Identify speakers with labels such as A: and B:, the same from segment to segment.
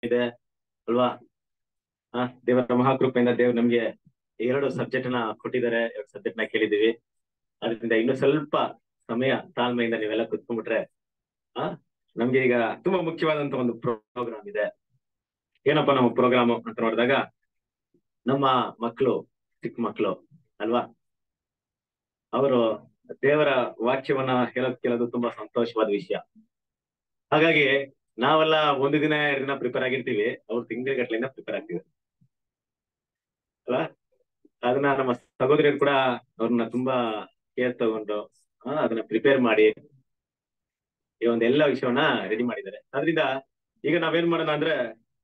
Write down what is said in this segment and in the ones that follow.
A: ಇದೆ ಅಲ್ವಾ ಆ ದೇವರ ಮಹಾಕೃಪೆಯಿಂದ ದೇವ್ರು ನಮ್ಗೆ ಎರಡು ಸಬ್ಜೆಕ್ಟ್ ನ ಕೊಟ್ಟಿದ್ದಾರೆ ಎರಡು ಸಬ್ಜೆಕ್ಟ್ ನ ಕೇಳಿದೀವಿ ಅದರಿಂದ ಇನ್ನು ಸ್ವಲ್ಪ ಸಮಯ ತಾಳ್ಮೆಯಿಂದ ನೀವೆಲ್ಲ ಕುತ್ಕೊಂಡ್ಬಿಟ್ರೆ ಆ ನಮ್ಗೆ ಈಗ ತುಂಬಾ ಮುಖ್ಯವಾದಂತ ಒಂದು ಪ್ರೋಗ್ರಾಮ್ ಇದೆ ಏನಪ್ಪಾ ನಮ್ಮ ಪ್ರೋಗ್ರಾಮ್ ಅಂತ ನೋಡಿದಾಗ ನಮ್ಮ ಮಕ್ಕಳು ಚಿಕ್ಕ ಮಕ್ಕಳು ಅಲ್ವಾ ಅವರು ದೇವರ ವಾಕ್ಯವನ್ನ ಹೇಳೋದ್ ಕೇಳೋದು ತುಂಬಾ ಸಂತೋಷವಾದ ವಿಷಯ ಹಾಗಾಗಿ ನಾವೆಲ್ಲ ಒಂದು ದಿನ ಎರಡು ದಿನ ಪ್ರಿಪೇರ್ ಆಗಿರ್ತೀವಿ ಅವ್ರು ತಿಂಗಳ ಗಟ್ಲೆಯಿಂದ ಪ್ರಿಪೇರ್ ಆಗ್ತೀವಿ ಅಲ್ವಾ ಅದನ್ನ ನಮ್ಮ ಸಹೋದರಿಯರು ಕೂಡ ಅವ್ರನ್ನ ತುಂಬಾ ಕೇರ್ ತಗೊಂಡು ಆ, ಅದನ್ನ ಪ್ರಿಪೇರ್ ಮಾಡಿ ಈ ಒಂದು ಎಲ್ಲ ವಿಷಯವನ್ನ ರೆಡಿ ಮಾಡಿದ್ದಾರೆ ಅದರಿಂದ ಈಗ ನಾವೇನ್ ಮಾಡೋಣ ಅಂದ್ರೆ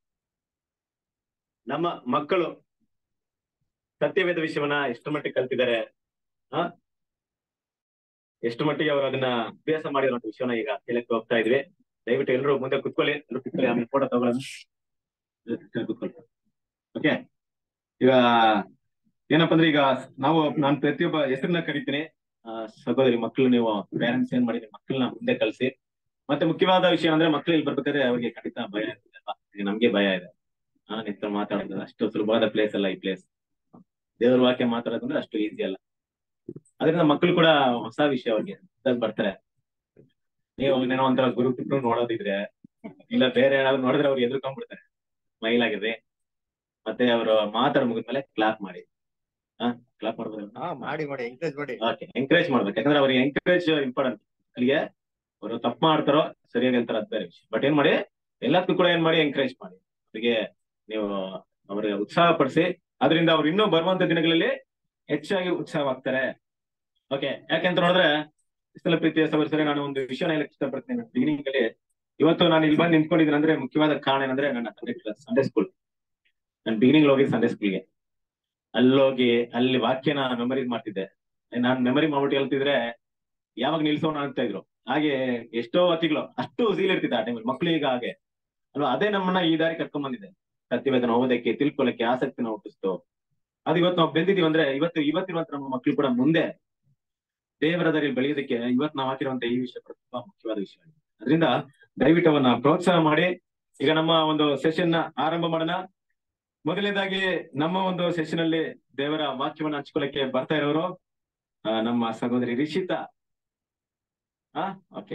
A: ನಮ್ಮ ಮಕ್ಕಳು ಸತ್ಯವೇದ ವಿಷಯವನ್ನ ಎಷ್ಟು ಮಟ್ಟಿಗೆ ಕಲ್ತಿದ್ದಾರೆ ಆ ಎಷ್ಟು ಮಟ್ಟಿಗೆ ಅವರು ಅದನ್ನ ಅಭ್ಯಾಸ ಮಾಡಿರೋ ವಿಷಯವನ್ನ ಈಗ ಕೇಳಕ್ಕೆ ಹೋಗ್ತಾ ಇದ್ವಿ ದಯವಿಟ್ಟು ಎಲ್ಲರೂ ಮುಂದೆ ಕುತ್ಕೊಳ್ಳಿ ಎಲ್ಲರೂ ಕುತ್ಕೊಳ್ಳಿ ಆಮೇಲೆ ಫೋಟೋ ತಗೊಳ್ಳೋಣ ಕುತ್ಕೊಳ್ಳಿ ಓಕೆ ಈಗ ಏನಪ್ಪಾ ಅಂದ್ರೆ ಈಗ ನಾವು ನಾನು ಪ್ರತಿಯೊಬ್ಬ ಹೆಸರನ್ನ ಕರಿತೀನಿ ಆ, ಸಹೋದರಿ ಮಕ್ಕಳು ನೀವು ಪೇರೆಂಟ್ಸ್ ಏನ್ ಮಾಡಿ ನಿಮ್ಮ ಮಕ್ಕಳನ್ನ ಮುಂದೆ ಕಳ್ಸಿ ಮತ್ತೆ ಮುಖ್ಯವಾದ ವಿಷಯ ಅಂದ್ರೆ ಮಕ್ಳು ಇಲ್ಲಿ ಬರ್ಬೇಕಾದ್ರೆ ಅವ್ರಿಗೆ ಖಂಡಿತ ಭಯ ಇರುತ್ತೆ ಅಲ್ವಾ? ಈಗ ನಮ್ಗೆ ಭಯ ಇದೆ ಹಾ ನಿಂತ ಮಾತಾಡೋದು ಅಷ್ಟು ಸುಲಭವಾದ ಪ್ಲೇಸ್ ಅಲ್ಲ ಈ ಪ್ಲೇಸ್ ದೇವ್ರ ವಾಕ್ಯ ಮಾತಾಡೋದಂದ್ರೆ ಅಷ್ಟು ಈಸಿ ಅಲ್ಲ ಅದರಿಂದ ಮಕ್ಕಳು ಕೂಡ ಹೊಸ ವಿಷಯ ಅವ್ರಿಗೆ ಹೊಸ್ದಾಗ್ ಬರ್ತಾರೆ ನೀವು ಏನೋ ಒಂಥರ ಗುರು ಕುಟ್ರು ನೋಡೋದಿದ್ರೆ ಇಲ್ಲ ಬೇರೆ ಏನಾದ್ರು ನೋಡಿದ್ರೆ ಅವ್ರು ಎದುರ್ಕೊಂಡ್ಬಿಡ್ತಾರೆ ಸ್ಮೈಲ್ ಆಗಿರ್ರಿ ಮತ್ತೆ ಅವರು ಮಾತಾಡ ಮುಗಿದ್ಮೇಲೆ ಕ್ಲಾಪ್ ಮಾಡಿ ಹಾ ಕ್ಲಾಪ್ ಮಾಡ್ಬೋದು
B: ಹಾ ಮಾಡಿ ಮಾಡಿ ಎಂಕರೇಜ್ ಮಾಡಿ
A: ಓಕೆ ಎಂಕರೇಜ್ ಮಾಡ್ಬೇಕು ಯಾಕಂದ್ರೆ ಅವ್ರಿಗೆ ಎಂಕರೇಜ್ ಇಂಪಾರ್ಟೆಂಟ್ ಅಲ್ಲಿಗೆ ಅವರು ತಪ್ಪು ಮಾಡ್ತಾರೋ ಸರಿಯಾಗಿ ಅಂತಾರ ಅದ್ ಬೇರೆ ವಿಷಯ ಬಟ್ ಏನ್ ಮಾಡಿ ಎಲ್ಲದಕ್ಕೂ ಕೂಡ ಏನ್ ಮಾಡಿ ಎಂಕರೇಜ್ ಮಾಡಿ ಅವರಿಗೆ ನೀವು ಅವ್ರಿಗೆ ಉತ್ಸಾಹ ಪಡಿಸಿ ಅದರಿಂದ ಅವ್ರು ಇನ್ನೂ ಬರುವಂತ ದಿನಗಳಲ್ಲಿ ಹೆಚ್ಚಾಗಿ ಉತ್ಸಾಹವಾಗ್ತಾರೆ ಓಕೆ ಯಾಕೆಂತ ನೋಡಿದ್ರೆ ಇಷ್ಟೆಲ್ಲ ಪ್ರೀತಿಯ ಸಹೋದರರೇ ನಾನು ಒಂದು ವಿಷಯನ ಹೇಳಕ್ ಇಷ್ಟಪಡ್ತೀನಿ ಬಿಗಿನಿಂಗ್ ಅಲ್ಲಿ ಇವತ್ತು ನಾನು ಇಲ್ಲಿ ಬಂದು ನಿಂತ್ಕೊಂಡಿದ್ದೀನಿ ಅಂದ್ರೆ ಮುಖ್ಯವಾದ ಕಾರಣ ಏನಂದ್ರೆ ನನ್ನ ಸಂಡೇ ಕ್ಲಾಸ್ ಸಂಡೇ ಸ್ಕೂಲ್ ನಾನು ಬಿಗಿನಿಂಗ್ ಹೋಗಿ ಸಂಡೇ ಸ್ಕೂಲ್ಗೆ ಅಲ್ಲೋಗಿ ಅಲ್ಲಿ ವಾಕ್ಯನ ಮೆಮರೀಸ್ ಮಾಡ್ತಿದ್ದೆ ನಾನ್ ಮೆಮರಿ ಮಾಡ್ಬಿಟ್ಟು ಹೇಳ್ತಿದ್ರೆ ಯಾವಾಗ ನಿಲ್ಸೋಣ ಅಂತ ಇದ್ರು ಹಾಗೆ ಎಷ್ಟೋ ವಾಕ್ಯಗಳು ಅಷ್ಟು ಸೀಲ್ ಇರ್ತಿದ್ದೆ ಆ ಟೈಮಲ್ಲಿ ಮಕ್ಳು ಈಗ ಹಾಗೆ ಅಲ್ವಾ ಅದೇ ನಮ್ಮನ್ನ ಈ ದಾರಿ ಕರ್ಕೊಂಡ್ ಬಂದಿದೆ ಸತ್ಯವೇದನ ಓದಕ್ಕೆ ತಿಳ್ಕೊಳ್ಳಕ್ಕೆ ಆಸಕ್ತಿನ ಹುಟ್ಟಿಸ್ತು ಅದು ಇವತ್ತು ನಾವು ಬೆಂದಿದೀವಿ ಅಂದ್ರೆ ಇವತ್ತು ಇವತ್ತಿರುವಂತ ನಮ್ಮ ಮಕ್ಳು ಕೂಡ ಮುಂದೆ ದೇವರ ದಾರಿ ಬೆಳೆಯೋದಕ್ಕೆ ಇವತ್ತು ನಾವು ಹಾಕಿರುವಂತ ಈ ವಿಷಯ ಕೂಡ ತುಂಬಾ ಮುಖ್ಯವಾದ ವಿಷಯ ಆಗಿದೆ ಅದರಿಂದ ದಯವಿಟ್ಟು ಅವನ್ನ ಪ್ರೋತ್ಸಾಹ ಮಾಡಿ ಈಗ ನಮ್ಮ ಒಂದು ಸೆಷನ್ ನ ಆರಂಭ ಮಾಡೋಣ ಮೊದಲನೇದಾಗಿ ನಮ್ಮ ಒಂದು ಸೆಷನ್ ಅಲ್ಲಿ ದೇವರ ವಾಕ್ಯವನ್ನ ಹಂಚ್ಕೊಳ್ಳಕ್ಕೆ ಬರ್ತಾ ಇರೋರು ಆ, ನಮ್ಮ ಸಹೋದರಿ ರಿಷಿತಾ ಹಾ ಓಕೆ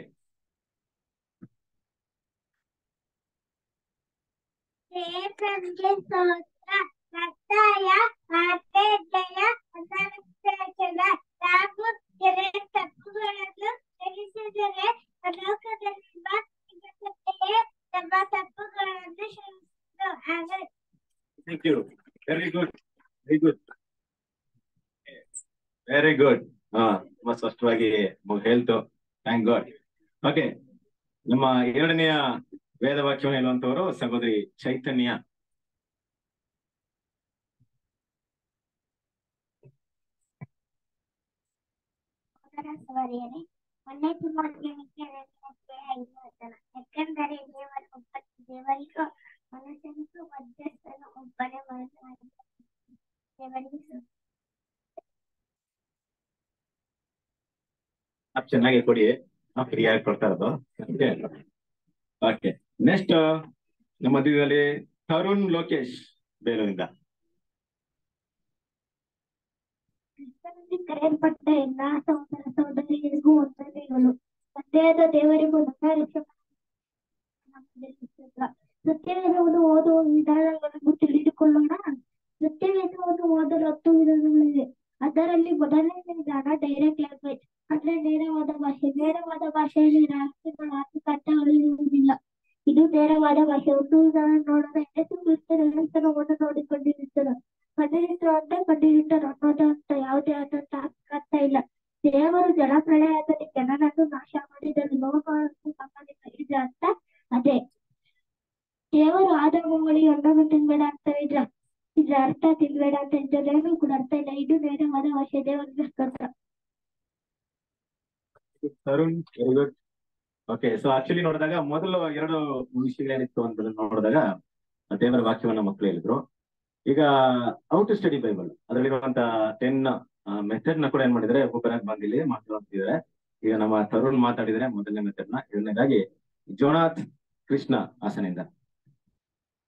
C: ದೇವರಿಗೆ ಸ್ತೋತ್ರ ಕರ್ತಾಯ ಮಾತೆಯ ಅನಂತಚಲ ನಾವು ಕೆರೆ ತಪ್ಪುಗಳನ್ನು ಕ್ಷಮಿಸಿದರೆ ಲೋಕದಲ್ಲಿರುವ ಜಗತ್ತಿಗೆ ನಮ್ಮ ತಪ್ಪುಗಳನ್ನು ಕ್ಷಮಿಸಿತು ಆಮೇಲೆ
A: thank you very good very good very good ಹಾ ತುಂಬಾ ಸ್ಪಷ್ಟವಾಗಿ ಹೇಳ್ತು ಥ್ಯಾಂಕ್ ಗಾಡ್ ಓಕೆ ನಮ್ಮ ಎರಡನೆಯ ವೇದ ವಾಕ್ಯವನ್ನು ಹೇಳುವಂತವರು ಸಹೋದರಿ ಚೈತನ್ಯ
C: ಸಹೋದರ ಸಹೋದರಿಯರೇ ಒಂದೇ ತಿಮೋಥೆಯನಿಗೆ ಅಧ್ಯಾಯ ಐದು ವಚನ ಯಾಕೆಂದರೆ ದೇವರ ಒಬ್ಬ ದೇವರಿಗೂ ಮನುಷ್ಯನಿಗೂ ಮಧ್ಯಸ್ಥನು ಒಬ್ಬನೇ ಮನುಷ್ಯನಾಗಿದ್ದಾನೆ ದೇವರಿಗೆ ಸ್ತೋತ್ರ.
A: ಅಪ್ ಚೆನ್ನಾಗಿ ಕೊಡಿ ಫ್ರೀಯಾಗಿ ಕೊಡ್ತಾ ಇರೋದು ಓಕೆ ನೆಕ್ಸ್ಟ್ ನಮ್ಮ ಮಧ್ಯದಲ್ಲಿ ತರುಣ್ ಲೋಕೇಶ್ ಬೇಲೂರಿಂದ
C: ಕ್ರಿಸ್ತನಲ್ಲಿ ಕರೆಯಲ್ಪಟ್ಟ ಎಲ್ಲಾ ಸಹೋದರ ಸಹೋದರಿಯರಿಗೂ ವಂದನೆಗಳು ತಂದೆಯಾದ ದೇವರಿಗೂ ನನ್ನ ರಕ್ಷಕ ಸತ್ಯವೇದವನ್ನು ಓದುವ ವಿಧಾನಗಳನ್ನು ತಿಳಿದುಕೊಳ್ಳೋಣ ಸತ್ಯವೇದವನ್ನು ಓದಲು ಹತ್ತು ವಿಧಾನಗಳಿವೆ ಅದರಲ್ಲಿ ಮೊದಲನೇ ವಿಧಾನ ಡೈರೆಕ್ಟ್ ಲ್ಯಾಂಗ್ವೇಜ್ ಅಂದ್ರೆ ನೇರವಾದ ಭಾಷೆ ನೇರವಾದ ಭಾಷೆಯಲ್ಲಿ ರಾಷ್ಟ್ರಗಳ ಅರ್ಥಗಳು ಇರುವುದಿಲ್ಲ ಇದು ನೇರವಾದ ಭಾಷೆ ಒಂದು ವಿಧಾನ ನೋಡೋಣ ಯೇಸು ಕ್ರಿಸ್ತನ ಓದ ನೋಡಿಕೊಂಡಿರುತ್ತಾರೆ ಕಂಡಿರಿಟ್ಟು ಅಂದ್ರೆ ಕಂಡಿರಿಟ್ಟರು ಅನ್ನೋದು ಅಂತ ಯಾವುದೇ ಆದಂತ ಅರ್ಥ ಇಲ್ಲ ದೇವರು ಜಲಪ್ರಳಯದಲ್ಲಿ ಜನರನ್ನು ನಾಶ ಮಾಡಿದರು ಲೋಕವನ್ನು ಸಂಬಂಧಿತ ಇದ್ರ ಅರ್ಥ ಅದೇ ದೇವರು ಆದಮಗಳಿಗೆ ಹಣ್ಣನ್ನು ತಿನ್ಬೇಡ ಅಂತ ಇದ್ರ ಇದ್ರ ಅರ್ಥ ತಿನ್ಬೇಡ ಅಂತ ಇದ್ದರೇನು ಕೂಡ ಅರ್ಥ ಇಲ್ಲ ಇದು ನೇರವಾದ ಭಾಷೆ ದೇವರ ಅರ್ಥ
A: Tarun very good okay so actually ನೋಡಿದಾಗ ಮೊದಲು ಎರಡು ವಿಷಯಗಳೇನಿತ್ತು ಅಂತ ನೋಡಿದಾಗ ದೇವರ ವಾಕ್ಯವನ್ನ ಮಕ್ಕಳು ಹೇಳಿದ್ರು ಈಗ ಹೌ ಟು ಸ್ಟಡಿ ಬೈಬಲ್ ಅದರಲ್ಲಿರುವಂತ ಟೆನ್ ಮೆಥಡ್ ನ ಕೂಡ ಏನ್ ಮಾಡಿದ್ರೆ ಒಬ್ಬೊಬ್ಬರಾಗಿ ಬಂದಿಲ್ಲಿ ಮಾತಾಡ್ತಿದ್ದಾರೆ ಈಗ ನಮ್ಮ ತರುಣ್ ಮಾತಾಡಿದ್ರೆ ಮೊದಲನೇ ಮೆಥಡ್ ನ ಎರಡನೇದಾಗಿ ಜೋನಾಥ್ ಕೃಷ್ಣ ಹಾಸನಿಂದ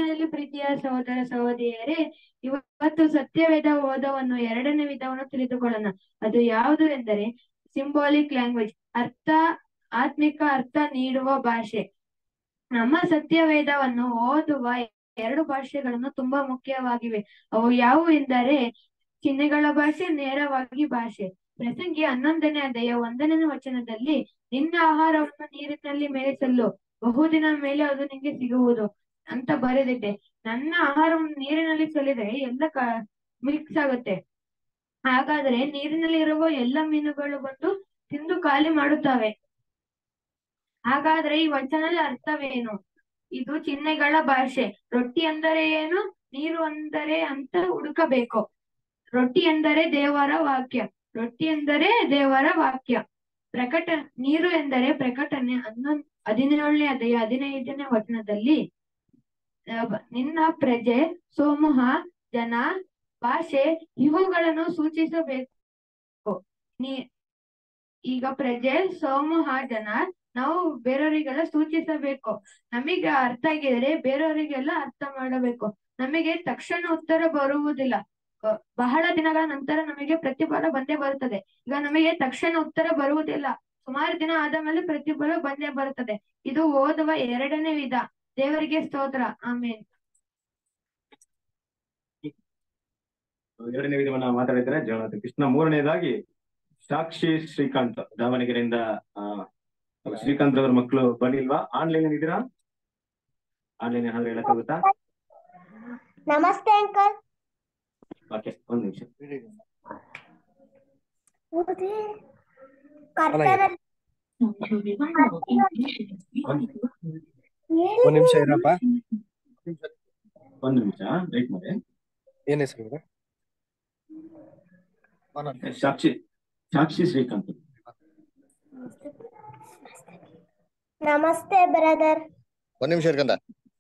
B: ಕ್ರಿಸ್ತನಲ್ಲಿ ಪ್ರೀತಿಯ ಸಹೋದರ ಸಹೋದರಿಯರೇ ಇವತ್ತು ಸತ್ಯವೇದ ಓದವನ್ನು ಎರಡನೇ ವಿಧವನ್ನು ತಿಳಿದುಕೊಳ್ಳೋಣ ಅದು ಯಾವುದು ಎಂದರೆ ಸಿಂಬಾಲಿಕ್ ಲ್ಯಾಂಗ್ವೇಜ್ ಅರ್ಥ ಆತ್ಮಿಕ ಅರ್ಥ ನೀಡುವ ಭಾಷೆ ನಮ್ಮ ಸತ್ಯವೇದವನ್ನು ಓದುವ ಎರಡು ಭಾಷೆಗಳನ್ನು ತುಂಬಾ ಮುಖ್ಯವಾಗಿವೆ ಅವು ಯಾವುವು ಎಂದರೆ ಚಿಹ್ನೆಗಳ ಭಾಷೆ ನೇರವಾಗಿ ಭಾಷೆ ಪ್ರಸಂಗಿ ಹನ್ನೊಂದನೇ ಅಧ್ಯಾಯ ಒಂದನೇ ವಚನದಲ್ಲಿ ನಿನ್ನ ಆಹಾರವನ್ನು ನೀರಿನಲ್ಲಿ ಮೇಯಿಸಲು ಬಹುದಿನ ಮೇಲೆ ಅದು ನಿಂಗೆ ಸಿಗುವುದು ಅಂತ ಬರೆದಿದೆ ನನ್ನ ಆಹಾರವನ್ನು ನೀರಿನಲ್ಲಿ ಚೆಲ್ಲಿದರೆ ಎಲ್ಲ ಮಿಕ್ಸ್ ಆಗುತ್ತೆ ಹಾಗಾದ್ರೆ ನೀರಿನಲ್ಲಿ ಇರುವ ಎಲ್ಲ ಮೀನುಗಳು ಬಂದು ತಿಂದು ಖಾಲಿ ಮಾಡುತ್ತವೆ ಹಾಗಾದ್ರೆ ಈ ವಚನದ ಅರ್ಥವೇನು ಇದು ಚಿಹ್ನೆಗಳ ಭಾಷೆ ರೊಟ್ಟಿ ಅಂದರೆ ಏನು ನೀರು ಅಂದರೆ ಅಂತ ಹುಡುಕಬೇಕು ರೊಟ್ಟಿ ಎಂದರೆ ದೇವರ ವಾಕ್ಯ ರೊಟ್ಟಿ ಎಂದರೆ ದೇವರ ವಾಕ್ಯ ಪ್ರಕಟ ನೀರು ಎಂದರೆ ಪ್ರಕಟಣೆ ಹನ್ನೊಂದ್ ಹದಿನೇಳನೇ ಅಧ್ಯಾಯ ಹದಿನೈದನೇ ವಚನದಲ್ಲಿ ಆ, ಬ- ನಿನ್ನ ಪ್ರಜೆ ಸಮೂಹ ಜನ ಭಾಷೆ ಇವುಗಳನ್ನು ಸೂಚಿಸಬೇಕು ನೀ ಈಗ ಪ್ರಜೆ ಸಮೂಹ ಜನ ನಾವು ಬೇರೆಯವರಿಗೆಲ್ಲ ಸೂಚಿಸಬೇಕು ನಮಗೆ ಅರ್ಥ ಆಗಿದ್ರೆ ಬೇರೆಯವರಿಗೆಲ್ಲ ಅರ್ಥ ಮಾಡಬೇಕು ನಮಗೆ ತಕ್ಷಣ ಉತ್ತರ ಬರುವುದಿಲ್ಲ ಅಹ್, ಬಹಳ ದಿನಗಳ ನಂತರ ನಮಗೆ ಪ್ರತಿಫಲ ಬಂದೇ ಬರುತ್ತದೆ ಈಗ ನಮಗೆ ತಕ್ಷಣ ಉತ್ತರ ಬರುವುದಿಲ್ಲ ಸುಮಾರು ದಿನ ಆದ ಮೇಲೆ ಪ್ರತಿಫಲ ಬಂದೇ ಬರುತ್ತದೆ ಇದು ಓದುವ ಎರಡನೇ ವಿಧ ದೇವರಿಗೆ ಸ್ತೋತ್ರ ಆಮೇಲೆ
A: ಎರಡನೇ ವಿಧವನ್ನ ಮಾತಾಡಿದ್ರೆ ಜಗನ್ನಾಥ ಕೃಷ್ಣ ಮೂರನೇದಾಗಿ ಸಾಕ್ಷಿ ಶ್ರೀಕಾಂತ್ ದಾವಣಗೆರೆಯಿಂದ ಆ, ಶ್ರೀಕಾಂತ್ ಅವ್ರ ಮಕ್ಕಳು ಬರ್ಲಿಲ್ವಾ ಆನ್ಲೈನ್ ಇದ್ದೀರಾ ಆನ್ಲೈನ್ ಏನಾದ್ರು ಹೇಳಕ್ಕಾಗುತ್ತಾ
C: ನಮಸ್ತೆ ಅಂಕಲ್
A: ಓಕೆ ಒಂದ್ ನಿಮಿಷ
C: ಕರ್ತನಲ್ಲಿ
D: ಒಂದ್ ನಿಮಿಷ ಇರಪ್ಪ
A: ಒಂದ್ ನಿಮಿಷ ವೇಟ್ ಮಾಡಿ
D: ಏನ್ ಹೆಸರು ಇವ್ರ?
A: ಸಾಕ್ಷಿ ಸಾಕ್ಷಿ ಶ್ರೀಕಾಂತ್
C: ನಮಸ್ತೆ ಬ್ರದರ್
D: ಒಂದ್ ನಿಮಿಷ ಇರ್ಕಂದ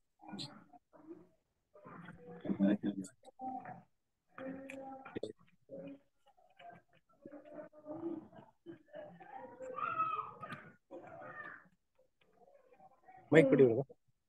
D: ಮೈಕ್ ಬಿಡಿ ಇವ್ರಿಗೆ.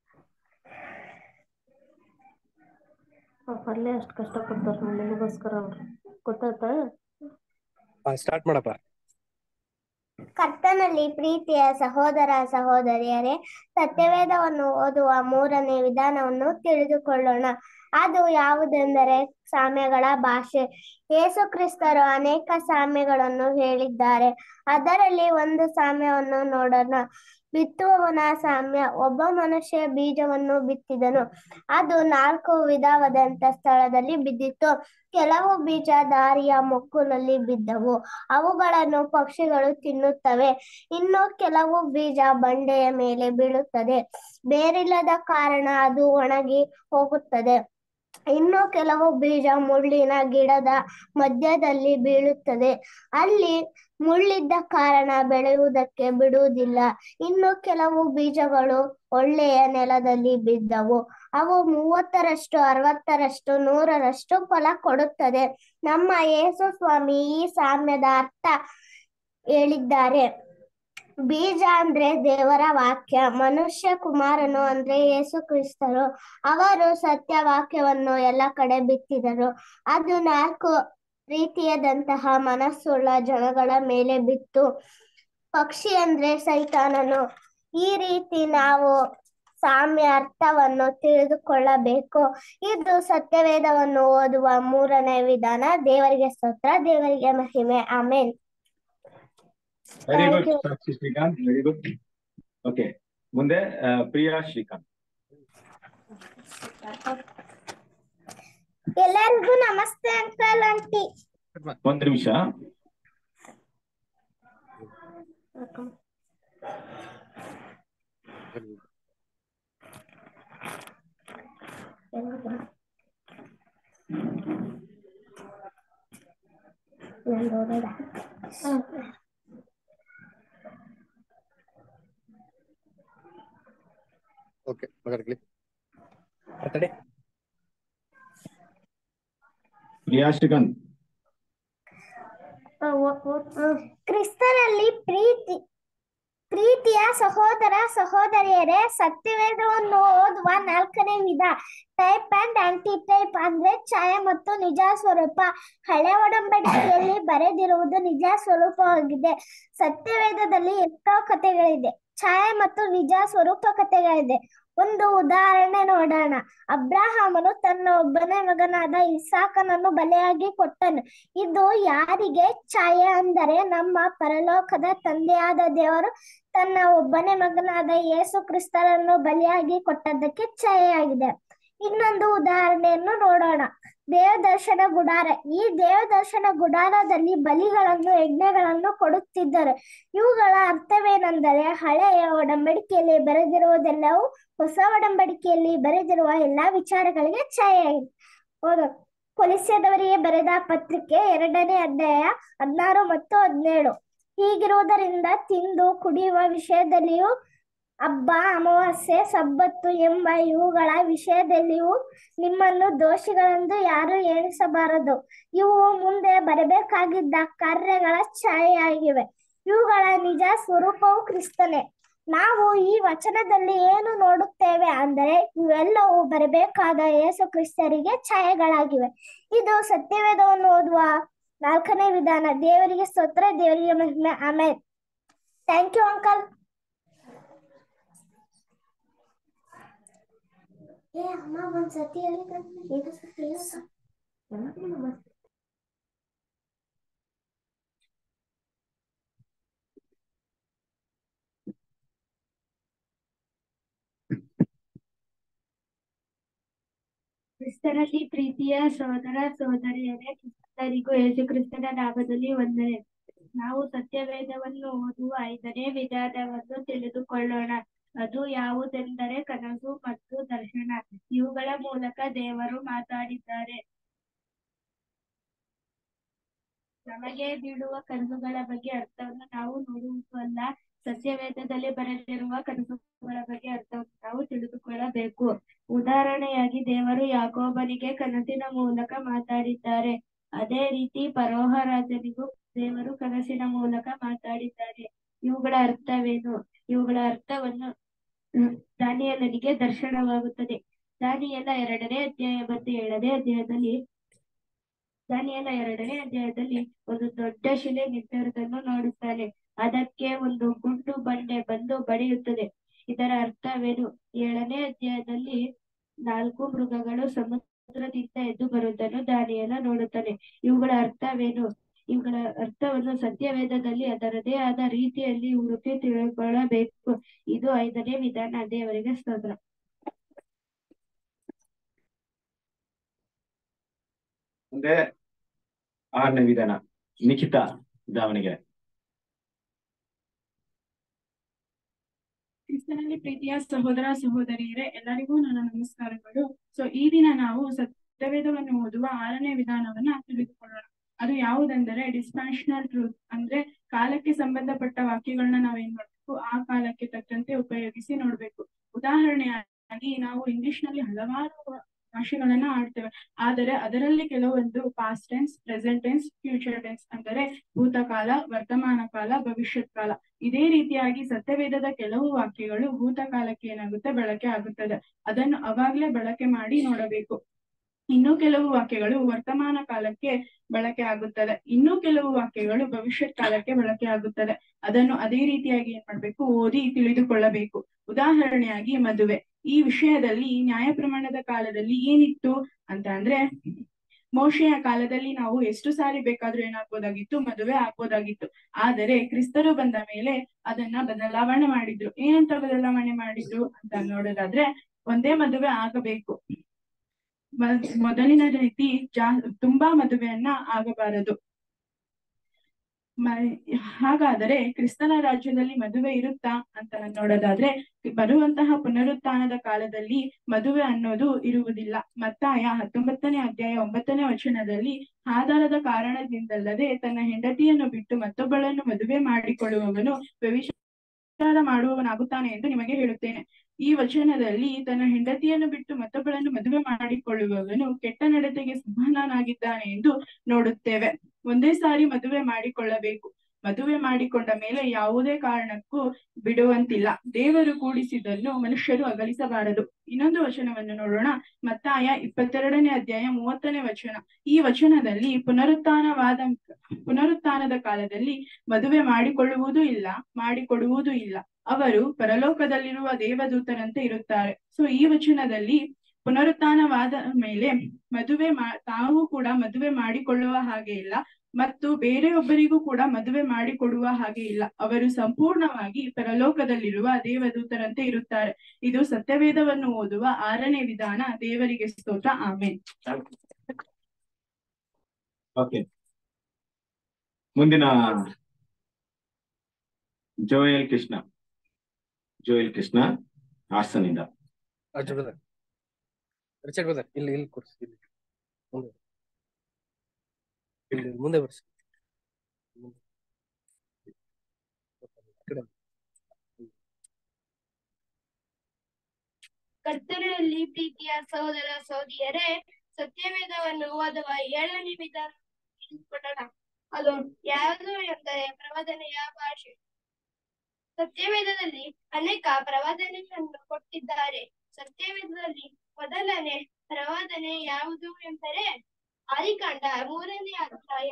E: ಅಲ್ಲೇ ಅಷ್ಟು ಕಷ್ಟಪಡ್ತಾರ ನಿಮಗೋಸ್ಕರ ಅವ್ರು ಗೊತ್ತಾಯ್ತಾ
D: ಹಾ ಸ್ಟಾರ್ಟ್ ಮಾಡಪ್ಪ
C: ಕರ್ತನಲ್ಲಿ ಪ್ರೀತಿಯ ಸಹೋದರ ಸಹೋದರಿಯರೇ ಸತ್ಯವೇದವನ್ನು ಓದುವ ಮೂರನೇ ವಿಧಾನವನ್ನು ತಿಳಿದುಕೊಳ್ಳೋಣ ಅದು ಯಾವುದೆಂದರೆ ಸಾಮ್ಯಗಳ ಭಾಷೆ ಯೇಸು ಕ್ರಿಸ್ತರು ಅನೇಕ ಸಾಮ್ಯಗಳನ್ನು ಹೇಳಿದ್ದಾರೆ ಅದರಲ್ಲಿ ಒಂದು ಸಾಮ್ಯವನ್ನು ನೋಡೋಣ ಬಿತ್ತುವವನ ಸಾಮ್ಯ ಒಬ್ಬ ಮನುಷ್ಯ ಬೀಜವನ್ನು ಬಿತ್ತಿದನು ಅದು ನಾಲ್ಕು ವಿಧವಾದಂತ ಸ್ಥಳದಲ್ಲಿ ಬಿದ್ದಿತ್ತು ಕೆಲವು ಬೀಜ ದಾರಿಯ ಮೊಕ್ಕಲಲ್ಲಿ ಬಿದ್ದವು ಅವುಗಳನ್ನು ಪಕ್ಷಿಗಳು ತಿನ್ನುತ್ತವೆ ಇನ್ನು ಕೆಲವು ಬೀಜ ಬಂಡೆಯ ಮೇಲೆ ಬೀಳುತ್ತದೆ ಬೇರಿಲ್ಲದ ಕಾರಣ ಅದು ಒಣಗಿ ಹೋಗುತ್ತದೆ ಇನ್ನು ಕೆಲವು ಬೀಜ ಮುಳ್ಳಿನ ಗಿಡದ ಮಧ್ಯದಲ್ಲಿ ಬೀಳುತ್ತದೆ ಅಲ್ಲಿ ಮುಳ್ಳಿದ್ದ ಕಾರಣ ಬೆಳೆಯುವುದಕ್ಕೆ ಬಿಡುವುದಿಲ್ಲ ಇನ್ನು ಕೆಲವು ಬೀಜಗಳು ಒಳ್ಳೆಯ ನೆಲದಲ್ಲಿ ಬಿದ್ದವು ಅವು ಮೂವತ್ತರಷ್ಟು ಅರವತ್ತರಷ್ಟು ನೂರರಷ್ಟು ಫಲ ಕೊಡುತ್ತದೆ ನಮ್ಮ ಯೇಸು ಸ್ವಾಮಿ ಈ ಸಾಮ್ಯದ ಅರ್ಥ ಹೇಳಿದ್ದಾರೆ ಬೀಜ ಅಂದ್ರೆ ದೇವರ ವಾಕ್ಯ ಮನುಷ್ಯ ಕುಮಾರನು ಅಂದ್ರೆ ಯೇಸು ಕ್ರಿಸ್ತರು ಅವರು ಸತ್ಯ ವಾಕ್ಯವನ್ನು ಎಲ್ಲ ಕಡೆ ಬಿತ್ತಿದರು ಅದು ನಾಲ್ಕು ರೀತಿಯಾದಂತಹ ಮನಸ್ಸುಳ್ಳ ಜನಗಳ ಮೇಲೆ ಬಿತ್ತು ಪಕ್ಷಿ ಅಂದ್ರೆ ಸೈತಾನನು ಈ ರೀತಿ ನಾವು ಸಾಮ್ಯ ಅರ್ಥವನ್ನು ತಿಳಿದುಕೊಳ್ಳಬೇಕು ಇದು ಸತ್ಯವೇದವನ್ನು ಓದುವ ಮೂರನೇ ವಿಧಾನ ದೇವರಿಗೆ ಸ್ತೋತ್ರ ದೇವರಿಗೆ ಮಹಿಮೆ amen
A: very
C: Thank
A: good
C: you.
A: ಸಾಕ್ಷಿ ಶ್ರೀಕಾಂತ್ ವೆರಿ ಗುಡ್ ಓಕೆ ಮುಂದೆ ಆ, ಪ್ರಿಯಾ ಶ್ರೀಕಾಂತ್
C: ಎಲ್ಲರಿಗೂ ನಮಸ್ತೆ ಅಂಕಲ್ ಆಂಟಿ
A: ಒಂದ್ ನಿಮಿಷ
D: ಓಕೆ ಮಗರ್ಗ್ಲಿ ಮಾತಾಡಿ
A: ಪ್ರಿಯಾ ಶ್ರೀಕಾಂತ್
C: ಕ್ರಿಸ್ತನಲ್ಲಿ ಪ್ರೀತಿ ಪ್ರೀತಿಯ ಸಹೋದರ ಸಹೋದರಿಯರೇ ಸತ್ಯವೇದವನ್ನು ಓದುವ ನಾಲ್ಕನೇ ವಿಧ ಟೈಪ್ ಅಂಡ್ ಆಂಟಿ ಟೈಪ್ ಅಂದ್ರೆ ಛಾಯೆ ಮತ್ತು ನಿಜ ಸ್ವರೂಪ ಹಳೆ ಒಡಂಬಡಿಕೆಯಲ್ಲಿ ಬರೆದಿರುವುದು ನಿಜ ಸ್ವರೂಪವಾಗಿದೆ ಸತ್ಯವೇದದಲ್ಲಿ ಎಷ್ಟೋ ಕಥೆಗಳಿದೆ ಛಾಯೆ ಮತ್ತು ನಿಜ ಸ್ವರೂಪ ಕಥೆಗಳಿದೆ ಒಂದು ಉದಾಹರಣೆ ನೋಡೋಣ ಅಬ್ರಹಾಮನು ತನ್ನ ಒಬ್ಬನೇ ಮಗನಾದ ಇಸಾಕನನ್ನು ಬಲಿಯಾಗಿ ಕೊಟ್ಟನು ಇದು ಯಾರಿಗೆ ಛಾಯೆ ಅಂದರೆ ನಮ್ಮ ಪರಲೋಕದ ತಂದೆಯಾದ ದೇವರು ತನ್ನ ಒಬ್ಬನೇ ಮಗನಾದ ಯೇಸು ಕ್ರಿಸ್ತನನ್ನು ಬಲಿಯಾಗಿ ಕೊಟ್ಟದ್ದಕ್ಕೆ ಛಾಯೆಯಾಗಿದೆ ಇನ್ನೊಂದು ಉದಾಹರಣೆಯನ್ನು ನೋಡೋಣ ದೇವದರ್ಶನ ಗುಡಾರ ಈ ದೇವದರ್ಶನ ಗುಡಾರದಲ್ಲಿ ಬಲಿಗಳನ್ನು ಯಜ್ಞಗಳನ್ನು ಕೊಡುತ್ತಿದ್ದರು ಇವುಗಳ ಅರ್ಥವೇನೆಂದರೆ ಹಳೆಯ ಒಡಂಬಡಿಕೆಯಲ್ಲಿ ಬರೆದಿರುವುದೆಲ್ಲವೂ ಹೊಸ ಒಡಂಬಡಿಕೆಯಲ್ಲಿ ಬರೆದಿರುವ ಎಲ್ಲಾ ವಿಚಾರಗಳಿಗೆ ಛಾಯೆಯಾಗಿದೆ ಹೌದು ಕೊಲಿಸ್ಯದವರಿಗೆ ಬರೆದ ಪತ್ರಿಕೆ ಎರಡನೇ ಅಧ್ಯಾಯ ಹದಿನಾರು ಮತ್ತು ಹದಿನೇಳು ಹೀಗಿರುವುದರಿಂದ ತಿಂದು ಕುಡಿಯುವ ವಿಷಯದಲ್ಲಿಯೂ ಹಬ್ಬ ಅಮಾವಾಸ್ಯೆ ಸಬ್ಬತ್ತು ಎಂಬ ಇವುಗಳ ವಿಷಯದಲ್ಲಿಯೂ ನಿಮ್ಮನ್ನು ದೋಷಿಗಳೆಂದು ಯಾರು ಎಣಿಸಬಾರದು ಇವು ಮುಂದೆ ಬರಬೇಕಾಗಿದ್ದ ಕಾರ್ಯಗಳ ಛಾಯೆಯಾಗಿವೆ ಇವುಗಳ ನಿಜ ಸ್ವರೂಪವು ಕ್ರಿಸ್ತನೇ ನಾವು ಈ ವಚನದಲ್ಲಿ ಏನು ನೋಡುತ್ತೇವೆ ಅಂದರೆ ಇವೆಲ್ಲವೂ ಬರಬೇಕಾದ ಯೇಸು ಕ್ರಿಸ್ತರಿಗೆ ಛಾಯೆಗಳಾಗಿವೆ ಇದು ಸತ್ಯವೇದವನ್ನು ಓದುವ ನಾಲ್ಕನೇ ವಿಧಾನ ದೇವರಿಗೆ ಸ್ತೋತ್ರ ದೇವರಿಗೆ ಮಹಿಮೆ ಆಮೇಲೆ ಥ್ಯಾಂಕ್ ಯು ಅಂಕಲ್ ಏ ಅಮ್ಮ ಒಂದ್ಸತಿ ಹೇಳಿದ್ರೆ
B: ಕ್ರಿಸ್ತನಲ್ಲಿ ಪ್ರೀತಿಯ ಸಹೋದರ ಸಹೋದರಿಯರೇ ಕ್ರಿಸ್ತರಿಗೂ ಯೇಸು ಕ್ರಿಸ್ತನ ನಾಮದಲ್ಲಿ ವಂದನೆ ನಾವು ಸತ್ಯವೇದವನ್ನು ಓದುವ ಐದನೇ ವಿಧಾನವನ್ನು ತಿಳಿದುಕೊಳ್ಳೋಣ ಅದು ಯಾವುದೆಂದರೆ ಕನಸು ಮತ್ತು ದರ್ಶನ ಇವುಗಳ ಮೂಲಕ ದೇವರು ಮಾತಾಡಿದ್ದಾರೆ ನಮಗೆ ಬೀಳುವ ಕನಸುಗಳ ಬಗ್ಗೆ ಅರ್ಥವನ್ನು ನಾವು ನೋಡುವುದಲ್ಲ ಸತ್ಯವೇದದಲ್ಲಿ ಬರೆದಿರುವ ಕನಸುಗಳ ಬಗ್ಗೆ ಅರ್ಥವನ್ನು ನಾವು ತಿಳಿದುಕೊಳ್ಳಬೇಕು ಉದಾಹರಣೆಯಾಗಿ ದೇವರು ಯಾಕೋಬನಿಗೆ ಕನಸಿನ ಮೂಲಕ ಮಾತಾಡಿದ್ದಾರೆ ಅದೇ ರೀತಿ ಪರೋಹ ರಾಜನಿಗೂ ದೇವರು ಕನಸಿನ ಮೂಲಕ ಮಾತಾಡಿದ್ದಾರೆ ಇವುಗಳ ಅರ್ಥವೇನು ಇವುಗಳ ಅರ್ಥವನ್ನು ಹ್ಮ್, ದಾನಿಯೇಲನಿಗೆ ದರ್ಶನವಾಗುತ್ತದೆ ದಾನಿಯೇಲ ಎರಡನೇ ಅಧ್ಯಾಯ ಮತ್ತು ಏಳನೇ ಅಧ್ಯಾಯದಲ್ಲಿ ದಾನಿಯೇಲ ಎರಡನೇ ಅಧ್ಯಾಯದಲ್ಲಿ ಒಂದು ದೊಡ್ಡ ಶಿಲೆ ನಿಂತಿರುವುದನ್ನು ನೋಡುತ್ತಾನೆ ಅದಕ್ಕೆ ಒಂದು ಗುಂಡು ಬಂಡೆ ಬಂದು ಬಡಿಯುತ್ತದೆ ಇದರ ಅರ್ಥವೇನು ಏಳನೇ ಅಧ್ಯಾಯದಲ್ಲಿ ನಾಲ್ಕು ಮೃಗಗಳು ಸಮುದ್ರದಿಂದ ಎದ್ದು ಬರುವುದನ್ನು ದಾನಿಯೇಲ ನೋಡುತ್ತಾನೆ ಇವುಗಳ ಅರ್ಥವೇನು ಇವುಗಳ ಅರ್ಥವನ್ನು ಸತ್ಯವೇದದಲ್ಲಿ ಅದರದೇ ಆದ ರೀತಿಯಲ್ಲಿ ಹುಡುಕಿ ತಿಳ್ಕೊಳ್ಳಬೇಕು ಇದು ಐದನೇ ವಿಧಾನ ದೇವರಿಗೆ ಸ್ತೋತ್ರ
A: ಮುಂದೆ ಆರನೇ ವಿಧಾನ ನಿಖಿತ ದಾವಣಗೆರೆ
F: ಕ್ರಿಸ್ತನಲ್ಲಿ ಪ್ರೀತಿಯ ಸಹೋದರ ಸಹೋದರಿಯರೇ ಎಲ್ಲರಿಗೂ ನನ್ನ ನಮಸ್ಕಾರಗಳು ಸೊ ಈ ದಿನ ನಾವು ಸತ್ಯವೇದವನ್ನು ಓದುವ ಆರನೇ ವಿಧಾನವನ್ನ ತಿಳಿದುಕೊಳ್ಳೋಣ ಅದು ಯಾವುದೆಂದರೆ ಡಿಸ್ಪ್ಯಾಷನಲ್ ಟ್ರೂತ್ ಅಂದ್ರೆ ಕಾಲಕ್ಕೆ ಸಂಬಂಧಪಟ್ಟ ವಾಕ್ಯಗಳನ್ನ ನಾವೇನ್ ಮಾಡ್ಬೇಕು ಆ ಕಾಲಕ್ಕೆ ತಕ್ಕಂತೆ ಉಪಯೋಗಿಸಿ ನೋಡ್ಬೇಕು ಉದಾಹರಣೆಯಾಗಿ ನಾವು ಇಂಗ್ಲಿಷ್ ನಲ್ಲಿ ಹಲವಾರು ಭಾಷೆಗಳನ್ನ ಆಡ್ತೇವೆ ಆದರೆ ಅದರಲ್ಲಿ ಕೆಲವೊಂದು past tense present tense future tense ಅಂದರೆ ಭೂತಕಾಲ ವರ್ತಮಾನ ಕಾಲ ಭವಿಷ್ಯತ್ ಕಾಲ ಇದೇ ರೀತಿಯಾಗಿ ಸತ್ಯವೇದದ ಕೆಲವು ವಾಕ್ಯಗಳು ಭೂತಕಾಲಕ್ಕೆ ಏನಾಗುತ್ತೆ ಬಳಕೆ ಆಗುತ್ತದೆ ಅದನ್ನು ಅವಾಗ್ಲೇ ಬಳಕೆ ಮಾಡಿ ನೋಡಬೇಕು ಇನ್ನು ಕೆಲವು ವಾಕ್ಯಗಳು ವರ್ತಮಾನ ಕಾಲಕ್ಕೆ ಬಳಕೆ ಆಗುತ್ತದೆ ಇನ್ನು ಕೆಲವು ವಾಕ್ಯಗಳು ಭವಿಷ್ಯತ್ ಕಾಲಕ್ಕೆ ಬಳಕೆ ಆಗುತ್ತದೆ ಅದನ್ನು ಅದೇ ರೀತಿಯಾಗಿ ಏನ್ ಮಾಡ್ಬೇಕು ಓದಿ ತಿಳಿದುಕೊಳ್ಳಬೇಕು ಉದಾಹರಣೆಯಾಗಿ ಮದುವೆ ಈ ವಿಷಯದಲ್ಲಿ ನ್ಯಾಯ ಪ್ರಮಾಣದ ಕಾಲದಲ್ಲಿ ಏನಿತ್ತು ಅಂತ ಅಂದ್ರೆ ಮೋಶೆಯ ಕಾಲದಲ್ಲಿ ನಾವು ಎಷ್ಟು ಸಾರಿ ಬೇಕಾದ್ರೂ ಏನಾಗ್ಬೋದಾಗಿತ್ತು ಮದುವೆ ಆಗ್ಬೋದಾಗಿತ್ತು ಆದರೆ ಕ್ರಿಸ್ತರು ಬಂದ ಮೇಲೆ ಅದನ್ನ ಬದಲಾವಣೆ ಮಾಡಿದ್ರು ಏನಂತ ಬದಲಾವಣೆ ಮಾಡಿದ್ರು ಅಂತ ನೋಡೋದಾದ್ರೆ ಒಂದೇ ಮದುವೆ ಆಗಬೇಕು ಮ- ಮೊದಲಿನ ರೀತಿ ಜಾ ತುಂಬಾ ಮದುವೆಯನ್ನ ಆಗಬಾರದು ಮ- ಹಾಗಾದರೆ ಕ್ರಿಸ್ತನ ರಾಜ್ಯದಲ್ಲಿ ಮದುವೆ ಇರುತ್ತಾ ಅಂತ ನಾನ್ ನೋಡೋದಾದ್ರೆ ಬರುವಂತಹ ಪುನರುತ್ಥಾನದ ಕಾಲದಲ್ಲಿ ಮದುವೆ ಅನ್ನೋದು ಇರುವುದಿಲ್ಲ ಮತ್ತಾಯ ಹತ್ತೊಂಬತ್ತನೇ ಅಧ್ಯಾಯ ಒಂಬತ್ತನೇ ವಚನದಲ್ಲಿ ಆಧಾರದ ಕಾರಣದಿಂದಲ್ಲದೆ ತನ್ನ ಹೆಂಡತಿಯನ್ನು ಬಿಟ್ಟು ಮತ್ತೊಬ್ಬಳನ್ನು ಮದುವೆ ಮಾಡಿಕೊಳ್ಳುವವನು ವ್ಯಭಿಚಾರ ಮಾಡುವವನಾಗುತ್ತಾನೆ ಎಂದು ನಿಮಗೆ ಹೇಳುತ್ತೇನೆ ಈ ವಚನದಲ್ಲಿ ತನ್ನ ಹೆಂಡತಿಯನ್ನು ಬಿಟ್ಟು ಮತ್ತೊಬ್ಬಳನ್ನು ಮದುವೆ ಮಾಡಿಕೊಳ್ಳುವವನು ಕೆಟ್ಟ ನಡತೆಗೆ ಸಮಾನನಾಗಿದ್ದಾನೆ ಎಂದು ನೋಡುತ್ತೇವೆ ಒಂದೇ ಸಾರಿ ಮದುವೆ ಮಾಡಿಕೊಳ್ಳಬೇಕು ಮದುವೆ ಮಾಡಿಕೊಂಡ ಮೇಲೆ ಯಾವುದೇ ಕಾರಣಕ್ಕೂ ಬಿಡುವಂತಿಲ್ಲ ದೇವರು ಕೂಡಿಸಿದ್ದನ್ನು ಮನುಷ್ಯರು ಅಗಲಿಸಬಾರದು ಇನ್ನೊಂದು ವಚನವನ್ನು ನೋಡೋಣ ಮತ್ತಾಯ ಇಪ್ಪತ್ತೆರಡನೇ ಅಧ್ಯಾಯ ಮೂವತ್ತನೇ ವಚನ ಈ ವಚನದಲ್ಲಿ ಪುನರುತ್ಥಾನವಾದ ಪುನರುತ್ಥಾನದ ಕಾಲದಲ್ಲಿ ಮದುವೆ ಮಾಡಿಕೊಳ್ಳುವುದೂ ಇಲ್ಲ ಮಾಡಿಕೊಡುವುದೂ ಇಲ್ಲ ಅವರು ಪರಲೋಕದಲ್ಲಿರುವ ದೇವದೂತರಂತೆ ಇರುತ್ತಾರೆ ಸೊ ಈ ವಚನದಲ್ಲಿ ಪುನರುತ್ಥಾನವಾದ ಮೇಲೆ ಮದುವೆ ಮಾ ತಾವು ಕೂಡ ಮದುವೆ ಮಾಡಿಕೊಳ್ಳುವ ಹಾಗೆ ಇಲ್ಲ ಮತ್ತು ಬೇರೆಯೊಬ್ಬರಿಗೂ ಕೂಡ ಮದುವೆ ಮಾಡಿಕೊಡುವ ಹಾಗೆ ಇಲ್ಲ ಅವರು ಸಂಪೂರ್ಣವಾಗಿ ಪರಲೋಕದಲ್ಲಿರುವ ದೇವದೂತರಂತೆ ಇರುತ್ತಾರೆ ಇದು ಸತ್ಯವೇದವನ್ನು ಓದುವ ಆರನೇ ವಿಧಾನ ದೇವರಿಗೆ ಸ್ತೋತ್ರ ಆಮೇನ್
A: ಓಕೆ ಮುಂದಿನ ಜೋಯಲ್ ಕೃಷ್ಣ ಜೋಯಲ್ ಕೃಷ್ಣ ಹಾಸನಿಂದ
D: ಅರ್ಜುನ್ ಬ್ರದರ್ ರಿಚರ್ಡ್ ಬ್ರದರ್ ಇಲ್ಲಿ ಇಲ್ಲಿ ಕೊಡ್ಸಿ ಇಲ್ಲಿ ಮುಂದೆ ಇಲ್ಲಿ ಮುಂದೆ ಬರ್ಸಿ ಮುಂದೆ. ಆ ಕಡೆ.
C: ಕರ್ತನಲ್ಲಿ ಪ್ರೀತಿಯ ಸಹೋದರ ಸಹೋದರಿಯರೇ ಸತ್ಯವೇದವನ್ನು ಓದುವ ಏಳನೇ ವಿಧಾನ ತಿಳಿದುಕೊಳ್ಳೋಣ ಅದು ಯಾವುದು ಎಂದರೆ ಪ್ರವಾದನೆಯ ಭಾಷೆ ಸತ್ಯವೇದದಲ್ಲಿ ಅನೇಕ ಪ್ರವಾದನೆಗಳನ್ನು ಕೊಟ್ಟಿದ್ದಾರೆ ಸತ್ಯವೇದದಲ್ಲಿ ಮೊದಲನೇ ಪ್ರವಾದನೆ ಯಾವುದು ಎಂದರೆ ಆದಿಕಾಂಡ ಮೂರನೇ ಅಧ್ಯಾಯ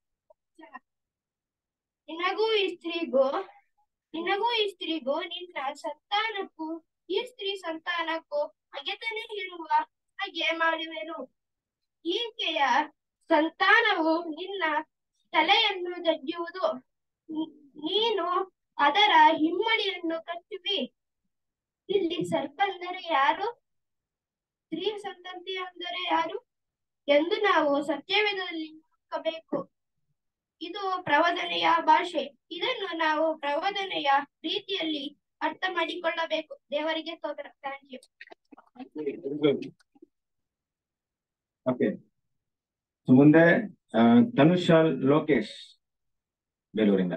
C: ನಿನಗೂ ಈ ಸ್ತ್ರೀಗೂ ನಿನಗೂ ಈ ಸ್ತ್ರೀಗೂ ನಿನ್ನ ಸಂತಾನಕ್ಕೂ ಈ ಸ್ತ್ರೀ ಸಂತಾನಕ್ಕೂ ಅಗೆತನೆ ಇರುವ ಹಾಗೆ ಮಾಡುವೆನು ಈಕೆಯ ಸಂತಾನವು ನಿನ್ನ ತಲೆಯನ್ನು ಜಜ್ಜುವುದು ನೀ- ನೀನು ಅದರ ಹಿಮ್ಮಡಿಯನ್ನು ಕಚ್ಚುವಿ ಇಲ್ಲಿ ಸರ್ಪ ಅಂದರೆ ಯಾರು ಸ್ತ್ರೀ ಸಂತತಿ ಅಂದರೆ ಯಾರು ಎಂದು ನಾವು ಸತ್ಯವೇದದಲ್ಲಿ ಹುಡುಕಬೇಕು ಇದು ಪ್ರವಾದನೆಯ ಭಾಷೆ ಇದನ್ನು ನಾವು ಪ್ರವಾದನೆಯ ರೀತಿಯಲ್ಲಿ ಅರ್ಥ ಮಾಡಿಕೊಳ್ಳಬೇಕು ದೇವರಿಗೆ ಸ್ತೋತ್ರ ಥ್ಯಾಂಕ್ ಯು
A: ಓಕೆ ಮುಂದೆ ಆ, ತನುಷಾಲ್ ಲೋಕೇಶ್ ಬೇಲೂರಿಂದ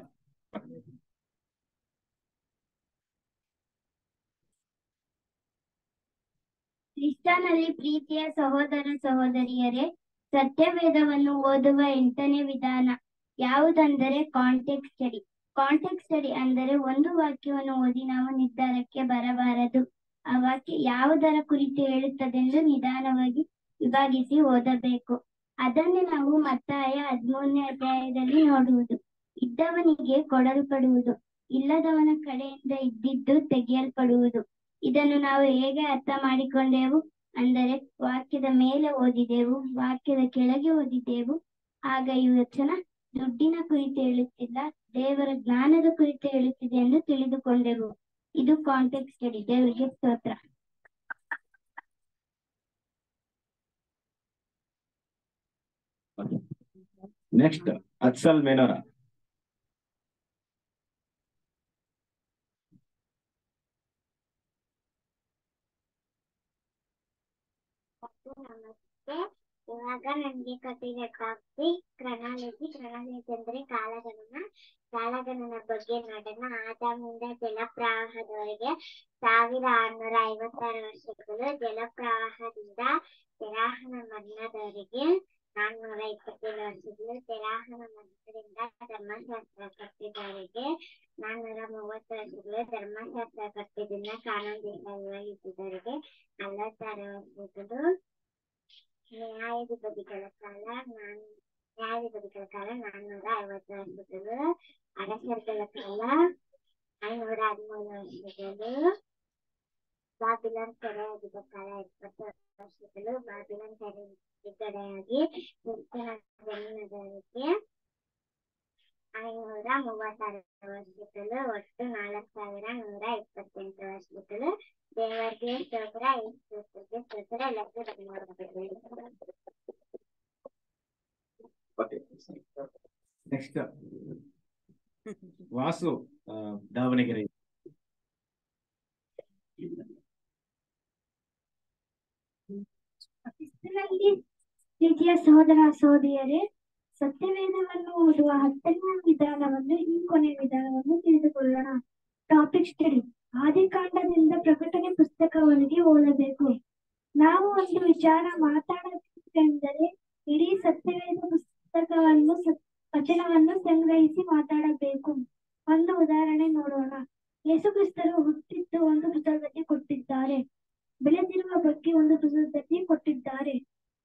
C: ಕ್ರಿಸ್ತನಲ್ಲಿ ಪ್ರೀತಿಯ ಸಹೋದರ ಸಹೋದರಿಯರೇ ಸತ್ಯವೇದವನ್ನು ಓದುವ ಎಂಟನೇ ವಿಧಾನ ಯಾವುದಂದರೆ ಕಾಂಟೆಕ್ಸ್ಟ್ ಸ್ಟಡಿ ಕಾಂಟೆಕ್ಸ್ಟ್ ಸ್ಟಡಿ ಅಂದರೆ ಒಂದು ವಾಕ್ಯವನ್ನು ಓದಿ ನಾವು ನಿರ್ಧಾರಕ್ಕೆ ಬರಬಾರದು ಆ ವಾಕ್ಯ ಯಾವುದರ ಕುರಿತು ಹೇಳುತ್ತದೆಂದು ನಿಧಾನವಾಗಿ ವಿಭಾಗಿಸಿ ಓದಬೇಕು ಅದನ್ನೇ ನಾವು ಮತ್ತಾಯ ಹದಿಮೂರನೇ ಅಧ್ಯಾಯದಲ್ಲಿ ನೋಡುವುದು ಇದ್ದವನಿಗೆ ಕೊಡಲ್ಪಡುವುದು ಇಲ್ಲದವನ ಕಡೆಯಿಂದ ಇದ್ದಿದ್ದು ತೆಗೆಯಲ್ಪಡುವುದು ಇದನ್ನು ನಾವು ಹೇಗೆ ಅರ್ಥ ಮಾಡಿಕೊಂಡೆವು ಅಂದರೆ ವಾಕ್ಯದ ಮೇಲೆ ಓದಿದೆವು ವಾಕ್ಯದ ಕೆಳಗೆ ಓದಿದೆವು ಆಗ ಈ ವಚನ ದುಡ್ಡಿನ ಕುರಿತು ಹೇಳುತ್ತಿಲ್ಲ ದೇವರ ಜ್ಞಾನದ ಕುರಿತು ಹೇಳುತ್ತಿದೆ ಎಂದು ತಿಳಿದುಕೊಂಡೆವು ಇದು ಕಾಂಟೆಕ್ಸ್ಟ್ ಸ್ಟಡಿ ದೇವರಿಗೆ ಸ್ತೋತ್ರ
A: ನೆಕ್ಸ್ಟ್ ಅತ್ಸಲ್ ಮೇನೋರ
C: ನಮಸ್ತೆ ಇವಾಗ ನನ್ಗೆ ಕಥೆಗೆ ಟಾಪಿಕ್ ಕ್ರನಾಲಜಿ ಕ್ರನಾಲಜಿ ಅಂದ್ರೆ ಕಾಲಗಣನ ಕಾಲಗಣನ ಬಗ್ಗೆ ನೋಡೋಣ ಆದಾಮಿಂದ ಜಲಪ್ರವಾಹದವರೆಗೆ ಸಾವಿರ ಆರ್ನೂರ ಐವತ್ತಾರು ವರ್ಷಗಳು ಜಲಪ್ರವಾಹದಿಂದ ತೆರಾಹನ ಮರಣದವರೆಗೆ ನಾನ್ನೂರ ಇಪ್ಪತ್ತೇಳು ವರ್ಷಗಳು ತೆರಾಹನ ಮರಣದಿಂದ ಧರ್ಮಶಾಸ್ತ್ರ ಕಟ್ಟಿದವರೆಗೆ ನಾನ್ನೂರ ಮೂವತ್ತು ವರ್ಷಗಳು ಧರ್ಮಶಾಸ್ತ್ರ ಕಟ್ಟಿದಿಂದ ಕಾನೂನು ದೇಶ ವಿವರಿಸಿದವರೆಗೆ ನಲವತ್ತಾರು ವರ್ಷಗಳು ನ್ಯಾಯಾಧಿಪತಿಗಳ ಕಾಲ ನಾನ್ ನ್ಯಾಯಾಧಿಪತಿಗಳ ಕಾಲ ನಾನ್ನೂರ ಐವತ್ತು ವರ್ಷಗಳು ಅರಸರುಗಳ ಕಾಲ ಐನೂರ ಹದಿಮೂರು ವರ್ಷಗಳು ಬಾಬಿಲನ್ ಸೆರೆಯಾಗಿದ್ದ ಕಾಲ ಇಪ್ಪತ್ತು ವರ್ಷಗಳು ಬಾಬಿಲನ್ ಸೆರೆ ಬಿಡುಗಡೆಯಾಗಿ ಕ್ರಿಸ್ತನ ಜನ್ಮದವರೆಗೆ ಐನೂರ ಮೂವತ್ತಾರು ವರ್ಷಗಳು ಒಟ್ಟು ನಾಲ್ಕು ಸಾವಿರ ನೂರ ಇಪ್ಪತ್ತೆಂಟು ವರ್ಷಗಳು ದೇವರಿಗೆ ಸ್ತೋತ್ರ ಯೇಸುಕ್ರಿಸ್ತನಿಗೆ ಸ್ತೋತ್ರ ಎಲ್ಲರಿಗೂ ಧನ್ಯವಾದಗಳು
A: ಓಕೆ ನೆಕ್ಸ್ಟ್ ವಾಸು ಆ, ದಾವಣಗೆರೆ
C: ಕ್ರಿಸ್ತನಲ್ಲಿ ಪ್ರೀತಿಯ ಸಹೋದರ ಸಹೋದರಿಯರೇ ಸತ್ಯವೇದವನ್ನು ಓದುವ ಹತ್ತನೇ ವಿಧಾನವನ್ನು ಈ ಕೊನೆಯ ವಿಧಾನವನ್ನು ತಿಳಿದುಕೊಳ್ಳೋಣ ಟಾಪಿಕ್ ಸ್ಟಡಿ ಆದಿಕಾಂಡದಿಂದ ಪ್ರಕಟಣೆ ಪುಸ್ತಕವರೆಗೆ ಓದಬೇಕು ನಾವು ಒಂದು ವಿಚಾರ ಮಾತಾಡಬೇಕೆಂದರೆ ಇಡೀ ಸತ್ಯವೇದ ಪುಸ್ತಕವನ್ನು ಸ- ವಚನವನ್ನು ಸಂಗ್ರಹಿಸಿ ಮಾತಾಡಬೇಕು ಒಂದು ಉದಾಹರಣೆ ನೋಡೋಣ ಯೇಸು ಕ್ರಿಸ್ತರು ಹುಟ್ಟಿದ್ದು ಒಂದು ಪುಸ್ತಕದಲ್ಲಿ ಕೊಟ್ಟಿದ್ದಾರೆ ಬೆಳೆದಿರುವ ಬಗ್ಗೆ ಒಂದು ಪುಸ್ತಕದಲ್ಲಿ ಕೊಟ್ಟಿದ್ದಾರೆ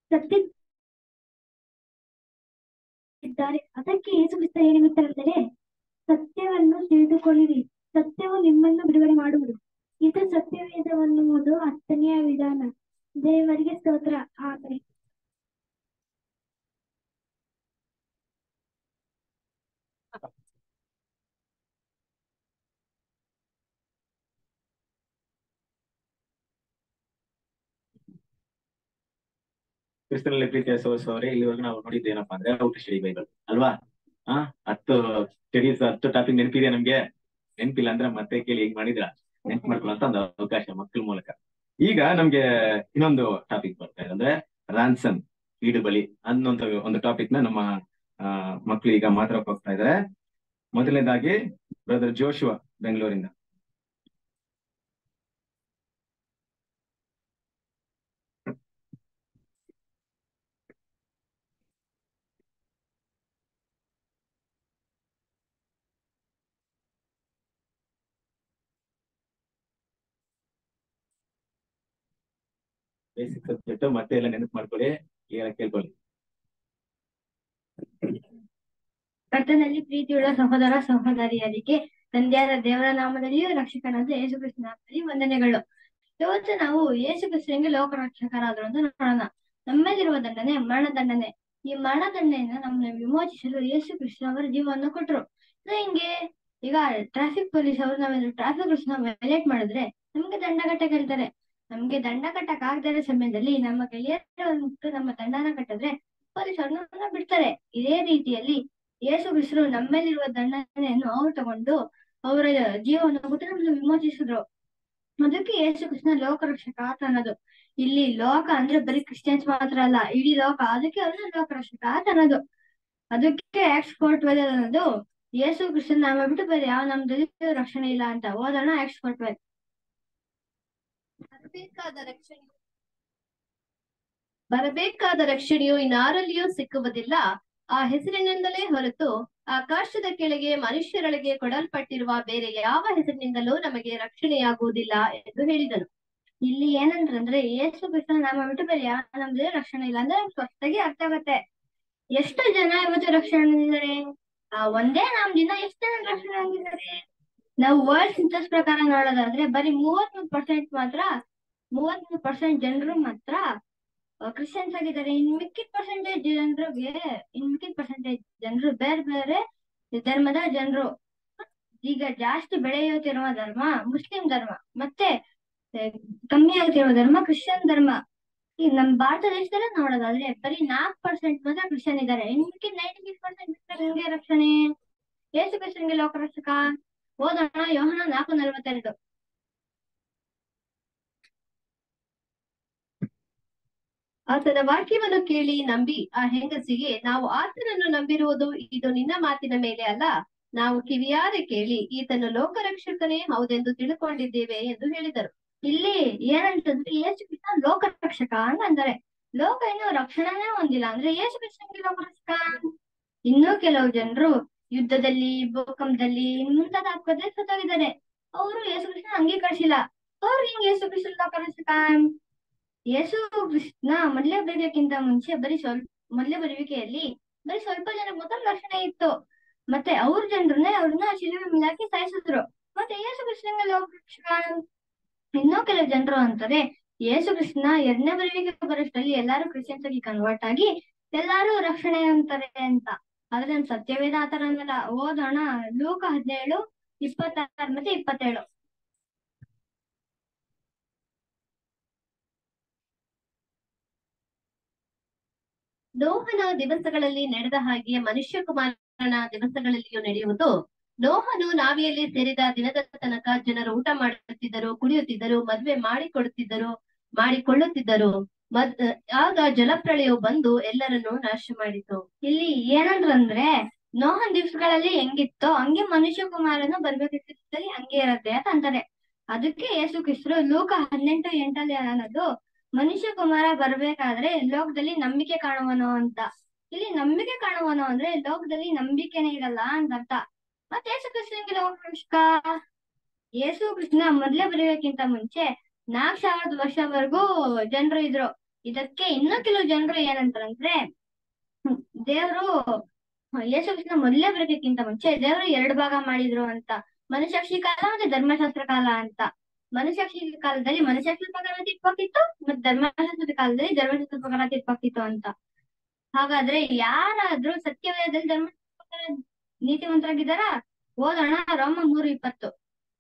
C: ಸತ್ತಿದ್ದಾರೆ ಅದಕ್ಕೆ ಯೇಸು ಕ್ರಿಸ್ತ ಏನೆಂದರೆ ಸತ್ಯವನ್ನು ತಿಳಿದುಕೊಳ್ಳಿರಿ ಸತ್ಯವು ನಿಮ್ಮನ್ನು ಬಿಡುಗಡೆ ಮಾಡುವುದು ಇದು ಸತ್ಯವೇದವನ್ನು ಓದುವ ಹತ್ತನೆಯ ವಿಧಾನ ದೇವರಿಗೆ ಸ್ತೋತ್ರ ಆದ್ರೆ
A: ಕ್ರಿಸ್ತನಲ್ಲಿ ಪ್ರೀತಿಯ ಸೋಸವರೇ ಇಲ್ಲಿವರೆಗೂ ನಾವು ನೋಡಿದ್ದು ಏನಪ್ಪಾ ಅಂದ್ರೆ ಔಟ್ ಸ್ಟಡಿ ಬೈಬಲ್ ಅಲ್ವಾ ಹಾ ಹತ್ತು ಸ್ಟಡೀಸ್ ಹತ್ತು ಟಾಪಿಕ್ ನೆನಪಿದೆ ನಮ್ಗೆ ನೆನಪಿಲ್ಲ ಅಂದ್ರೆ ಮತ್ತೆ ಕೇಳಿ ಹೆಂಗ್ ಮಾಡಿದ್ರ ನೆನ್ಪು ಮಾಡ್ಕೊಳ್ಳೋ ಒಂದು ಅವಕಾಶ ಮಕ್ಕಳ ಮೂಲಕ ಈಗ ನಮ್ಗೆ ಇನ್ನೊಂದು ಟಾಪಿಕ್ ಬರ್ತಾ ಇದೆ ಅಂದ್ರೆ ರಾನ್ಸನ್ ಈಡು ಬಲಿ ಅನ್ನೊಂದು ಒಂದು ಟಾಪಿಕ್ ನ ನಮ್ಮ ಆ, ಮಕ್ಕಳು ಈಗ ಮಾತಾಡಕ್ ಹೋಗ್ತಾ ಇದಾರೆ ಮೊದಲನೇದಾಗಿ ಬ್ರದರ್ ಜೋಶುವ ಬೆಂಗಳೂರಿಂದ ಬೇಸಿಕ್ ಸಬ್ಜೆಕ್ಟ್ ಮತ್ತೆ ಎಲ್ಲ ನೆನಪು ಮಾಡ್ಕೊಳ್ಳಿ ಕ್ಲಿಯರ್ ಕೇಳ್ಕೊಳ್ಳಿ
B: ಕರ್ತನಲ್ಲಿ ಪ್ರೀತಿಯುಳ್ಳ ಸಹೋದರ ಸಹೋದರಿಯರಿಗೆ ತಂದೆಯಾದ ದೇವರ ನಾಮದಲ್ಲಿಯೂ ರಕ್ಷಕನಾದ ಯೇಸು ಕ್ರಿಸ್ತನ ನಾಮದಲ್ಲಿ ವಂದನೆಗಳು ಇವತ್ತು ನಾವು ಯೇಸು ಕ್ರಿಸ್ತನಿಗೆ ಲೋಕ ರಕ್ಷಕರಾದರು ಅಂತ ನೋಡೋಣ ನಮ್ಮಲ್ಲಿರುವ ದಂಡನೆ ಮರಣದಂಡನೆ ಈ ಮರಣದಂಡನೆಯಿಂದ ನಮ್ಮನ್ನ ವಿಮೋಚಿಸಲು ಯೇಸು ಕೃಷ್ಣ ಅವರ ಜೀವವನ್ನು ಕೊಟ್ರು ಇದು ಹಿಂಗೆ ಈಗ ಟ್ರಾಫಿಕ್ ಪೊಲೀಸ್ ಅವರು ನಾವೇನು ಟ್ರಾಫಿಕ್ ರೂಲ್ಸ್ ನ ವೈಲೇಟ್ ಮಾಡಿದ್ರೆ ನಮ್ಗೆ ದಂಡ ಕಟ್ಟಕ್ ಹೇಳ್ತಾರೆ ನಮ್ಗೆ ದಂಡ ಕಟ್ಟಕ್ ಆಗದೇ ಇರೋ ಸಮಯದಲ್ಲಿ ನಮ್ಮ ಗೆಳೆಯರ ನಮ್ಮ ದಂಡನ ಕಟ್ಟಿದ್ರೆ ಪೊಲೀಸ್ ಅವ್ರನ್ನ ಬಿಡ್ತಾರೆ ಇದೇ ರೀತಿಯಲ್ಲಿ ಯೇಸು ಕ್ರಿಸ್ತರು ನಮ್ಮಲ್ಲಿರುವ ದಂಡನೆಯನ್ನು ಅವರು ತಗೊಂಡು ಅವರ ಜೀವವನ್ನು ಕೊಟ್ಟು ನಮ್ಮನ್ನು ವಿಮೋಚಿಸಿದ್ರು ಅದಕ್ಕೆ ಯೇಸು ಕೃಷ್ಣ ಲೋಕ ರಕ್ಷಕ ಆತ ಅನ್ನೋದು ಇಲ್ಲಿ ಲೋಕ ಅಂದ್ರೆ ಬರೀ ಕ್ರಿಶ್ಚಿಯನ್ಸ್ ಮಾತ್ರ ಅಲ್ಲ ಇಡೀ ಲೋಕ ಅದಕ್ಕೆ ಅವ್ರನ್ನ ಲೋಕ ರಕ್ಷಕ ಆತ ಅನ್ನೋದು ಅದಕ್ಕೆ ಆಕ್ಸ್ ಫೋರ್ ಟ್ವೆಲ್ ಅನ್ನೋದು ಯೇಸು ಕೃಷ್ಣನ್ ನಾಮ ಬಿಟ್ಟು ಬೇರೆ ಯಾವ ನಮ್ದಲ್ಲಿ ರಕ್ಷಣೆ ಇಲ್ಲ ಅಂತ ಓದೋಣ ಆಕ್ಸ್ ಫೋರ್ ಟ್ವೆಲ್
G: ಬರಬೇಕಾದ ರಕ್ಷಣೆ ಬರಬೇಕಾದ ರಕ್ಷಣೆಯು ಇನ್ನಾರಲ್ಲಿಯೂ ಸಿಕ್ಕುವುದಿಲ್ಲ ಆ ಹೆಸರಿನಿಂದಲೇ ಹೊರತು ಆಕಾಶದ ಕೆಳಗೆ ಮನುಷ್ಯರೊಳಗೆ ಕೊಡಲ್ಪಟ್ಟಿರುವ ಬೇರೆ ಯಾವ ಹೆಸರಿನಿಂದಲೂ ನಮಗೆ ರಕ್ಷಣೆಯಾಗುವುದಿಲ್ಲ ಎಂದು ಹೇಳಿದನು
B: ಇಲ್ಲಿ ಏನಂದ್ರೆ ಯೇಸು ಕೃಷ್ಣ ನಾಮ ಬಿಟ್ಟು ಬೇರೆ ಯಾವ ನಮ್ದಲ್ಲಿ ರಕ್ಷಣೆ ಇಲ್ಲ ಅಂದ್ರೆ ಸ್ಪಷ್ಟವಾಗಿ ಅರ್ಥ ಆಗತ್ತೆ ಎಷ್ಟು ಜನ ಇವತ್ತು ರಕ್ಷಣೆ ಹೊಂದಿದ್ದಾರೆ ಆ ಒಂದೇ ನಾಮದಿಂದ ಎಷ್ಟು ಜನ ರಕ್ಷಣೆ ಹೊಂದಿದ್ದಾರೆ ನಾವು ವರ್ಲ್ಡ್ ಸೆನ್ಸಸ್ ಪ್ರಕಾರ ನೋಡೋದಾದ್ರೆ ಬರೀ ಮೂವತ್ಮೂರು ಪರ್ಸೆಂಟ್ ಮಾತ್ರ ಮೂವತ್ಮೂರು ಪರ್ಸೆಂಟ್ ಜನರು ಮಾತ್ರ ಕ್ರಿಶ್ಚಿಯನ್ಸ್ ಆಗಿದ್ದಾರೆ ಇನ್ ಮಿಕ್ಕಿದ ಪರ್ಸೆಂಟೇಜ್ ಜನರಿಗೆ ಇನ್ ಮಿಕ್ಕಿದ ಪರ್ಸೆಂಟೇಜ್ ಜನರು ಬೇರೆ ಬೇರೆ ಧರ್ಮದ ಜನರು ಈಗ ಜಾಸ್ತಿ ಬೆಳೆಯುತ್ತಿರುವ ಧರ್ಮ ಮುಸ್ಲಿಂ ಧರ್ಮ ಮತ್ತೆ ಆ, ಕಮ್ಮಿ ಆಗ್ತಿರುವ ಧರ್ಮ ಕ್ರಿಶ್ಚಿಯನ್ ಧರ್ಮ ಈಗ ನಮ್ ಭಾರತ ದೇಶದಲ್ಲೇ ನೋಡೋದಾದ್ರೆ ಬರೀ ನಾಲ್ಕು ಪರ್ಸೆಂಟ್ ಮಾತ್ರ ಕ್ರಿಶ್ಚಿಯನ್ ಇದ್ದಾರೆ ಇನ್ ಮಿಕ್ಕಿದ ನೈಂಟಿ ಸಿಕ್ಸ್ ಪರ್ಸೆಂಟ್ ನಿಮ್ಗೆ ರಕ್ಷಣೆ ಯೇಸು ಕ್ರಿಸ್ತನ್ಗೆ ಲೋಕ ರಕ್ಷಕ ಓದೋಣ ಯೋಹನ ನಾಲ್ಕು ನಲವತ್ತೆರಡು
G: ಆತನ ವಾಕ್ಯವನ್ನು ಕೇಳಿ ನಂಬಿ ಆ ಹೆಂಗಸಿಗೆ ನಾವು ಆತನನ್ನು ನಂಬಿರುವುದು ಇದು ನಿನ್ನ ಮಾತಿನ ಮೇಲೆ ಅಲ್ಲ ನಾವು ಕಿವಿಯಾರೆ ಕೇಳಿ ಈತನು ಲೋಕರಕ್ಷಕನೇ ಹೌದೆಂದು ತಿಳ್ಕೊಂಡಿದ್ದೇವೆ ಎಂದು ಹೇಳಿದರು
B: ಇಲ್ಲಿ ಏನಂತಂದ್ರೆ ಯೇಸು ಕೃಷ್ಣ ಲೋಕ ರಕ್ಷಕ ಅಂತ ಅಂತಾರೆ ಲೋಕ ಇನ್ನು ರಕ್ಷಣೆನೇ ಹೊಂದಿಲ್ಲ ಅಂದ್ರೆ ಯೇಸು ಕೃಷ್ಣನ್ಗೆ ಲೋಕ ರಕ್ಷಕ ಇನ್ನೂ ಕೆಲವು ಜನರು ಯುದ್ಧದಲ್ಲಿ ಭೂಕಂಪದಲ್ಲಿ ಮುಂತಾದ ಆಪದಲ್ಲಿ ಸತ್ತೋಗಿದ್ದಾರೆ ಅವರು ಯೇಸು ಕೃಷ್ಣ ಅಂಗೀಕರಿಸಿಲ್ಲ ಅವ್ರು ಹಿಂಗ್ ಯೇಸು ಕೃಷ್ಣ ಲೋಕ ರಕ್ಷಕ ಯೇಸು ಕೃಷ್ಣ ಮೊದಲೇ ಬರೆಯೋಕ್ಕಿಂತ ಮುಂಚೆ ಬರೀ ಸ್ವಲ್ಪ ಮೊದಲೇ ಬರುವಿಕೆಯಲ್ಲಿ ಬರೀ ಸ್ವಲ್ಪ ಜನ ಮಾತ್ರ ರಕ್ಷಣೆ ಇತ್ತು ಮತ್ತೆ ಅವ್ರ ಜನರನ್ನೇ ಅವ್ರನ್ನ ಶಿಲುಬೆ ಮೇಲೆ ಹಾಕಿ ಸಾಯಿಸಿದ್ರು ಮತ್ತೆ ಯೇಸು ಕೃಷ್ಣಂಗೆ ಲೋಕ ರಕ್ಷಕ ಇನ್ನೂ ಕೆಲವು ಜನರು ಅಂತಾರೆ ಯೇಸು ಕೃಷ್ಣ ಎರಡನೇ ಬರುವಿಕೆ ಬರೋಷ್ಟರಲ್ಲಿ ಎಲ್ಲಾರು ಕ್ರಿಶ್ಚಿಯನ್ಸ್ ಆಗಿ ಕನ್ವರ್ಟ್ ಆಗಿ ಎಲ್ಲಾರು ರಕ್ಷಣೆ ಅಂತಾರೆ ಅಂತ ಆದ್ರೆ ನಮ್ ಸತ್ಯವೇದ ಆತರ ಅನ್ನಲ್ಲ ಓದೋಣ ಲೂಕ ಹದಿನೇಳು ಇಪ್ಪತ್ತಾರು ಮತ್ತೆ ಇಪ್ಪತ್ತೇಳು
G: ನೋಹನ ದಿವಸಗಳಲ್ಲಿ ನಡೆದ ಹಾಗೆ ಮನುಷ್ಯ ಕುಮಾರನ ದಿವಸಗಳಲ್ಲಿಯೂ ನಡೆಯುವುದು ನೋಹನು ನಾವಿಯಲ್ಲಿ ಸೇರಿದ ದಿನದ ತನಕ ಜನರು ಊಟ ಮಾಡುತ್ತಿದ್ದರು ಕುಡಿಯುತ್ತಿದ್ದರು ಮದ್ವೆ ಮಾಡಿಕೊಡುತ್ತಿದ್ದರು ಮಾಡಿಕೊಳ್ಳುತ್ತಿದ್ದರು ಮದ್ ಆಗ ಜಲಪ್ರಳಯವು ಬಂದು ಎಲ್ಲರನ್ನೂ ನಾಶ ಮಾಡಿತು
B: ಇಲ್ಲಿ ಏನಂದ್ರಂದ್ರೆ ನೋಹನ್ ದಿವ್ಸಗಳಲ್ಲಿ ಹೆಂಗಿತ್ತೋ ಹಂಗೆ ಮನುಷ್ಯ ಕುಮಾರನು ಬರ್ಬೇಕಿರ್ತದಲ್ಲಿ ಹಂಗೆ ಇರತ್ತೆ ಅಂತ ಅಂತಾರೆ ಅದಕ್ಕೆ ಯೇಸು ಕ್ರಿಸ್ತರು ಲೋಕ ಹದಿನೆಂಟು ಎಂಟಲ್ಲಿ ಅನ್ನೋದು ಮನುಷ್ಯ ಕುಮಾರ ಬರ್ಬೇಕಾದ್ರೆ ಲೋಕದಲ್ಲಿ ನಂಬಿಕೆ ಕಾಣುವನು ಅಂತ
H: ಇಲ್ಲಿ ನಂಬಿಕೆ ಕಾಣುವನು ಅಂದ್ರೆ ಲೋಕದಲ್ಲಿ ನಂಬಿಕೆನೇ ಇರಲ್ಲ ಅಂತ ಅರ್ಥ ಮತ್ತೆ ಯೇಸು ಕ್ರಿಸ್ತನಿಗೆ ಲೋಕ ಯೇಸು ಕೃಷ್ಣ ಮೊದ್ಲೇ ಬರೆಯೋಕ್ಕಿಂತ ಮುಂಚೆ ನಾಲ್ಕ್ ಸಾವಿರದ ವರ್ಷವರೆಗೂ ಜನರು ಇದ್ರು ಇದಕ್ಕೆ ಇನ್ನೂ ಕೆಲವು ಜನರು ಏನಂತಾರಂದ್ರೆ ಹ್ಮ್, ದೇವ್ರು ಹ, ಯೇಸು ಕೃಷ್ಣ ಮೊದ್ಲೇ ಬರೋಕ್ಕಿಂತ ಮುಂಚೆ ದೇವ್ರು ಎರಡು ಭಾಗ ಮಾಡಿದ್ರು ಅಂತ ಮನುಷ್ಯಾಕ್ಷಿ ಕಾಲ ಮತ್ತೆ ಧರ್ಮಶಾಸ್ತ್ರ ಕಾಲ ಅಂತ ಮನುಷ್ಯಾಕ್ಷಿ ಕಾಲದಲ್ಲಿ ಮನುಷ್ಯಾಕ್ಷಿ ಪ್ರಕಾರ ತೀರ್ಪಾಗ್ತಿತ್ತು ಮತ್ತೆ ಧರ್ಮಶಾಸ್ತ್ರದ ಕಾಲದಲ್ಲಿ ಧರ್ಮಶಾಸ್ತ್ರ ಪ್ರಕಾರ ತೀರ್ಪಾಗ್ತಿತ್ತು ಅಂತ ಹಾಗಾದ್ರೆ ಯಾರಾದ್ರೂ ಸತ್ಯವೇದದಲ್ಲಿ ಧರ್ಮ ಪ್ರಕಾರ ನೀತಿವಂತರಾಗಿದ್ದಾರ ಓದೋಣ ರೋಮ ಮೂರು ಇಪ್ಪತ್ತು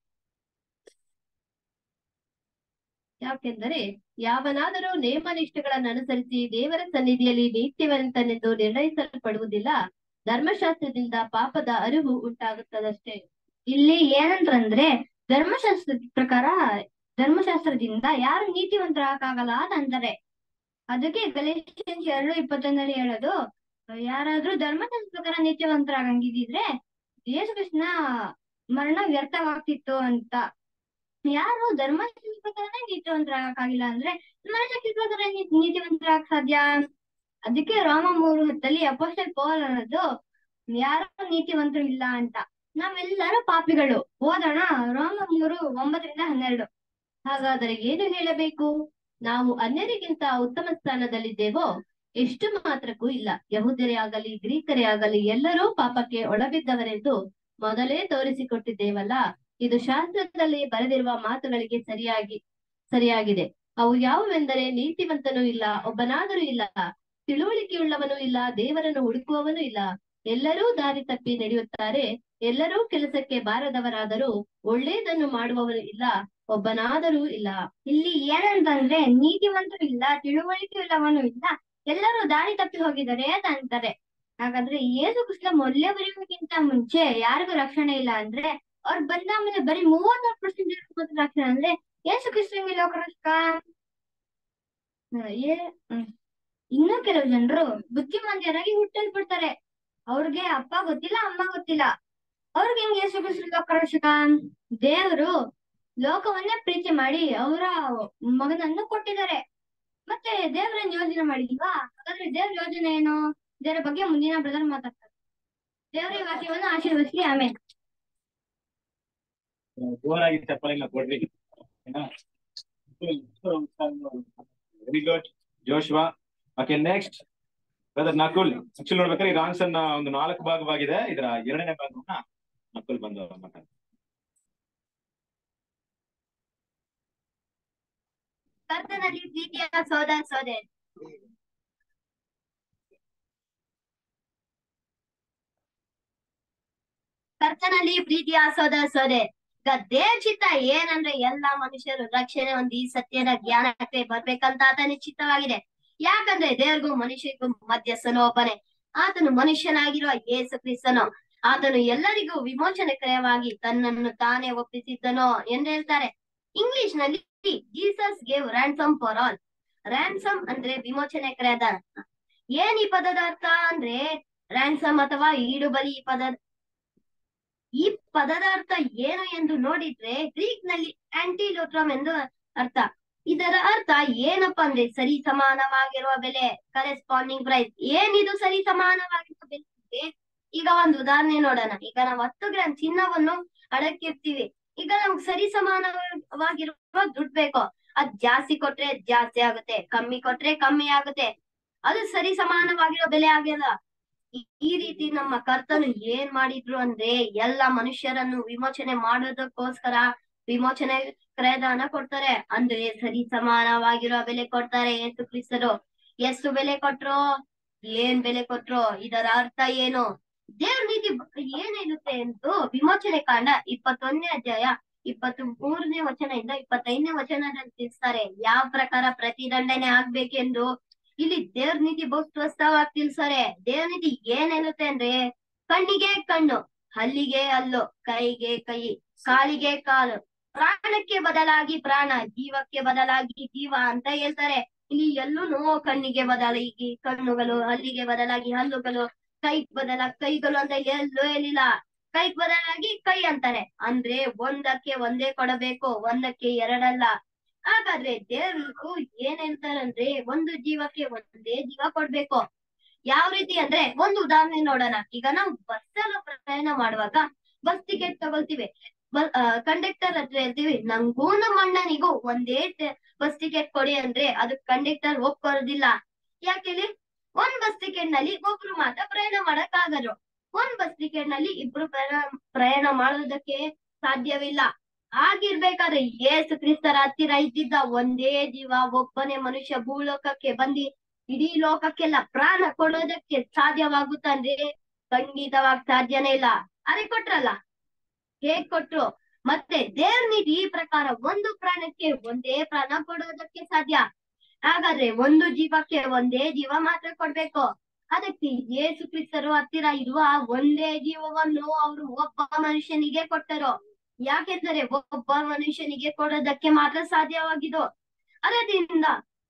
G: ಯಾಕೆಂದರೆ ಯಾವನಾದರೂ ನೇಮ ನಿಷ್ಠೆಗಳನ್ನು ಅನುಸರಿಸಿ ದೇವರ ಸನ್ನಿಧಿಯಲ್ಲಿ ನೀತಿವಂತನೆಂದು ನಿರ್ಣಯಿಸಲ್ಪಡುವುದಿಲ್ಲ ಧರ್ಮಶಾಸ್ತ್ರದಿಂದ ಪಾಪದ ಅರಿವು ಉಂಟಾಗುತ್ತದಷ್ಟೇ
H: ಇಲ್ಲಿ ಏನಂತಂದ್ರೆ ಧರ್ಮಶಾಸ್ತ್ರದ ಪ್ರಕಾರ ಧರ್ಮಶಾಸ್ತ್ರದಿಂದ ಯಾರು ನೀತಿವಂತರಾಗಕ್ಕಾಗಲ್ಲ ಅಂತ ಅಂತಾರೆ ಅದಕ್ಕೆ ಗಲೇಷಿಯನ್ಸ್ ಎರಡು ಇಪ್ಪತ್ತೊಂದರಲ್ಲಿ ಹೇಳೋದು ಯಾರಾದ್ರೂ ಧರ್ಮಶಾಸ್ತ್ರ ಪ್ರಕಾರ ನೀತಿವಂತರಾಗಂಗಿದ್ರೆ ಯೇಸು ಕೃಷ್ಣ ಮರಣ ವ್ಯರ್ಥವಾಗ್ತಿತ್ತು ಅಂತ ಯಾರು ಧರ್ಮಶಾಸ್ತ್ರ ಪ್ರಕಾರನೇ ನೀತಿವಂತರಾಗಕ್ಕಾಗಿಲ್ಲ ಅಂದ್ರೆ ಮನುಷ್ಯ ಪ್ರಕಾರ ನೀ- ನೀತಿವಂತರಾಗಕ್ ಸಾಧ್ಯ ಅದಕ್ಕೆ ರೋಮ ಮೂರು ಹೊತ್ತಲ್ಲಿ ಅಪೋಸ್ಟಲ್ ಪೌಲ್ ಅನ್ನೋದು ಯಾರು ನೀತಿವಂತರು ಇಲ್ಲ ಅಂತ ನಾವೆಲ್ಲರೂ ಪಾಪಿಗಳು ಓದೋಣ ರೋಮ ಮೂರು ಒಂಬತ್ತರಿಂದ ಹನ್ನೆರಡು
G: ಹಾಗಾದರೆ ಏನು ಹೇಳಬೇಕು ನಾವು ಅನ್ಯರಿಗಿಂತ ಉತ್ತಮ ಸ್ಥಾನದಲ್ಲಿದ್ದೇವೋ ಎಷ್ಟು ಮಾತ್ರಕ್ಕೂ ಇಲ್ಲ ಯಹೂದರೇ ಆಗಲಿ ಗ್ರೀಕರೇ ಆಗಲಿ ಎಲ್ಲರೂ ಪಾಪಕ್ಕೆ ಒಳಬಿದ್ದವರೆಂದು ಮೊದಲೇ ತೋರಿಸಿಕೊಟ್ಟಿದ್ದೇವಲ್ಲ ಇದು ಶಾಸ್ತ್ರದಲ್ಲಿ ಬರೆದಿರುವ ಮಾತುಗಳಿಗೆ ಸರಿಯಾಗಿ ಸರಿಯಾಗಿದೆ ಅವು ಯಾವುವೆಂದರೆ ನೀತಿವಂತನೂ ಇಲ್ಲ ಒಬ್ಬನಾದರೂ ಇಲ್ಲ ತಿಳುವಳಿಕೆಯುಳ್ಳವನೂ ಇಲ್ಲ ದೇವರನ್ನು ಹುಡುಕುವವನೂ ಇಲ್ಲ ಎಲ್ಲರೂ ದಾರಿ ತಪ್ಪಿ ನಡೆಯುತ್ತಾರೆ ಎಲ್ಲರೂ ಕೆಲಸಕ್ಕೆ ಬಾರದವರಾದರೂ ಒಳ್ಳೆಯದನ್ನು ಮಾಡುವವರು ಇಲ್ಲ ಒಬ್ಬನಾದರೂ ಇಲ್ಲ
H: ಇಲ್ಲಿ ಏನಂತಂದ್ರೆ ನೀತಿವಂತರು ಇಲ್ಲ ತಿಳುವಳಿಕೆ ಇಲ್ಲವನು ಇಲ್ಲ ಎಲ್ಲರೂ ದಾರಿ ತಪ್ಪಿ ಹೋಗಿದ್ದಾರೆ ಅಂತ ಅಂತಾರೆ ಹಾಗಾದ್ರೆ ಯೇಸು ಕೃಷ್ಣ ಮೊದಲೇ ಬರೆಯೋಕ್ಕಿಂತ ಮುಂಚೆ ಯಾರಿಗೂ ರಕ್ಷಣೆ ಇಲ್ಲ ಅಂದ್ರೆ ಅವ್ರು ಬಂದ ಮೇಲೆ ಬರೀ ಮೂವತ್ತಾರು ಪರ್ಸೆಂಟ್ ಮಾತ್ರ ರಕ್ಷಣೆ ಅಂದ್ರೆ ಯೇಸು ಕೃಷ್ಣನಿಗೆ ಲೋಕರಕ್ಷಕ ಹ, ಏ ಹ್ಮ್. ಇನ್ನು ಕೆಲವು ಜನರು ಬುದ್ಧಿಮಾಂದ್ಯರಾಗಿ ಹುಟ್ಟಲ್ಪಡ್ತಾರೆ ಅವ್ರಿಗೆ ಅಪ್ಪ ಗೊತ್ತಿಲ್ಲ ಅಮ್ಮ ಗೊತ್ತಿಲ್ಲ ಅವ್ರಿಗೆ ಹೆಂಗ್ ಯೇಸು ಕೃಷ್ಣ ಲೋಕರಕ್ಷಕ ದೇವರು ಲೋಕವನ್ನೇ ಪ್ರೀತಿ ಮಾಡಿ ಅವರ ಮಗನನ್ನು ಕೊಟ್ಟಿದ್ದಾರೆ ಮತ್ತೆ ದೇವರನ್ನ ಯೋಜನೆ ಮಾಡಿಲ್ವಾ ಹಾಗಾದ್ರೆ ದೇವ್ರ ಯೋಜನೆ ಏನು ದೇವರ ಬಗ್ಗೆ ಮುಂದಿನ ಬ್ರದರ್ ಮಾತಾಡ್ತಾರೆ ದೇವರ ಈ ವಾಕ್ಯವನ್ನು ಆಶೀರ್ವದಿಸಿ ಆಮೇಲೆ
A: ಜೋರಾಗಿ ಚಪ್ಪಲಿನ ಕೊಡ್ರಿ very good Joshua okay next brother Nakul actually ನೋಡ್ಬೇಕಾದ್ರೆ ಈ ರಾಂಗ್ಸ್ ಅನ್ನ ಒಂದು ನಾಲ್ಕು ಭಾಗವಾಗಿದೆ ಇದರ ಎರಡನೇ ಭಾಗವನ್ನ ನಕುಲ್ ಬಂದು ಮಾತಾಡ
H: ಕರ್ತನಲ್ಲಿ ಪ್ರೀತಿಯ ಸೋದರ ಸೋದರಿ ಕರ್ತನಲ್ಲಿ ಪ್ರೀತಿಯ ಸೋದರ ಸೋದರಿ ಈಗ ದೇವ್ರ ಚಿತ್ತ ಏನಂದ್ರೆ ಎಲ್ಲಾ ಮನುಷ್ಯರು ರಕ್ಷಣೆ ಹೊಂದಿ ಸತ್ಯದ ಜ್ಞಾನಕ್ಕೆ ಬರ್ಬೇಕಂತ ಆತನ ಚಿತ್ತವಾಗಿದೆ ಯಾಕಂದ್ರೆ ದೇವ್ರಿಗೂ ಮನುಷ್ಯರಿಗೂ ಮಧ್ಯಸ್ಥನು ಒಬ್ಬನೇ ಆತನು ಮನುಷ್ಯನಾಗಿರುವ ಯೇಸು ಕ್ರಿಸ್ತನು ಆತನು ಎಲ್ಲರಿಗೂ ವಿಮೋಚನಕರವಾಗಿ ತನ್ನನ್ನು ತಾನೇ ಒಪ್ಪಿಸಿದ್ದನು ಎಂದು ಹೇಳ್ತಾರೆ ಇಂಗ್ಲಿಷ್ ನಲ್ಲಿ Jesus gave ransom for all ransom ಅಂದ್ರೆ ವಿಮೋಚನೆ ಕ್ರಯದ ಅರ್ಥ ಏನ್ ಈ ಪದದ ಅರ್ಥ ಅಂದ್ರೆ ರ್ಯಾನ್ಸಮ್ ಅಥವಾ ಈಡುಬಲಿ ಈ ಪದ ಈ ಪದದ ಅರ್ಥ ಏನು ಎಂದು ನೋಡಿದ್ರೆ ಗ್ರೀಕ್ ನಲ್ಲಿ ಆಂಟಿಲೋಟ್ರಮ್ ಎಂದು ಅರ್ಥ ಇದರ ಅರ್ಥ ಏನಪ್ಪಾ ಅಂದ್ರೆ ಸರಿ ಸಮಾನವಾಗಿರುವ ಬೆಲೆ ಕರೆಸ್ಪಾಂಡಿಂಗ್ ಪ್ರೈಸ್ ಏನಿದು ಸರಿ ಸಮಾನವಾಗಿರುವ ಬೆಲೆ ಅಂದ್ರೆ, ಈಗ ಒಂದು ಉದಾಹರಣೆ ನೋಡೋಣ ಈಗ ನಾವು ಹತ್ತು ಗ್ರಾಮ್ ಚಿನ್ನವನ್ನು ಅಡಕಿರ್ತೀವಿ ಈಗ ನಮ್ಗೆ ಸರಿ ಸಮಾನವಾಗಿರುವ ದುಡ್ಡು ಬೇಕು ಅದ್ ಜಾಸ್ತಿ ಕೊಟ್ರೆ ಜಾಸ್ತಿ ಆಗುತ್ತೆ ಕಮ್ಮಿ ಕೊಟ್ರೆ ಕಮ್ಮಿ ಆಗುತ್ತೆ ಅದು ಸರಿ ಸಮಾನವಾಗಿರೋ ಬೆಲೆ ಆಗಿಲ್ಲ ಈ- ಈ ರೀತಿ ನಮ್ಮ ಕರ್ತನು ಏನ್ ಮಾಡಿದ್ರು ಅಂದ್ರೆ ಎಲ್ಲ ಮನುಷ್ಯರನ್ನು ವಿಮೋಚನೆ ಮಾಡೋದಕ್ಕೋಸ್ಕರ ವಿಮೋಚನೆ ಕ್ರಯದಾನ ಕೊಡ್ತಾರೆ ಅಂದ್ರೆ ಸರಿ ಸಮಾನವಾಗಿರೋ ಬೆಲೆ ಕೊಡ್ತಾರೆ ಯೇಸು ಕ್ರಿಸ್ತರು ಎಷ್ಟು ಬೆಲೆ ಕೊಟ್ರು ಏನ್ ಬೆಲೆ ಕೊಟ್ರು ಇದರ ಅರ್ಥ ಏನು ದೇವ್ರ ನೀತಿ ಬ- ಏನಿರುತ್ತೆ ಎಂದು ವಿಮೋಚನೆ ಕಾಂಡ ಇಪ್ಪತ್ತೊಂದನೇ ಅಧ್ಯಾಯ ಇಪ್ಪತ್ತು ಮೂರನೇ ವಚನದಿಂದ ಇಪ್ಪತ್ತೈದನೇ ವಚನದಲ್ಲಿ ತಿಳಿಸ್ತಾರೆ ಯಾವ ಪ್ರಕಾರ ಪ್ರತಿದಂಡನೆ ಆಗ್ಬೇಕೆಂದು ಇಲ್ಲಿ ದೇವ್ರ ನೀತಿ ಬಹು ಸ್ಪಷ್ಟವಾಗಿ ತಿಳಿಸ್ತಾರೆ ದೇವ್ರ ನೀತಿ ಏನ್ ಹೇಳುತ್ತೆ ಅಂದ್ರೆ ಕಣ್ಣಿಗೆ ಕಣ್ಣು ಹಲ್ಲಿಗೆ ಹಲ್ಲು ಕೈಗೆ ಕೈ ಕಾಲಿಗೆ ಕಾಲು ಪ್ರಾಣಕ್ಕೆ ಬದಲಾಗಿ ಪ್ರಾಣ ಜೀವಕ್ಕೆ ಬದಲಾಗಿ ಜೀವ ಅಂತ ಹೇಳ್ತಾರೆ ಇಲ್ಲಿ ಎಲ್ಲೂನು ಕಣ್ಣಿಗೆ ಬದಲಾಗಿ ಕಣ್ಣುಗಳು ಹಲ್ಲಿಗೆ ಬದಲಾಗಿ ಹಲ್ಲುಗಳು ಕೈ ಬದಲಾಗಿ ಕೈಗಳು ಅಂತ ಎಲ್ಲೂ ಹೇಳಿಲ್ಲ ಕೈಗ್ ಬದಲಾಗಿ ಕೈ ಅಂತಾರೆ ಅಂದ್ರೆ ಒಂದಕ್ಕೆ ಒಂದೇ ಕೊಡಬೇಕು ಒಂದಕ್ಕೆ ಎರಡಲ್ಲ ಹಾಗಾದ್ರೆ ದೇವ್ರು ಏನ್ ಹೇಳ್ತಾರಂದ್ರೆ ಒಂದು ಜೀವಕ್ಕೆ ಒಂದೇ ಜೀವ ಕೊಡ್ಬೇಕು ಯಾವ ರೀತಿ ಅಂದ್ರೆ ಒಂದು ಉದಾಹರಣೆ ನೋಡೋಣ ಈಗ ನಾವು ಬಸ್ ಅಲ್ಲಿ ಪ್ರಯಾಣ ಮಾಡುವಾಗ ಬಸ್ ಟಿಕೆಟ್ ತಗೊಳ್ತೀವಿ ಕಂಡಕ್ಟರ್ ಹತ್ರ ಹೇಳ್ತೀವಿ ನಂಗೂ ನಮ್ಮ ಅಣ್ಣನಿಗೂ ಒಂದೇ ಬಸ್ ಟಿಕೆಟ್ ಕೊಡಿ ಅಂದ್ರೆ ಅದು ಕಂಡಕ್ಟರ್ ಒಪ್ಕೊಳ್ಳೋದಿಲ್ಲ ಯಾಕೆಳಿ ಒಂದ್ ಬಸ್ ಟಿಕೆಟ್ ನಲ್ಲಿ ಒಬ್ರು ಮಾತ್ರ ಪ್ರಯಾಣ ಮಾಡಕ್ ಆಗಲ್ಲ ಒಂದ್ ಬಸ್ ಟಿಕೆಟ್ ನಲ್ಲಿ ಇಬ್ರು ಪ್ರಯಾಣ ಪ್ರಯಾಣ ಮಾಡೋದಕ್ಕೆ ಸಾಧ್ಯವಿಲ್ಲ ಆಗಿರ್ಬೇಕಾದ್ರೆ ಯೇಸು ಕ್ರಿಸ್ತರ ಹತ್ತಿರ ಇದ್ದಿದ್ದ ಒಂದೇ ಜೀವ ಒಬ್ಬನೇ ಮನುಷ್ಯ ಭೂಲೋಕಕ್ಕೆ ಬಂದಿ ಇಡೀ ಲೋಕಕ್ಕೆಲ್ಲ ಪ್ರಾಣ ಕೊಡೋದಕ್ಕೆ ಸಾಧ್ಯವಾಗುತ್ತಂದ್ರೆ ಖಂಡಿತವಾಗಿ ಸಾಧ್ಯನೇ ಇಲ್ಲ ಅರೆ ಕೊಟ್ರಲ್ಲ ಹೇಗ್ ಕೊಟ್ರು ಮತ್ತೆ ದೇವ್ರ ನೀತಿ ಈ ಪ್ರಕಾರ ಒಂದು ಪ್ರಾಣಕ್ಕೆ ಒಂದೇ ಪ್ರಾಣ ಕೊಡೋದಕ್ಕೆ ಸಾಧ್ಯ ಹಾಗಾದ್ರೆ ಒಂದು ಜೀವಕ್ಕೆ ಒಂದೇ ಜೀವ ಮಾತ್ರ ಕೊಡ್ಬೇಕು ಅದಕ್ಕೆ ಯೇಸು ಕ್ರಿಸ್ತರು ಹತ್ತಿರ ಇರುವ ಒಂದೇ ಜೀವವನ್ನು ಅವರು ಒಬ್ಬ ಮನುಷ್ಯನಿಗೆ ಕೊಟ್ಟರು ಯಾಕೆಂದರೆ ಒಬ್ಬ ಮನುಷ್ಯನಿಗೆ ಕೊಡೋದಕ್ಕೆ ಮಾತ್ರ ಸಾಧ್ಯವಾಗಿದ್ದು ಅದರಿಂದ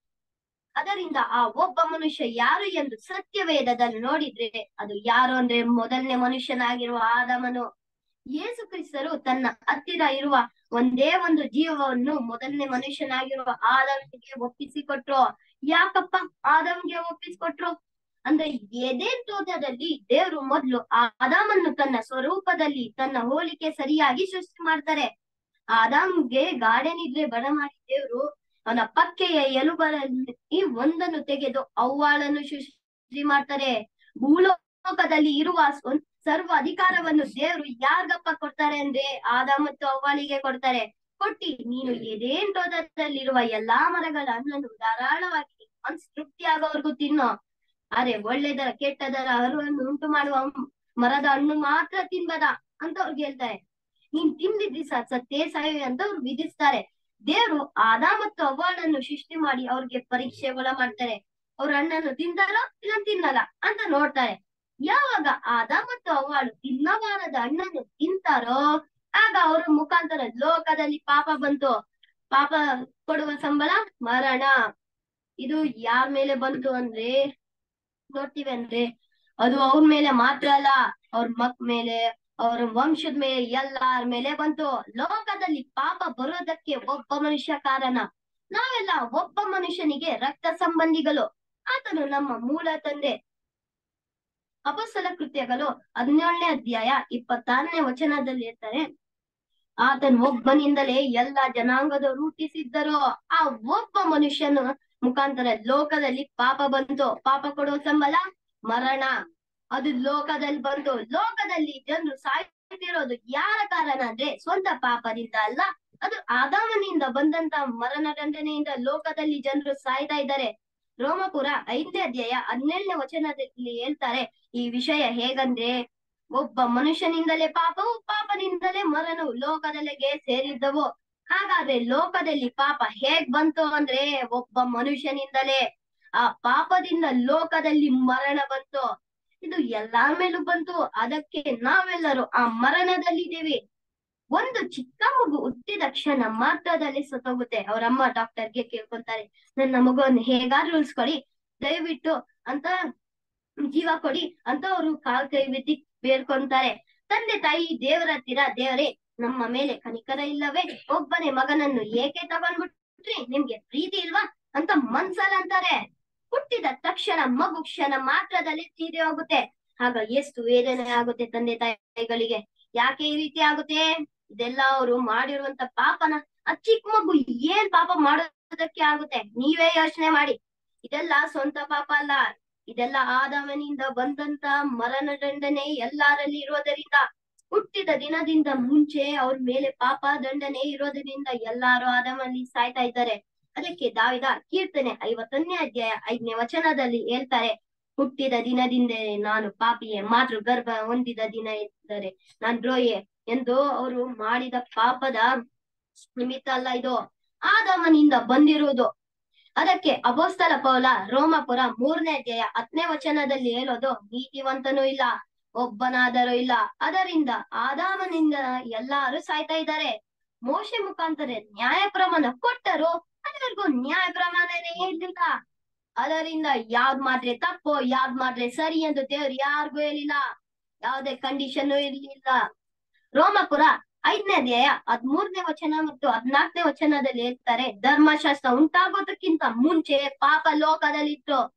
H: ಅದರಿಂದ ಆ ಒಬ್ಬ ಮನುಷ್ಯ ಯಾರು ಎಂದು ಸತ್ಯವೇದದಲ್ಲಿ ನೋಡಿದ್ರೆ ಅದು ಯಾರು ಅಂದ್ರೆ ಮೊದಲನೇ ಮನುಷ್ಯನಾಗಿರುವ ಆದಮನು ಯೇಸು ಕ್ರಿಸ್ತರು ತನ್ನ ಹತ್ತಿರ ಇರುವ ಒಂದೇ ಒಂದು ಜೀವವನ್ನು ಮೊದಲನೇ ಮನುಷ್ಯನಾಗಿರುವ ಆದಮ್ಗೆ ಒಪ್ಪಿಸಿಕೊಟ್ರು ಯಾಕಪ್ಪ ಆದಮ್ಗೆ ಒಪ್ಪಿಸಿಕೊಟ್ರು ಅಂದ್ರೆ ಎದೇನ್ ತೋಟದಲ್ಲಿ ದೇವ್ರು ಮೊದ್ಲು ಆ ಆದಾಮನ್ನು ತನ್ನ ಸ್ವರೂಪದಲ್ಲಿ ತನ್ನ ಹೋಲಿಕೆ ಸರಿಯಾಗಿ ಸೃಷ್ಟಿ ಮಾಡ್ತಾರೆ ಆದಾಮ್ಗೆ ಗಾಢ ನಿದ್ರೆ ಬರಮಾಡಿ ದೇವ್ರು ಅವನ ಪಕ್ಕೆಯ ಎಲುಬರಲ್ಲಿ ಒಂದನ್ನು ತೆಗೆದು ಅವ್ವಾಳನ್ನು ಸೃಷ್ಟಿ ಮಾಡ್ತಾರೆ ಭೂಲೋಕದಲ್ಲಿ ಇರುವ ಸ್ವ- ಸರ್ವ ಅಧಿಕಾರವನ್ನು ದೇವ್ರು ಯಾರ್ಗಪ್ಪ ಕೊಡ್ತಾರೆ ಅಂದ್ರೆ ಆದ ಮತ್ತು ಅವ್ವಾಳಿಗೆ ಕೊಡ್ತಾರೆ ಕೊಟ್ಟಿ ನೀನು ಏದೇನ್ ತೋಟದಲ್ಲಿರುವ ಎಲ್ಲಾ ಮರಗಳ ಹಣ್ಣನ್ನು ಧಾರಾಳವಾಗಿ ಮನ್ಸ್ ತೃಪ್ತಿ ಆಗೋವರೆಗೂ ತಿನ್ನೋ ಅರೆ ಒಳ್ಳೆದರ ಕೆಟ್ಟದರ ಅರಿವನ್ನು ಉಂಟು ಮಾಡುವ ಮರದ ಹಣ್ಣು ಮಾತ್ರ ತಿನ್ಬದ ಅಂತ ಅವ್ರಿಗೆ ಹೇಳ್ತಾರೆ ನೀನ್ ತಿಂದಿದ್ದಿ ಸ ಸತ್ತೇ ಸಾಯಿ ಅಂತ ಅವ್ರು ವಿಧಿಸ್ತಾರೆ ದೇವ್ರು ಆದ ಮತ್ತು ಅವ್ವಾಳನ್ನು ಸೃಷ್ಟಿ ಮಾಡಿ ಅವ್ರಿಗೆ ಪರೀಕ್ಷೆಗಳ ಮಾಡ್ತಾರೆ ಅವ್ರ ಹಣ್ಣನ್ನು ತಿಂತಾರೋ ಇಲ್ಲ ತಿನ್ನಲ್ಲ ಅಂತ ನೋಡ್ತಾರೆ ಯಾವಾಗ ಆದ ಮತ್ತು ಅವ್ವಾಳು ತಿನ್ನಬಾರದ ಹಣ್ಣನ್ನು ತಿಂತಾರೋ ಆಗ ಅವ್ರ ಮುಖಾಂತರ ಲೋಕದಲ್ಲಿ ಪಾಪ ಬಂತು ಪಾಪ ಕೊಡುವ ಸಂಬಳ ಮರಣ ಇದು ಯಾರ ಮೇಲೆ ಬಂತು ಅಂದ್ರೆ ನೋಡ್ತೀವಿ ಅಂದ್ರೆ ಅದು ಅವ್ರ ಮೇಲೆ ಮಾತ್ರ ಅಲ್ಲ ಅವ್ರ ಮಕ್ ಮೇಲೆ ಅವ್ರ ವಂಶದ ಮೇಲೆ ಎಲ್ಲಾರ ಮೇಲೆ ಬಂತು ಲೋಕದಲ್ಲಿ ಪಾಪ ಬರೋದಕ್ಕೆ ಒಬ್ಬ ಮನುಷ್ಯ ಕಾರಣ ನಾವೆಲ್ಲ ಒಬ್ಬ ಮನುಷ್ಯನಿಗೆ ರಕ್ತ ಸಂಬಂಧಿಗಳು ಆತನು ನಮ್ಮ ಮೂಲ ತಂದೆ ಅಪಸ್ಸಲ ಕೃತ್ಯಗಳು ಹದಿನೇಳನೇ ಅಧ್ಯಾಯ ಇಪ್ಪತ್ತಾರನೇ ವಚನದಲ್ಲಿ ಇರ್ತಾರೆ ಆತನು ಒಬ್ಬನಿಂದಲೇ ಎಲ್ಲಾ ಜನಾಂಗದವರು ಹುಟ್ಟಿಸಿದ್ದರು ಆ ಒಬ್ಬ ಮನುಷ್ಯನು ಮುಖಾಂತರ ಲೋಕದಲ್ಲಿ ಪಾಪ ಬಂತು ಪಾಪ ಕೊಡೋ ಸಂಬಳ ಮರಣ ಅದು ಲೋಕದಲ್ಲಿ ಬಂತು ಲೋಕದಲ್ಲಿ ಜನರು ಸಾಯ್ತಿರೋದು ಯಾರ ಕಾರಣ ಅಂದ್ರೆ ಸ್ವಂತ ಪಾಪದಿಂದ ಅಲ್ಲ ಅದು ಆದಾಮನಿಂದ ಬಂದಂತ ಮರಣ ದಂಡನೆಯಿಂದ ಲೋಕದಲ್ಲಿ ಜನರು ಸಾಯ್ತಾ ಇದ್ದಾರೆ ರೋಮಪುರ ಐದನೇ ಅಧ್ಯಾಯ ಹದಿನೇಳನೇ ವಚನದಲ್ಲಿ ಹೇಳ್ತಾರೆ ಈ ವಿಷಯ ಹೇಗಂದ್ರೆ ಒಬ್ಬ ಮನುಷ್ಯನಿಂದಲೇ ಪಾಪವು ಪಾಪದಿಂದಲೇ ಮರಣವು ಲೋಕದಲ್ಲಿಗೆ ಸೇರಿದ್ದವು ಹಾಗಾದ್ರೆ ಲೋಕದಲ್ಲಿ ಪಾಪ ಹೇಗ್ ಬಂತು ಅಂದ್ರೆ ಒಬ್ಬ ಮನುಷ್ಯನಿಂದಲೇ ಆ ಪಾಪದಿಂದ ಲೋಕದಲ್ಲಿ ಮರಣ ಬಂತು ಇದು ಎಲ್ಲಾರ ಮೇಲೂ ಬಂತು ಅದಕ್ಕೆ ನಾವೆಲ್ಲರೂ ಆ ಮರಣದಲ್ಲಿದ್ದೀವಿ ಒಂದು ಚಿಕ್ಕ ಮಗು ಹುಟ್ಟಿದ ಕ್ಷಣ ಮಾತ್ರದಲ್ಲಿ ಸತ್ತೋಗುತ್ತೆ ಅವ್ರಮ್ಮ ಡಾಕ್ಟರ್ಗೆ ಕೇಳ್ಕೊಂತಾರೆ ನನ್ನ ಮಗುವನ್ನು ಹೇಗಾದ್ರೂ ಉಳಿಸ್ಕೊಡಿ ದಯವಿಟ್ಟು ಅಂತ ಜೀವ ಕೊಡಿ ಅಂತ ಅವರು ಕಾಲ್ ಕೈ ಬಿದ್ದಿ ಬೇಡ್ಕೊಂತಾರೆ ತಂದೆ ತಾಯಿ ದೇವರ ಹತ್ತಿರ ದೇವರೇ ನಮ್ಮ ಮೇಲೆ ಕನಿಕರ ಇಲ್ಲವೇ ಒಬ್ಬನೇ ಮಗನನ್ನು ಏಕೆ ತಗೊಂಡ್ಬಿಟ್ರಿ ನಿಮ್ಗೆ ಪ್ರೀತಿ ಇಲ್ವಾ ಅಂತ ಮನ್ಸಲ್ಲ ಅಂತಾರೆ ಹುಟ್ಟಿದ ತಕ್ಷಣ ಮಗು ಕ್ಷಣ ಮಾತ್ರದಲ್ಲಿ ತೀರಿ ಹೋಗುತ್ತೆ ಆಗ ಎಷ್ಟು ವೇದನೆ ಆಗುತ್ತೆ ತಂದೆ ತಾಯಿಗಳಿಗೆ ಯಾಕೆ ಈ ರೀತಿ ಆಗುತ್ತೆ ಇದೆಲ್ಲ ಅವರು ಮಾಡಿರುವಂತ ಪಾಪನ ಆ ಚಿಕ್ಕ ಮಗು ಏನ್ ಪಾಪ ಮಾಡೋದಕ್ಕೆ ಆಗುತ್ತೆ ನೀವೇ ಯೋಚನೆ ಮಾಡಿ ಇದೆಲ್ಲ ಸ್ವಂತ ಪಾಪ ಅಲ್ಲ ಇದೆಲ್ಲ ಆದವನಿಂದ ಬಂದಂತ ಮರಣ ದಂಡನೆ ಎಲ್ಲಾರಲ್ಲಿ ಇರೋದರಿಂದ ಹುಟ್ಟಿದ ದಿನದಿಂದ ಮುಂಚೆ ಅವ್ರ ಮೇಲೆ ಪಾಪ ದಂಡನೆ ಇರೋದರಿಂದ ಎಲ್ಲಾರು ಆದಮಲ್ಲಿ ಸಾಯ್ತಾ ಇದ್ದಾರೆ ಅದಕ್ಕೆ ದಾವಿದ ಕೀರ್ತನೆ ಐವತ್ತೊಂದನೇ ಅಧ್ಯಾಯ ಐದನೇ ವಚನದಲ್ಲಿ ಹೇಳ್ತಾರೆ ಹುಟ್ಟಿದ ದಿನದಿಂದ ನಾನು ಪಾಪಿಯೇ ಮಾತೃ ಗರ್ಭ ಹೊಂದಿದ ದಿನ ಇದ್ದರೆ ನಾನ್ ದ್ರೋಹಿ ಎಂದು ಅವರು ಮಾಡಿದ ಪಾಪದ ನಿಮಿತ್ತ ಅಲ್ಲ ಇದು ಆದಮನಿಂದ ಬಂದಿರುವುದು ಅದಕ್ಕೆ ಅಬೋಸ್ತಲ ಪೌಲ ರೋಮಪುರ ಮೂರನೇ ಅಧ್ಯಾಯ ಹತ್ತನೇ ವಚನದಲ್ಲಿ ಹೇಳೋದು ನೀತಿವಂತನೂ ಇಲ್ಲ ಒಬ್ಬನಾದರೂ ಇಲ್ಲ ಅದರಿಂದ ಆದಾಮನಿಂದ ಎಲ್ಲಾರು ಸಾಯ್ತಾ ಇದ್ದಾರೆ ಮೋಶೆ ಮುಖಾಂತರ ನ್ಯಾಯ ಪ್ರಮಾಣ ಕೊಟ್ಟರು ಅದುವರೆಗೂ ನ್ಯಾಯ ಪ್ರಮಾಣನೇ ಇರ್ಲಿಲ್ಲ ಅದರಿಂದ ಯಾವ್ದ್ ಮಾಡ್ರೆ ತಪ್ಪು ಯಾವ್ದ್ ಮಾಡ್ರೆ ಸರಿ ಎಂದು ದೇವ್ರು ಯಾರಿಗೂ ಹೇಳಿಲ್ಲ ಯಾವುದೇ ಕಂಡೀಷನ್ ಇರ್ಲಿಲ್ಲ ರೋಮಪುರ ಐದನೇ ಅಧ್ಯಾಯ ಹದ್ಮೂರನೇ ವಚನ ಮತ್ತು ಹದ್ನಾಲ್ಕನೇ ವಚನದಲ್ಲಿ ಹೇಳ್ತಾರೆ ಧರ್ಮಶಾಸ್ತ್ರ ಉಂಟಾಗೋದಕ್ಕಿಂತ ಮುಂಚೆ ಪಾಪ ಲೋಕದಲ್ಲಿತ್ತು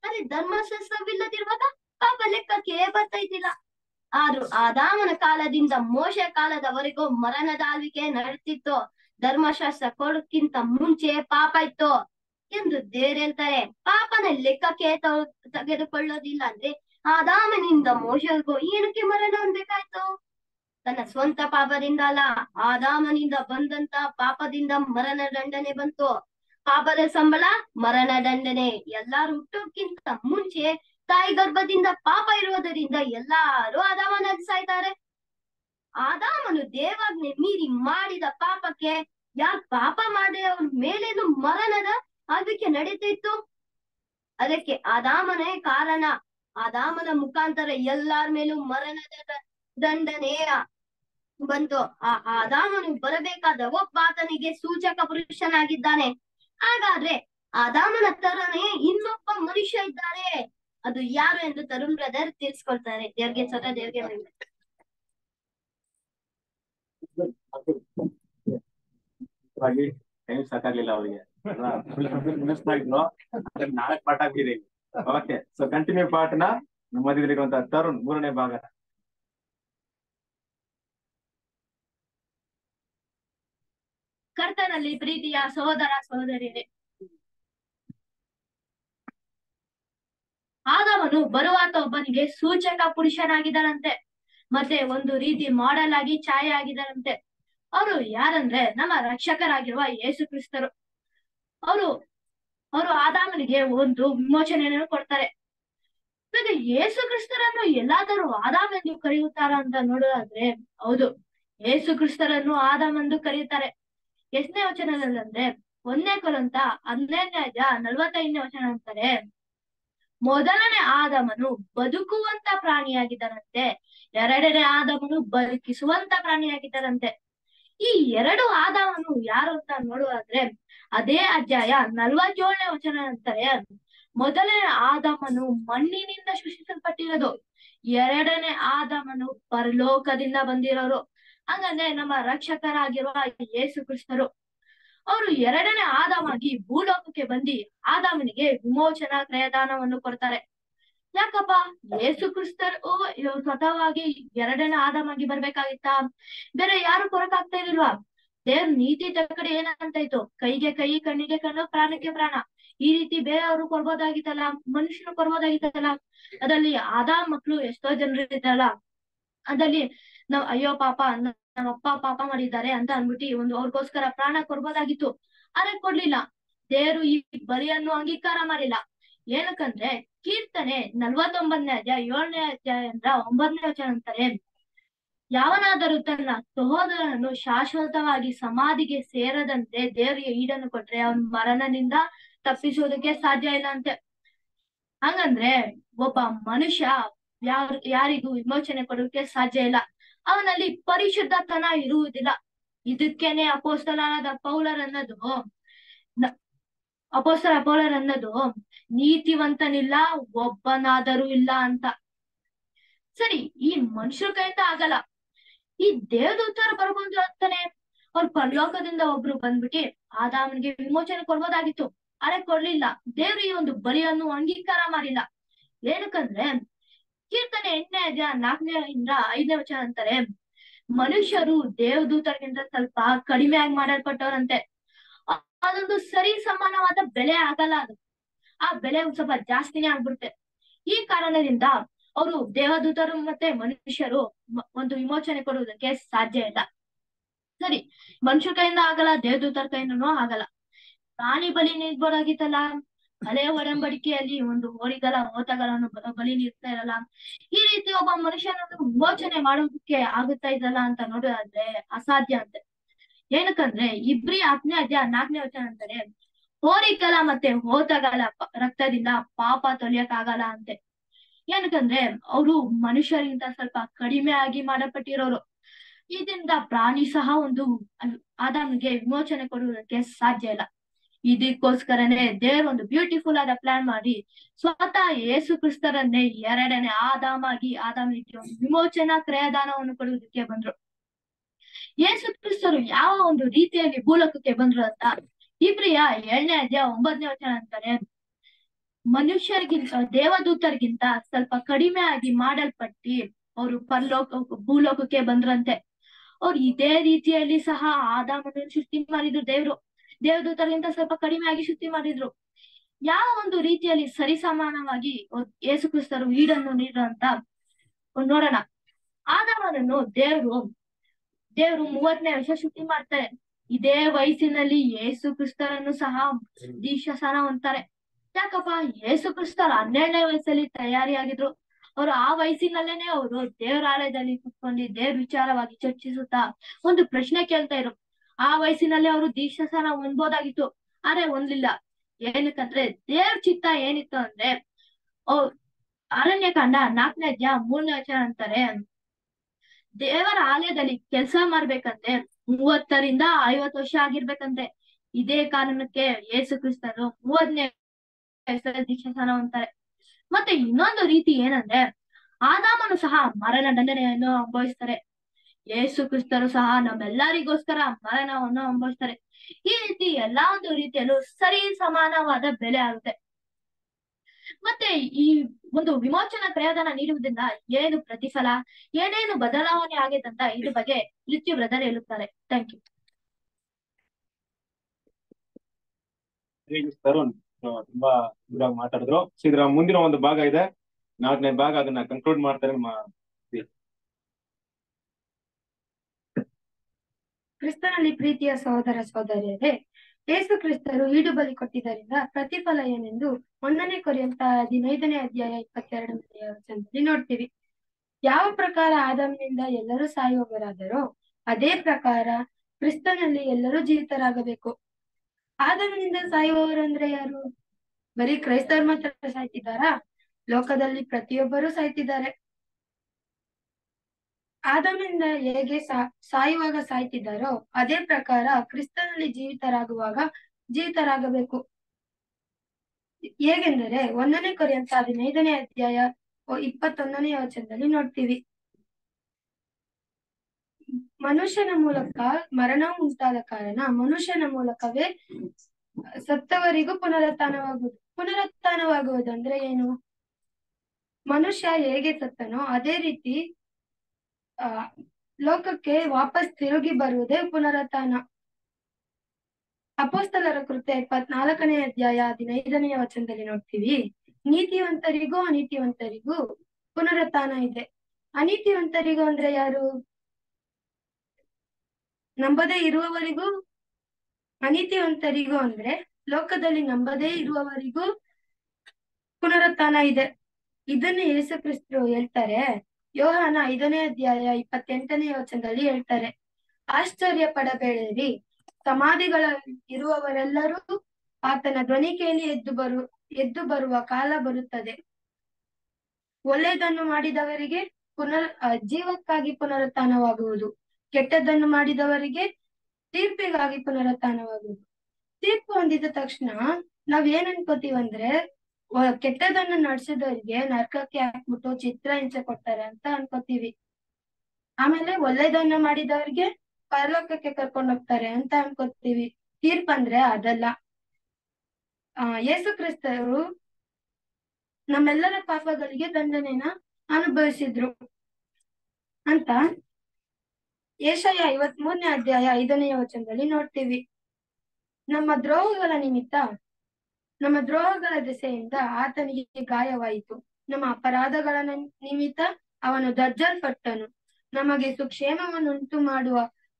H: ಅದೇ ಧರ್ಮಶಾಸ್ತ್ರವಿಲ್ಲದಿರುವಾಗ ಪಾಪ ಲೆಕ್ಕಕ್ಕೆ ಬರ್ತಾ ಇದ್ದಿಲ್ಲ ಆದ್ರೂ ಆದಾಮನ ಕಾಲದಿಂದ ಮೋಶ ಕಾಲದವರೆಗೂ ಮರಣದ ಆಳ್ವಿಕೆ ನಡೆತಿತ್ತು ಧರ್ಮಶಾಸ್ತ್ರ ಕೊಡಕ್ಕಿಂತ ಮುಂಚೆ ಪಾಪ ಇತ್ತು ಎಂದು ದೇವ್ರು ಹೇಳ್ತಾರೆ ಪಾಪನ ಲೆಕ್ಕಕ್ಕೆ ತ- ತೆಗೆದುಕೊಳ್ಳೋದಿಲ್ಲ ಅಂದ್ರೆ ಆದಾಮನಿಂದ ಮೋಶಗೂ ಏನಕ್ಕೆ ಮರಣ ಅನ್ಬೇಕಾಯ್ತು ತನ್ನ ಸ್ವಂತ ಪಾಪದಿಂದ ಅಲ್ಲ ಆದಾಮನಿಂದ ಬಂದಂತ ಪಾಪದಿಂದ ಮರಣ ದಂಡನೆ ಬಂತು ಪಾಪದ ಸಂಬಳ ಮರಣ ದಂಡನೆ ಎಲ್ಲಾರು ಹುಟ್ಟೋಕ್ಕಿಂತ ಮುಂಚೆ ತಾಯಿ ಗರ್ಭದಿಂದ ಪಾಪ ಇರುವುದರಿಂದ ಎಲ್ಲಾರು ಆದಾಮನಾಗಿ ಸಾಯ್ತಾರೆ ಆದಾಮನು ದೇವಾಜ್ಞೆ ಮೀರಿ ಮಾಡಿದ ಪಾಪಕ್ಕೆ ಯಾರ್ ಪಾಪ ಮಾಡದೆ ಅವ್ರ ಮೇಲೇನು ಮರಣದ ಆಳ್ವಿಕೆ ನಡೀತಿತ್ತು ಅದಕ್ಕೆ ಆದಾಮನೇ ಕಾರಣ ಆದಾಮನ ಮುಖಾಂತರ ಎಲ್ಲಾರ ಮೇಲೂ ಮರಣದ ದ- ದಂಡನೆ ಬಂತು ಆ ಆದಾಮನು ಬರಬೇಕಾದ ಒಬ್ಬ ಆತನಿಗೆ ಸೂಚಕ ಪುರುಷನಾಗಿದ್ದಾನೆ ಹಾಗಾದ್ರೆ ಆದಾಮನ ತರನೇ ಇನ್ನೊಬ್ಬ ಮನುಷ್ಯ ಇದ್ದಾರೆ ಅದು ಯಾರು ಎಂದು ತರುಣ್ ಬ್ರದರ್ ತಿಳಿಸ್ಕೊಳ್ತಾರೆ ದೇವ್ರಿಗೆ ಸ್ವತಃ ದೇವ್ರಿಗೆ ಮಹಿಮೆ.
A: ಟೈಮ್ ಸಾಕಾಗ್ಲಿಲ್ಲ ಅವರಿಗೆ ಮುಗಿಸ್ತಾ ಇದ್ರು ಅದ್ರಲ್ಲಿ ನಾಲ್ಕು ಪಾಠ ಆಗ್ಬಿಟ್ಟಿದೆ ಓಕೆ ಸೊ ಕಂಟಿನ್ಯೂ ಪಾಠನ ನಮ್ಮ ಮಧ್ಯದಲ್ಲಿರುವಂತ ತರುಣ್ ಮೂರನೇ ಭಾಗ
B: ಕರ್ತನಲ್ಲಿ ಪ್ರೀತಿಯ ಸಹೋದರ ಸಹೋದರಿಯರೇ ಆದವನು ಬರುವಾತ ಒಬ್ಬನಿಗೆ ಸೂಚಕ ಪುರುಷನಾಗಿದ್ದಾರಂತೆ ಮತ್ತೆ ಒಂದು ರೀತಿ ಮಾಡೆಲ್ ಆಗಿ ಛಾಯೆ ಆಗಿದ್ದಾರಂತೆ ಅವರು ಯಾರಂದ್ರೆ ನಮ್ಮ ರಕ್ಷಕರಾಗಿರುವ ಯೇಸು ಕ್ರಿಸ್ತರು ಅವರು ಅವರು ಆದಾಮನಿಗೆ ಒಂದು ವಿಮೋಚನೆಯನ್ನು ಕೊಡ್ತಾರೆ ಇವಾಗ ಯೇಸು ಕ್ರಿಸ್ತರನ್ನು ಎಲ್ಲಾದರೂ ಆದಾಮ್ ಎಂದು ಕರೆಯುತ್ತಾರ ಅಂತ ನೋಡೋದಾದ್ರೆ ಹೌದು ಯೇಸು ಕ್ರಿಸ್ತರನ್ನು ಆದಾಮ್ ಎಂದು ಕರೆಯುತ್ತಾರೆ ಎಷ್ಟನೇ ವಚನದಲ್ಲಿ ಅಂದ್ರೆ ಒಂದನೇ ಕೊರಂತ ಹದಿನೈದನೇ ಅಧ್ಯಾಯ ನಲ್ವತ್ತೈದನೇ ವಚನ ಅಂತಾರೆ ಮೊದಲನೇ ಆದಮನು ಬದುಕುವಂತ ಪ್ರಾಣಿಯಾಗಿದ್ದಾರಂತೆ ಎರಡನೇ ಆದಮನು ಬದುಕಿಸುವಂತ ಪ್ರಾಣಿಯಾಗಿದ್ದಾರಂತೆ ಈ ಎರಡು ಆದಮನು ಯಾರು ಅಂತ ನೋಡುವಾದ್ರೆ ಅದೇ ಅಧ್ಯಾಯ ನಲ್ವತ್ತೇಳನೇ ವಚನ ಅಂತಾರೆ ಮೊದಲನೇ ಆದಮನು ಮಣ್ಣಿನಿಂದ ಸೃಷ್ಟಿಸಲ್ಪಟ್ಟಿರೋದು ಎರಡನೇ ಆದಮನು ಪರಲೋಕದಿಂದ ಬಂದಿರೋರು ಹಂಗಂದ್ರೆ ನಮ್ಮ ರಕ್ಷಕರಾಗಿರುವ ಯೇಸು ಕ್ರಿಸ್ತರು ಅವರು ಎರಡನೇ ಆದಾಮಾಗಿ ಭೂಲೋಕಕ್ಕೆ ಬಂದಿ ಆದಾಮನಿಗೆ ವಿಮೋಚನಾ ಕ್ರಯದಾನವನ್ನು ಕೊಡ್ತಾರೆ ಯಾಕಪ್ಪ ಯೇಸು ಕ್ರಿಸ್ತರು ಇವ್ರು ಸ್ವತಃವಾಗಿ ಎರಡನೇ ಆದಾಮಾಗಿ ಬರ್ಬೇಕಾಗಿತ್ತಾ ಬೇರೆ ಯಾರು ಕೊರಕಾಗ್ತಾ ಇರಲ್ವಾ ದೇವ್ರ ನೀತಿ ತಕ್ಕಡೆ ಏನಂತ ಇತ್ತು ಕೈಗೆ ಕೈ ಕಣ್ಣಿಗೆ ಕಣ್ಣು ಪ್ರಾಣಕ್ಕೆ ಪ್ರಾಣ ಈ ರೀತಿ ಬೇರೆಯವರು ಕೊಡ್ಬೋದಾಗಿತ್ತಲ್ಲ ಮನುಷ್ಯರು ಕೊಡ್ಬೋದಾಗಿತ್ತಲ್ಲ ಅದ್ರಲ್ಲಿ ಆದಾಮ್ ಮಕ್ಳು ಎಷ್ಟೋ ಜನರು ಇದ್ದಲ್ಲ ಅದ್ರಲ್ಲಿ ನಾವ್ ಅಯ್ಯೋ ಪಾಪ ನ- ನಮ್ಮ ಅಪ್ಪ ಪಾಪ ಮಾಡಿದ್ದಾರೆ ಅಂತ ಅನ್ಬಿಟ್ಟು ಒಂದು ಅವ್ರಿಗೋಸ್ಕರ ಪ್ರಾಣ ಕೊಡ್ಬೋದಾಗಿತ್ತು ಆದ್ರೆ ಕೊಡ್ಲಿಲ್ಲ ದೇವರು ಈ ಬಲಿಯನ್ನು ಅಂಗೀಕಾರ ಮಾಡಿಲ್ಲ ಏನಕ್ಕಂದ್ರೆ ಕೀರ್ತನೆ ನಲ್ವತ್ತೊಂಬತ್ತನೇ ಅಧ್ಯಾಯ ಏಳನೇ ಅಧ್ಯಾಯ ಅಂದ್ರ ಒಂಬತ್ತನೇ ವಚನ ಅಂತಾರೆ ಯಾವನಾದರೂ ತನ್ನ ಸಹೋದರನನ್ನು ಶಾಶ್ವತವಾಗಿ ಸಮಾಧಿಗೆ ಸೇರದಂತೆ ದೇವರಿಗೆ ಈಡನ್ನು ಕೊಟ್ರೆ ಅವನ್ ಮರಣದಿಂದ ತಪ್ಪಿಸೋದಕ್ಕೆ ಸಾಧ್ಯ ಇಲ್ಲ ಅಂತೆ ಹಂಗಂದ್ರೆ ಒಬ್ಬ ಮನುಷ್ಯ ಯಾರ್ ಯಾರಿಗೂ ವಿಮೋಚನೆ ಕೊಡೋಕೆ ಸಾಧ್ಯ ಇಲ್ಲ ಅವನಲ್ಲಿ ಪರಿಶುದ್ಧತನ ಇರುವುದಿಲ್ಲ ಇದಕ್ಕೇನೆ ಅಪೋಸ್ತಲಾದ ಪೌಲರ್ ಅನ್ನೋದು ನ- ಅಪೋಸ್ತಲ ಪೌಲರ್ ಅನ್ನೋದು ನೀತಿವಂತನಿಲ್ಲ ಒಬ್ಬನಾದರೂ ಇಲ್ಲ ಅಂತ ಸರಿ ಈ ಮನುಷ್ಯರ ಕೈಯಿಂದ ಆಗಲ್ಲ ಈ ದೇವದೂತರು ಬರ್ಬೋದು ಅಂತಾನೆ ಅವ್ರ ಪರಲೋಕದಿಂದ ಒಬ್ರು ಬಂದ್ಬಿಟ್ಟು ಆದಾಮನಿಗೆ ವಿಮೋಚನೆ ಕೊಡ್ಬೋದಾಗಿತ್ತು ಆದ್ರೆ ಕೊಡ್ಲಿಲ್ಲ ದೇವ್ರು ಈ ಒಂದು ಬಲಿಯನ್ನು ಅಂಗೀಕಾರ ಮಾಡಿಲ್ಲ ಏನಕ್ಕಂದ್ರೆ ಕೀರ್ತನೆ ಎಂಟನೇ ಅಧ್ಯಾಯ ನಾಲ್ಕನೇ ಇಂದ ಐದನೇ ವಚನ ಅಂತಾರೆ ಮನುಷ್ಯರು ದೇವದೂತರಿಗಿಂತ ಸ್ವಲ್ಪ ಕಡಿಮೆಯಾಗಿ ಮಾಡಲ್ಪಟ್ಟವರಂತೆ ಅ- ಅದೊಂದು ಸರಿ ಸಮಾನವಾದ ಬೆಲೆ ಆಗಲ್ಲ ಅದು ಆ ಬೆಲೆ ಒಂದ್ ಸ್ವಲ್ಪ ಜಾಸ್ತಿನೇ ಆಗ್ಬಿಡುತ್ತೆ ಈ ಕಾರಣದಿಂದ ಅವರು ದೇವದೂತರು ಮತ್ತೆ ಮನುಷ್ಯರು ಮ- ಒಂದು ವಿಮೋಚನೆ ಕೊಡುವುದಕ್ಕೆ ಸಾಧ್ಯ ಇಲ್ಲ ಸರಿ ಮನುಷ್ಯ ಕೈಯಿಂದ ಆಗಲ್ಲ ದೇವದೂತರ ಕೈಯಿಂದನೂ ಆಗಲ್ಲ ಪ್ರಾಣಿ ಬಲಿ ನೀಡ್ಬೋದಾಗಿತ್ತಲ್ಲ ಹಳೆ ಒಡಂಬಡಿಕೆಯಲ್ಲಿ ಒಂದು ಹೋರಿಗಳ ಹೋತಗಳನ್ನು ಬ- ಬಲಿ ನೀಡ್ತಾ ಇರಲ್ಲ ಈ ರೀತಿ ಒಬ್ಬ ಮನುಷ್ಯನನ್ನು ವಿಮೋಚನೆ ಮಾಡೋದಕ್ಕೆ ಆಗುತ್ತಾ ಇದಲ್ಲ ಅಂತ ನೋಡೋದಾದ್ರೆ ಅಸಾಧ್ಯ ಅಂತೆ ಏನಕ್ಕಂದ್ರೆ ಇಬ್ರಿ ಹತ್ತನೇ ಅಧ್ಯಾಯ ನಾಲ್ಕನೇ ವಚನ ಅಂತಾರೆ ಹೋರಿಗಳ ಮತ್ತೆ ಹೋತಗಳ ಪ- ರಕ್ತದಿಂದ ಪಾಪ ತೊಳೆಯಕ್ ಆಗಲ್ಲ ಅಂತೆ ಏನಕ್ಕಂದ್ರೆ ಅವರು ಮನುಷ್ಯರಿಗಿಂತ ಸ್ವಲ್ಪ ಕಡಿಮೆ ಆಗಿ ಮಾಡಲ್ಪಟ್ಟಿರೋರು ಇದರಿಂದ ಪ್ರಾಣಿ ಸಹ ಒಂದು ಆದಾಮಿಗೆ ವಿಮೋಚನೆ ಕೊಡುವುದಕ್ಕೆ ಸಾಧ್ಯ ಇಲ್ಲ ಇದಕ್ಕೋಸ್ಕರನೇ ದೇವರು ಒಂದು ಬ್ಯೂಟಿಫುಲ್ ಆದ ಪ್ಲಾನ್ ಮಾಡಿ ಸ್ವತಃ ಯೇಸು ಕ್ರಿಸ್ತರನ್ನೇ ಎರಡನೇ ಆದಾಮಾಗಿ ಆದಾಮಿಗೆ ಒಂದು ವಿಮೋಚನಾ ಕ್ರಯದಾನವನ್ನು ಕೊಡುವುದಕ್ಕೆ ಬಂದ್ರು ಯೇಸು ಕ್ರಿಸ್ತರು ಯಾವ ಒಂದು ರೀತಿಯಲ್ಲಿ ಭೂಲೋಕಕ್ಕೆ ಬಂದ್ರು ಅಂತ ಇಬ್ರಿಯ ಏಳನೇ ಅಧ್ಯಾಯ ಒಂಬತ್ತನೇ ವಚನ ಅಂತಾರೆ
I: ಮನುಷ್ಯರಿಗಿಂತ ದೇವದೂತರಿಗಿಂತ ಸ್ವಲ್ಪ ಕಡಿಮೆ ಆಗಿ ಮಾಡಲ್ಪಟ್ಟಿ ಅವರು ಪರಲೋಕ ಭೂಲೋಕಕ್ಕೆ ಬಂದ್ರಂತೆ ಅವ್ರು ಇದೇ ರೀತಿಯಲ್ಲಿ ಸಹ ಆದಾಮನ ಸೃಷ್ಟಿ ಮಾಡಿದ್ರು ದೇವ್ರು ದೇವದೂತರಿಗಿಂತ ಸ್ವಲ್ಪ ಕಡಿಮೆ ಆಗಿ ಸೃಷ್ಟಿ ಮಾಡಿದ್ರು ಯಾವ ಒಂದು ರೀತಿಯಲ್ಲಿ ಸರಿಸಮಾನವಾಗಿ ಯೇಸು ಕ್ರಿಸ್ತರು ಈಡನ್ನು ನೀಡಿದ್ರು ಅಂತ ನೋಡೋಣ ಆದಾಮನನ್ನು ದೇವ್ರು ದೇವ್ರು ಮೂವತ್ತನೇ ವರ್ಷ ಸೃಷ್ಟಿ ಮಾಡ್ತಾರೆ ಇದೇ ವಯಸ್ಸಿನಲ್ಲಿ ಯೇಸು ಕ್ರಿಸ್ತರನ್ನು ಸಹ ದೀಕ್ಷಾಸನ ಅಂತಾರೆ ಯಾಕಪ್ಪ ಯೇಸು ಕ್ರಿಸ್ತರು ಹನ್ನೆರಡನೇ ವಯಸ್ಸಲ್ಲಿ ತಯಾರಿಯಾಗಿದ್ರು ಅವರು ಆ ವಯಸ್ಸಿನಲ್ಲೇನೆ ಅವರು ದೇವರ ಆಲಯದಲ್ಲಿ ಕುತ್ಕೊಂಡು ದೇವ್ರ ವಿಚಾರವಾಗಿ ಚರ್ಚಿಸುತ್ತಾ ಒಂದು ಪ್ರಶ್ನೆ ಕೇಳ್ತಾ ಇದ್ರು ಆ ವಯಸ್ಸಿನಲ್ಲಿ ಅವರು ದೀಕ್ಷಾಸನ ಹೊಂದ್ಬೋದಾಗಿತ್ತು ಆದ್ರೆ ಹೊಂದ್ಲಿಲ್ಲ ಏನಕ್ಕಂದ್ರೆ ದೇವ್ರ ಚಿತ್ತ ಏನಿತ್ತು ಅಂದ್ರೆ ಅವ್ರು ಅರಣ್ಯಕಾಂಡ ನಾಲ್ಕನೇ ಅಧ್ಯಾಯ ಮೂರನೇ ವಚನ ಅಂತಾರೆ ದೇವರ ಆಲಯದಲ್ಲಿ ಕೆಲಸ ಮಾಡ್ಬೇಕಂದ್ರೆ ಮೂವತ್ತರಿಂದ ಐವತ್ತು ವರ್ಷ ಆಗಿರ್ಬೇಕಂತೆ ಇದೇ ಕಾರಣಕ್ಕೆ ಯೇಸು ಕ್ರಿಸ್ತರು ಮೂವತ್ತನೇ ವಯಸ್ಸಲ್ಲಿ ದೀಕ್ಷಾಸನ ಅಂತಾರೆ ಮತ್ತೆ ಇನ್ನೊಂದು ರೀತಿ ಏನಂದ್ರೆ ಆದಾಮನು ಸಹ ಮರಣ ದಂಡನೆಯನ್ನು ಅನುಭವಿಸ್ತಾರೆ ಯೇಸು ಕ್ರಿಸ್ತರು ಸಹ ನಮ್ಮೆಲ್ಲರಿಗೋಸ್ಕರ ಮರಣವನ್ನು ಅನುಭವಿಸ್ತಾರೆ ಈ ರೀತಿ ಎಲ್ಲಾ ಒಂದು ರೀತಿಯಲ್ಲೂ ಸರಿ ಸಮಾನವಾದ ಬೆಲೆ ಆಗುತ್ತೆ ಮತ್ತೆ ಈ ಒಂದು ವಿಮೋಚನಾ ಕ್ರಯದಾನ ನೀಡುವುದರಿಂದ ಏನು ಪ್ರತಿಫಲ ಏನೇನು ಬದಲಾವಣೆ ಆಗೈತೆ ಅಂತ ಇದ್ರ ಬಗ್ಗೆ ಲಿಚ್ಚು ಬ್ರದರ್ ಹೇಳುತ್ತಾರೆ ಥ್ಯಾಂಕ್ ಯು
A: ತರುಣ್ ತುಂಬಾ ಇದ್ರಾಗ ಮಾತಾಡಿದ್ರು ಸೊ ಇದ್ರ ಮುಂದಿನ ಒಂದು ಭಾಗ ಇದೆ ನಾಲ್ಕನೇ ಭಾಗ ಅದನ್ನ ಕನ್ಕ್ಲೂಡ್ ಮಾಡ್ತಾರೆ ನಮ್ಮ
B: ಕ್ರಿಸ್ತನಲ್ಲಿ ಪ್ರೀತಿಯ ಸಹೋದರ ಸಹೋದರಿಯರೇ ಯೇಸು ಕ್ರಿಸ್ತರು ಈಡು ಬಲಿ ಕೊಟ್ಟಿದ್ದರಿಂದ ಪ್ರತಿಫಲ ಏನೆಂದು ಒಂದನೇ ಕೊರಿಯಂತ ಹದಿನೈದನೇ ಅಧ್ಯಾಯ ಇಪ್ಪತ್ತೆರಡನೇ ವಚನದಲ್ಲಿ ನೋಡ್ತೀವಿ ಯಾವ ಪ್ರಕಾರ ಆದಾಮನಿಂದ ಎಲ್ಲರೂ ಸಾಯುವವರಾದರೋ ಅದೇ ಪ್ರಕಾರ ಕ್ರಿಸ್ತನಲ್ಲಿ ಎಲ್ಲರೂ ಜೀವಿತರಾಗಬೇಕು ಆದಾಮನಿಂದ ಸಾಯುವವರಂದ್ರೆ ಯಾರು ಬರೀ ಕ್ರೈಸ್ತರು ಮಾತ್ರ ಸಾಯ್ತಿದ್ದಾರಾ ಲೋಕದಲ್ಲಿ ಪ್ರತಿಯೊಬ್ಬರೂ ಸಾಯ್ತಿದ್ದಾರೆ ಆದಾಮನಿಂದ ಹೇಗೆ ಸಾ ಸಾಯುವಾಗ ಸಾಯ್ತಿದ್ದಾರೋ ಅದೇ ಪ್ರಕಾರ ಕ್ರಿಸ್ತನಲ್ಲಿ ಜೀವಿತರಾಗುವಾಗ ಜೀವಿತರಾಗಬೇಕು ಹೇಗೆಂದರೆ ಒಂದನೇ ಕೊರಿಯಂತ ಹದಿನೈದನೇ ಅಧ್ಯಾಯ ಇಪ್ಪತ್ತೊಂದನೇ ವಚನದಲ್ಲಿ ನೋಡ್ತೀವಿ ಮನುಷ್ಯನ ಮೂಲಕ ಮರಣ ಉಂಟಾದ ಕಾರಣ ಮನುಷ್ಯನ ಮೂಲಕವೇ ಸತ್ತವರಿಗೂ ಪುನರುತ್ಥಾನವಾಗುವುದು ಪುನರುತ್ಥಾನವಾಗುವುದಂದ್ರೆ ಏನು ಮನುಷ್ಯ ಹೇಗೆ ಸತ್ತನೋ ಅದೇ ರೀತಿ ಆ ಲೋಕಕ್ಕೆ ವಾಪಸ್ ತಿರುಗಿ ಬರುವುದೇ ಪುನರುತ್ಥಾನ ಅಪೋಸ್ತಲರ ಕೃತ್ಯ ಇಪ್ಪತ್ನಾಲ್ಕನೇ ಅಧ್ಯಾಯ ಹದಿನೈದನೆಯ ವಚನದಲ್ಲಿ ನೋಡ್ತೀವಿ ನೀತಿವಂತರಿಗೂ ಅನೀತಿವಂತರಿಗೂ ಪುನರುತ್ಥಾನ ಇದೆ ಅನೀತಿವಂತರಿಗೂ ಅಂದ್ರೆ ಯಾರು ನಂಬದೇ ಇರುವವರಿಗೂ ಅನೀತಿವಂತರಿಗೂ ಅಂದ್ರೆ ಲೋಕದಲ್ಲಿ ನಂಬದೇ ಇರುವವರಿಗೂ ಪುನರುತ್ಥಾನ ಇದೆ ಇದನ್ನು ಯೇಸು ಕ್ರಿಸ್ತರು ಹೇಳ್ತಾರೆ ಯೋಹಾನ ಐದನೇ ಅಧ್ಯಾಯ ಇಪ್ಪತ್ತೆಂಟನೇ ವಚನದಲ್ಲಿ ಹೇಳ್ತಾರೆ ಆಶ್ಚರ್ಯ ಪಡಬೇಡಿರಿ ಸಮಾಧಿಗಳ ಇರುವವರೆಲ್ಲರೂ ಆತನ ಧ್ವನಿ ಕೇಳಿ ಎದ್ದು ಬರು ಎದ್ದು ಬರುವ ಕಾಲ ಬರುತ್ತದೆ ಒಳ್ಳೆಯದನ್ನು ಮಾಡಿದವರಿಗೆ ಪುನರ್ ಜೀವಕ್ಕಾಗಿ ಪುನರುತ್ಥಾನವಾಗುವುದು ಕೆಟ್ಟದ್ದನ್ನು ಮಾಡಿದವರಿಗೆ ತೀರ್ಪಿಗಾಗಿ ಪುನರುತ್ಥಾನವಾಗುವುದು ತೀರ್ಪು ಹೊಂದಿದ ತಕ್ಷಣ ನಾವ್ ಏನ್ ಅನ್ಕೋತೀವಂದ್ರೆ ಕೆಟ್ಟದನ್ನ ನಡ್ಸಿದವರಿಗೆ ನರಕಕ್ಕೆ ಹಾಕ್ಬಿಟ್ಟು ಚಿತ್ರ ಹಿಂಸೆ ಕೊಡ್ತಾರೆ ಅಂತ ಅನ್ಕೋತೀವಿ ಆಮೇಲೆ ಒಳ್ಳೇದನ್ನ ಮಾಡಿದವರಿಗೆ ಪರಲೋಕಕ್ಕೆ ಕರ್ಕೊಂಡು ಹೋಗ್ತಾರೆ ಅಂತ ಅನ್ಕೋತೀವಿ ತೀರ್ಪಂದ್ರೆ ಅದಲ್ಲ ಆ ಯೇಸು ಕ್ರಿಸ್ತರು ನಮ್ಮೆಲ್ಲರ ಪಾಪಗಳಿಗೆ ದಂಡನೆನ ಅನುಭವಿಸಿದ್ರು ಅಂತ ಏಷಯ ಐವತ್ ಮೂರನೇ ಅಧ್ಯಾಯ ಐದನೆಯ ವಚನದಲ್ಲಿ ನೋಡ್ತೀವಿ ನಮ್ಮ ದ್ರೋಹಗಳ ನಿಮಿತ್ತ ನಮ್ಮ ದ್ರೋಹಗಳ ದೆಸೆಯಿಂದ ಆತನಿಗೆ ಗಾಯವಾಯಿತು ನಮ್ಮ ಅಪರಾಧಗಳ ನಿಮಿತ್ತ ಅವನು ದರ್ಜಲ್ಪಟ್ಟನು ನಮಗೆ ಸುಕ್ಷೇಮವನ್ನುಂಟು ಮಾಡುವ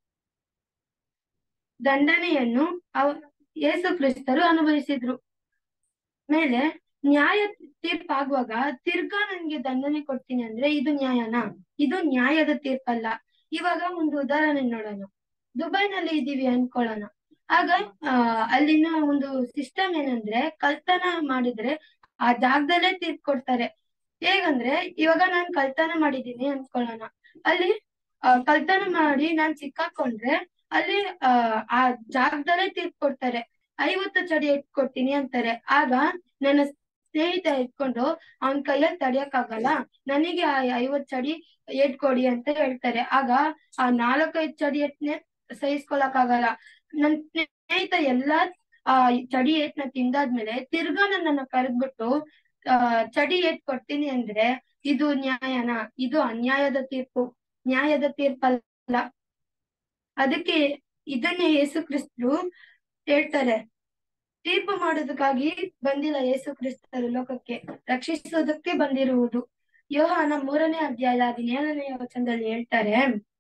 B: ದಂಡನೆಯನ್ನು ಅವ ಯೇಸು ಕ್ರಿಸ್ತರು ಅನುಭವಿಸಿದ್ರು ಮೇಲೆ ನ್ಯಾಯ ತೀರ್ಪಾಗುವಾಗ ತಿರ್ಗಾ ನನ್ಗೆ ದಂಡನೆ ಕೊಡ್ತೀನಿ ಅಂದ್ರೆ ಇದು ನ್ಯಾಯನಾ ಇದು ನ್ಯಾಯದ ತೀರ್ಪಲ್ಲ ಇವಾಗ ಒಂದು ಉದಾಹರಣೆ ನೋಡೋಣ ದುಬೈನಲ್ಲಿ ಇದ್ದೀವಿ ಅನ್ಕೊಳ್ಳೋಣ ಆಗ ಆ ಅಲ್ಲಿನ ಒಂದು ಸಿಸ್ಟಮ್ ಏನಂದ್ರೆ ಕಳ್ತನ ಮಾಡಿದ್ರೆ ಆ ಜಾಗದಲ್ಲೇ ತೀರ್ಪು ಕೊಡ್ತಾರೆ ಹೇಗಂದ್ರೆ ಇವಾಗ ನಾನ್ ಕಳ್ತನ ಮಾಡಿದೀನಿ ಅನ್ಕೊಳ್ಳೋಣ ಅಲ್ಲಿ ಆ ಕಳ್ತನ ಮಾಡಿ ನಾನ್ ಸಿಕ್ಕಾಕೊಂಡ್ರೆ ಅಲ್ಲಿ ಆ ಆ ಜಾಗದಲ್ಲೇ ತೀರ್ಪು ಕೊಡ್ತಾರೆ ಐವತ್ತು ಚಡಿ ಇಟ್ಕೊಡ್ತೀನಿ ಅಂತಾರೆ ಆಗ ನನ್ನ ಸ್ನೇಹಿತ ಇಟ್ಕೊಂಡು ಅವನ್ ಕೈಯಲ್ಲಿ ತಡಿಯಕ್ಕಾಗಲ್ಲ ನನಗೆ ಆ ಐವತ್ ಚಡಿ ಕೊಡಿ ಅಂತ ಹೇಳ್ತಾರೆ ಆಗ ಆ ನಾಲ್ಕೈದು ಚಡಿ ಎಟ್ನೆ ಸಹಿಸ್ಕೊಳಕ್ ಆಗಲ್ಲ ನನ್ ಸ್ನೇಹಿತ ಎಲ್ಲಾ ಆ ಚಡಿ ಏಟ್ನ ತಿಂದಾದ್ಮೇಲೆ ತಿರ್ಗಾ ನನ್ನನ್ನ ಕರೆದ್ಬಿಟ್ಟು ಆ ಚಡಿ ಏಟ್ ಕೊಡ್ತೀನಿ ಅಂದ್ರೆ ಇದು ನ್ಯಾಯನ ಇದು ಅನ್ಯಾಯದ ತೀರ್ಪು ನ್ಯಾಯದ ತೀರ್ಪಲ್ಲ ಅದಕ್ಕೆ ಇದನ್ನೇ ಯೇಸು ಕ್ರಿಸ್ತರು ಹೇಳ್ತಾರೆ ತೀರ್ಪು ಮಾಡೋದಕ್ಕಾಗಿ ಬಂದಿಲ್ಲ ಯೇಸು ಕ್ರಿಸ್ತರು ಲೋಕಕ್ಕೆ ರಕ್ಷಿಸೋದಕ್ಕೆ ಬಂದಿರುವುದು ಯೋಹಾನ ಮೂರನೇ ಅಧ್ಯಾಯ ಹದಿನೇಳನೇ ವಚನದಲ್ಲಿ ಹೇಳ್ತಾರೆ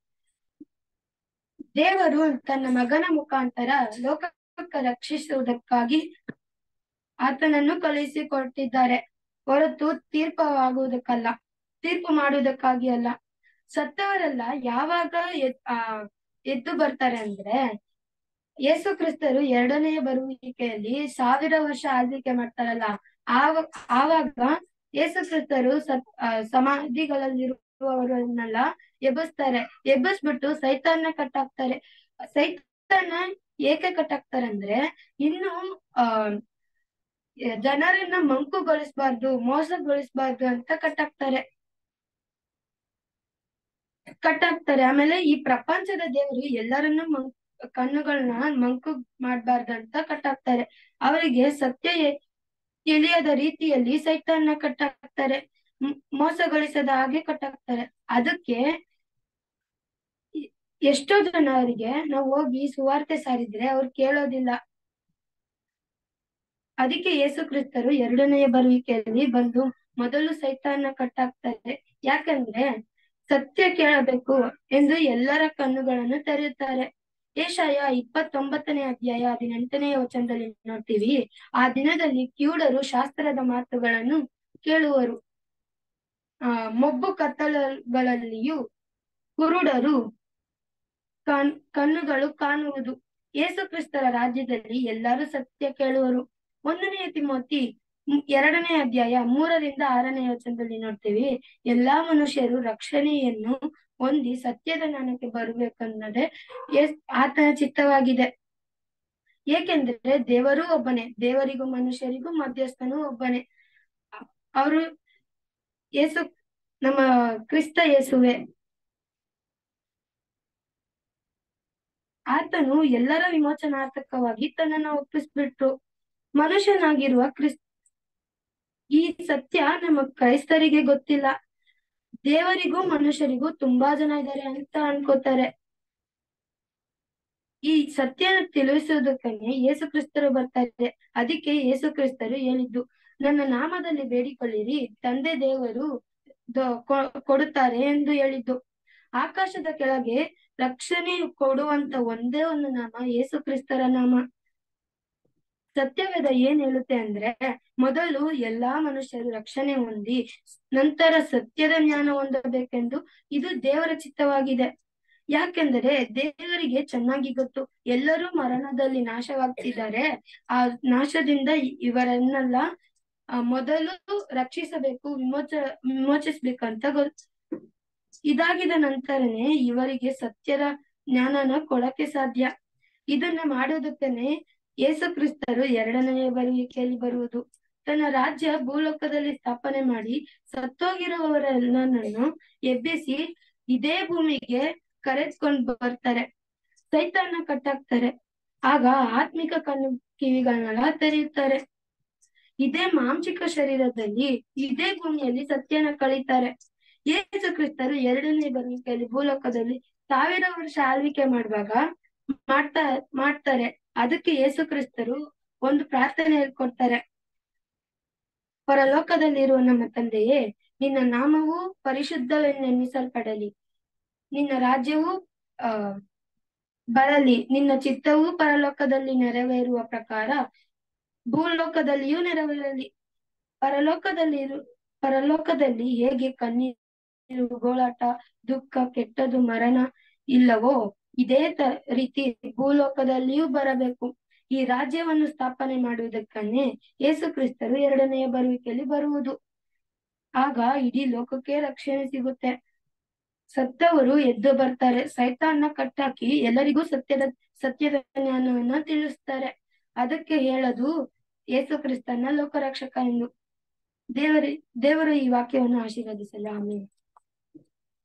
B: ದೇವರು ತನ್ನ ಮಗನ ಮುಖಾಂತರ ಲೋಕಕ್ಕೆ ರಕ್ಷಿಸುವುದಕ್ಕಾಗಿ ಆತನನ್ನು ಕಳುಹಿಸಿಕೊಟ್ಟಿದ್ದಾರೆ ಹೊರತು ತೀರ್ಪವಾಗುವುದಕ್ಕಲ್ಲ ತೀರ್ಪು ಮಾಡುವುದಕ್ಕಾಗಿ ಅಲ್ಲ ಸತ್ತವರೆಲ್ಲ ಯಾವಾಗ ಎದ್- ಆ ಎದ್ದು ಬರ್ತಾರೆ ಅಂದ್ರೆ ಯೇಸು ಕ್ರಿಸ್ತರು ಎರಡನೆಯ ಬರುವಿಕೆಯಲ್ಲಿ ಸಾವಿರ ವರ್ಷ ಆಳ್ವಿಕೆ ಮಾಡ್ತಾರಲ್ಲ ಆವ ಆವಾಗ ಯೇಸು ಕ್ರಿಸ್ತರು ಸತ್ ಆ, ಸಮಾಧಿಗಳಲ್ಲಿರುವವರನ್ನೆಲ್ಲ ಎಬ್ಬಿಸ್ತಾರೆ ಎಬ್ಬಿಸ್ಬಿಟ್ಟು ಸೈತಾನ್ನ ಕಟ್ಟಾಕ್ತಾರೆ ಸೈತಾನ ಏಕೆ ಕಟ್ಟಾಕ್ತಾರೆ ಅಂದ್ರೆ ಇನ್ನು ಆ ಜನರನ್ನ ಮಂಕುಗೊಳಿಸ್ಬಾರ್ದು ಮೋಸಗೊಳಿಸ್ಬಾರ್ದು ಅಂತ ಕಟ್ಟಾಕ್ತಾರೆ ಕಟ್ಟಾಕ್ತಾರೆ ಆಮೇಲೆ ಈ ಪ್ರಪಂಚದ ದೇವರು ಎಲ್ಲರನ್ನೂ ಮಂ ಕಣ್ಣುಗಳನ್ನ ಮಂಕು ಮಾಡ್ಬಾರ್ದು ಅಂತ ಕಟ್ಟಾಕ್ತಾರೆ ಅವರಿಗೆ ಸತ್ಯ ಎ- ತಿಳಿಯದ ರೀತಿಯಲ್ಲಿ ಸೈತಾನ್ನ ಕಟ್ಟಾಕ್ತಾರೆ ಮ್- ಮೋಸಗೊಳಿಸದ ಹಾಗೆ ಕಟ್ಟಾಕ್ತಾರೆ ಅದಕ್ಕೆ ಎ- ಎಷ್ಟೋ ಜನರಿಗೆ ನಾವು ಹೋಗಿ ಸುವಾರ್ತೆ ಸಾರಿದ್ರೆ ಅವ್ರು ಕೇಳೋದಿಲ್ಲ ಅದಕ್ಕೆ ಯೇಸು ಕ್ರಿಸ್ತರು ಎರಡನೆಯ ಬರುವಿಕೆಯಲ್ಲಿ ಬಂದು ಮೊದಲು ಸೈತಾನ್ನ ಕಟ್ಟಾಕ್ತಾರೆ ಯಾಕಂದ್ರೆ ಸತ್ಯ ಕೇಳಬೇಕು ಎಂದು ಎಲ್ಲರ ಕಣ್ಣುಗಳನ್ನು ತೆರೆಯುತ್ತಾರೆ ಏಷಾಯ ಇಪ್ಪತ್ತೊಂಬತ್ತನೇ ಅಧ್ಯಾಯ ಹದಿನೆಂಟನೇ ವಚನದಲ್ಲಿ ನೋಡ್ತೀವಿ ಆ ದಿನದಲ್ಲಿ ಕಿವುಡರು ಶಾಸ್ತ್ರದ ಮಾತುಗಳನ್ನು ಕೇಳುವರು ಆ ಮೊಬ್ಬು ಕತ್ತಲುಗಳಲ್ಲಿಯೂ ಕುರುಡರು ಕಣ್ ಕಣ್ಣುಗಳು ಕಾಣುವುದು ಯೇಸು ಕ್ರಿಸ್ತರ ರಾಜ್ಯದಲ್ಲಿ ಎಲ್ಲರೂ ಸತ್ಯ ಕೇಳುವರು ಒಂದನೆಯ ತಿಮೋತಿ ಮ್- ಎರಡನೇ ಅಧ್ಯಾಯ ಮೂರರಿಂದ ಆರನೇ ವಚನದಲ್ಲಿ ನೋಡ್ತೀವಿ ಎಲ್ಲಾ ಮನುಷ್ಯರು ರಕ್ಷಣೆಯನ್ನು ಹೊಂದಿ ಸತ್ಯದ ಜ್ಞಾನಕ್ಕೆ ಬರಬೇಕನ್ನೋದೇ ಯೇಸ್ ಆತನ ಚಿತ್ತವಾಗಿದೆ ಏಕೆಂದ್ರೆ ದೇವರು ಒಬ್ಬನೇ ದೇವರಿಗೂ ಮನುಷ್ಯರಿಗೂ ಮಧ್ಯಸ್ಥನು ಒಬ್ಬನೇ ಅವರು ಯೇಸು ನಮ್ಮ ಕ್ರಿಸ್ತ ಯೇಸುವೆ ಆತನು ಎಲ್ಲರ ವಿಮೋಚನಾರ್ಥಕವಾಗಿ ತನ್ನನ್ನ ಒಪ್ಪಿಸ್ಬಿಟ್ರು ಮನುಷ್ಯನಾಗಿರುವ ಕ್ರಿಸ್ ಈ ಸತ್ಯ ನಮ್ಮ ಕ್ರೈಸ್ತರಿಗೆ ಗೊತ್ತಿಲ್ಲ ದೇವರಿಗೂ ಮನುಷ್ಯರಿಗೂ ತುಂಬಾ ಜನ ಇದ್ದಾರೆ ಅಂತ ಅನ್ಕೋತಾರೆ ಈ ಸತ್ಯನ ತಿಳಿಸುವುದಕ್ಕನೆ ಯೇಸು ಕ್ರಿಸ್ತರು ಬರ್ತಾರೆ ಅದಕ್ಕೆ ಯೇಸು ಕ್ರಿಸ್ತರು ಹೇಳಿದ್ದು ನನ್ನ ನಾಮದಲ್ಲಿ ಬೇಡಿಕೊಳ್ಳಿರಿ ತಂದೆ ದೇವರು ದ- ಕೊ- ಕೊಡುತ್ತಾರೆ ಎಂದು ಹೇಳಿದ್ದು ಆಕಾಶದ ಕೆಳಗೆ ರಕ್ಷಣೆ ಕೊಡುವಂತ ಒಂದೇ ಒಂದು ನಾಮ ಯೇಸು ಕ್ರಿಸ್ತರ ನಾಮ ಸತ್ಯವೇದ ಏನ್ ಹೇಳುತ್ತೆ ಅಂದ್ರೆ ಮೊದಲು ಎಲ್ಲಾ ಮನುಷ್ಯರು ರಕ್ಷಣೆ ಹೊಂದಿ ನಂತರ ಸತ್ಯದ ಜ್ಞಾನ ಹೊಂದಬೇಕೆಂದು ಇದು ದೇವರ ಚಿತ್ತವಾಗಿದೆ ಯಾಕೆಂದರೆ ದೇವರಿಗೆ ಚೆನ್ನಾಗಿ ಗೊತ್ತು ಎಲ್ಲರೂ ಮರಣದಲ್ಲಿ ನಾಶವಾಗ್ತಿದ್ದಾರೆ ಆ ನಾಶದಿಂದ ಇವರನ್ನೆಲ್ಲ ಆ, ಮೊದಲು ರಕ್ಷಿಸಬೇಕು ವಿಮೋಚ ವಿಮೋಚಿಸ್ಬೇಕಂತ ಗೊತ್ತು ಇದಾಗಿದ ನಂತರನೇ ಇವರಿಗೆ ಸತ್ಯದ ಜ್ಞಾನನ ಕೊಡಕ್ಕೆ ಸಾಧ್ಯ ಇದನ್ನ ಮಾಡೋದಕ್ಕನೆ ಯೇಸು ಕ್ರಿಸ್ತರು ಎರಡನೆಯ ಬರುವಿಕೆಯಲ್ಲಿ ಬರುವುದು ತನ್ನ ರಾಜ್ಯ ಭೂಲೋಕದಲ್ಲಿ ಸ್ಥಾಪನೆ ಮಾಡಿ ಸತ್ತೋಗಿರುವವರೆಲ್ಲನನ್ನು ಎಬ್ಬಿಸಿ ಇದೇ ಭೂಮಿಗೆ ಕರೆಸ್ಕೊಂಡು ಬರ್ತಾರೆ ಸೈತಾನ ಕಟ್ಟಾಕ್ತಾರೆ ಆಗ ಆತ್ಮಿಕ ಕಣ್ಣು ಕಿವಿಗಳನ್ನೆಲ್ಲ ತೆರೆಯುತ್ತಾರೆ ಇದೇ ಮಾಂಸಿಕ ಶರೀರದಲ್ಲಿ ಇದೇ ಭೂಮಿಯಲ್ಲಿ ಸತ್ಯನ ಕಳೀತಾರೆ ಯೇಸು ಕ್ರಿಸ್ತರು ಎರಡನೇ ಬರುವಿಕೆಯಲ್ಲಿ ಭೂಲೋಕದಲ್ಲಿ ಸಾವಿರ ವರ್ಷ ಆಳ್ವಿಕೆ ಮಾಡುವಾಗ ಮಾಡ್ತಾ ಮಾಡ್ತಾರೆ ಅದಕ್ಕೆ ಯೇಸು ಕ್ರಿಸ್ತರು ಒಂದು ಪ್ರಾರ್ಥನೆ ಹೇಳ್ಕೊಡ್ತಾರೆ ಪರಲೋಕದಲ್ಲಿರುವ ನಮ್ಮ ತಂದೆಯೇ ನಿನ್ನ ನಾಮವು ಪರಿಶುದ್ಧವೆನ್ನೆನ್ನಿಸಲ್ಪಡಲಿ ನಿನ್ನ ರಾಜ್ಯವು ಆ ಬರಲಿ ನಿನ್ನ ಚಿತ್ತವು ಪರಲೋಕದಲ್ಲಿ ನೆರವೇರುವ ಪ್ರಕಾರ ಭೂಲೋಕದಲ್ಲಿಯೂ ನೆರವೇರಲಿ ಪರಲೋಕದಲ್ಲಿರು ಪರಲೋಕದಲ್ಲಿ ಹೇಗೆ ಕಣ್ಣೀರು ಗೋಳಾಟ ದುಃಖ ಕೆಟ್ಟದು ಮರಣ ಇಲ್ಲವೋ ಇದೇ ತ ರೀತಿ ಭೂಲೋಕದಲ್ಲಿಯೂ ಬರಬೇಕು ಈ ರಾಜ್ಯವನ್ನು ಸ್ಥಾಪನೆ ಮಾಡುವುದಕ್ಕನ್ನೇ ಯೇಸು ಕ್ರಿಸ್ತರು ಎರಡನೆಯ ಬರುವಿಕೆಯಲ್ಲಿ ಬರುವುದು ಆಗ ಇಡೀ ಲೋಕಕ್ಕೆ ರಕ್ಷಣೆ ಸಿಗುತ್ತೆ ಸತ್ತವರು ಎದ್ದು ಬರ್ತಾರೆ ಸೈತಾನ್ನ ಕಟ್ಟಾಕಿ ಎಲ್ಲರಿಗೂ ಸತ್ಯದ ಸತ್ಯದ ಜ್ಞಾನವನ್ನ ತಿಳಿಸ್ತಾರೆ ಅದಕ್ಕೆ ಹೇಳೋದು ಯೇಸು ಕ್ರಿಸ್ತನ ಲೋಕರಕ್ಷಕ ಎಂದು ದೇವರಿ ದೇವರು ಈ ವಾಕ್ಯವನ್ನು ಆಶೀರ್ವದಿಸಲ್ಲ ಆಮೇಲೆ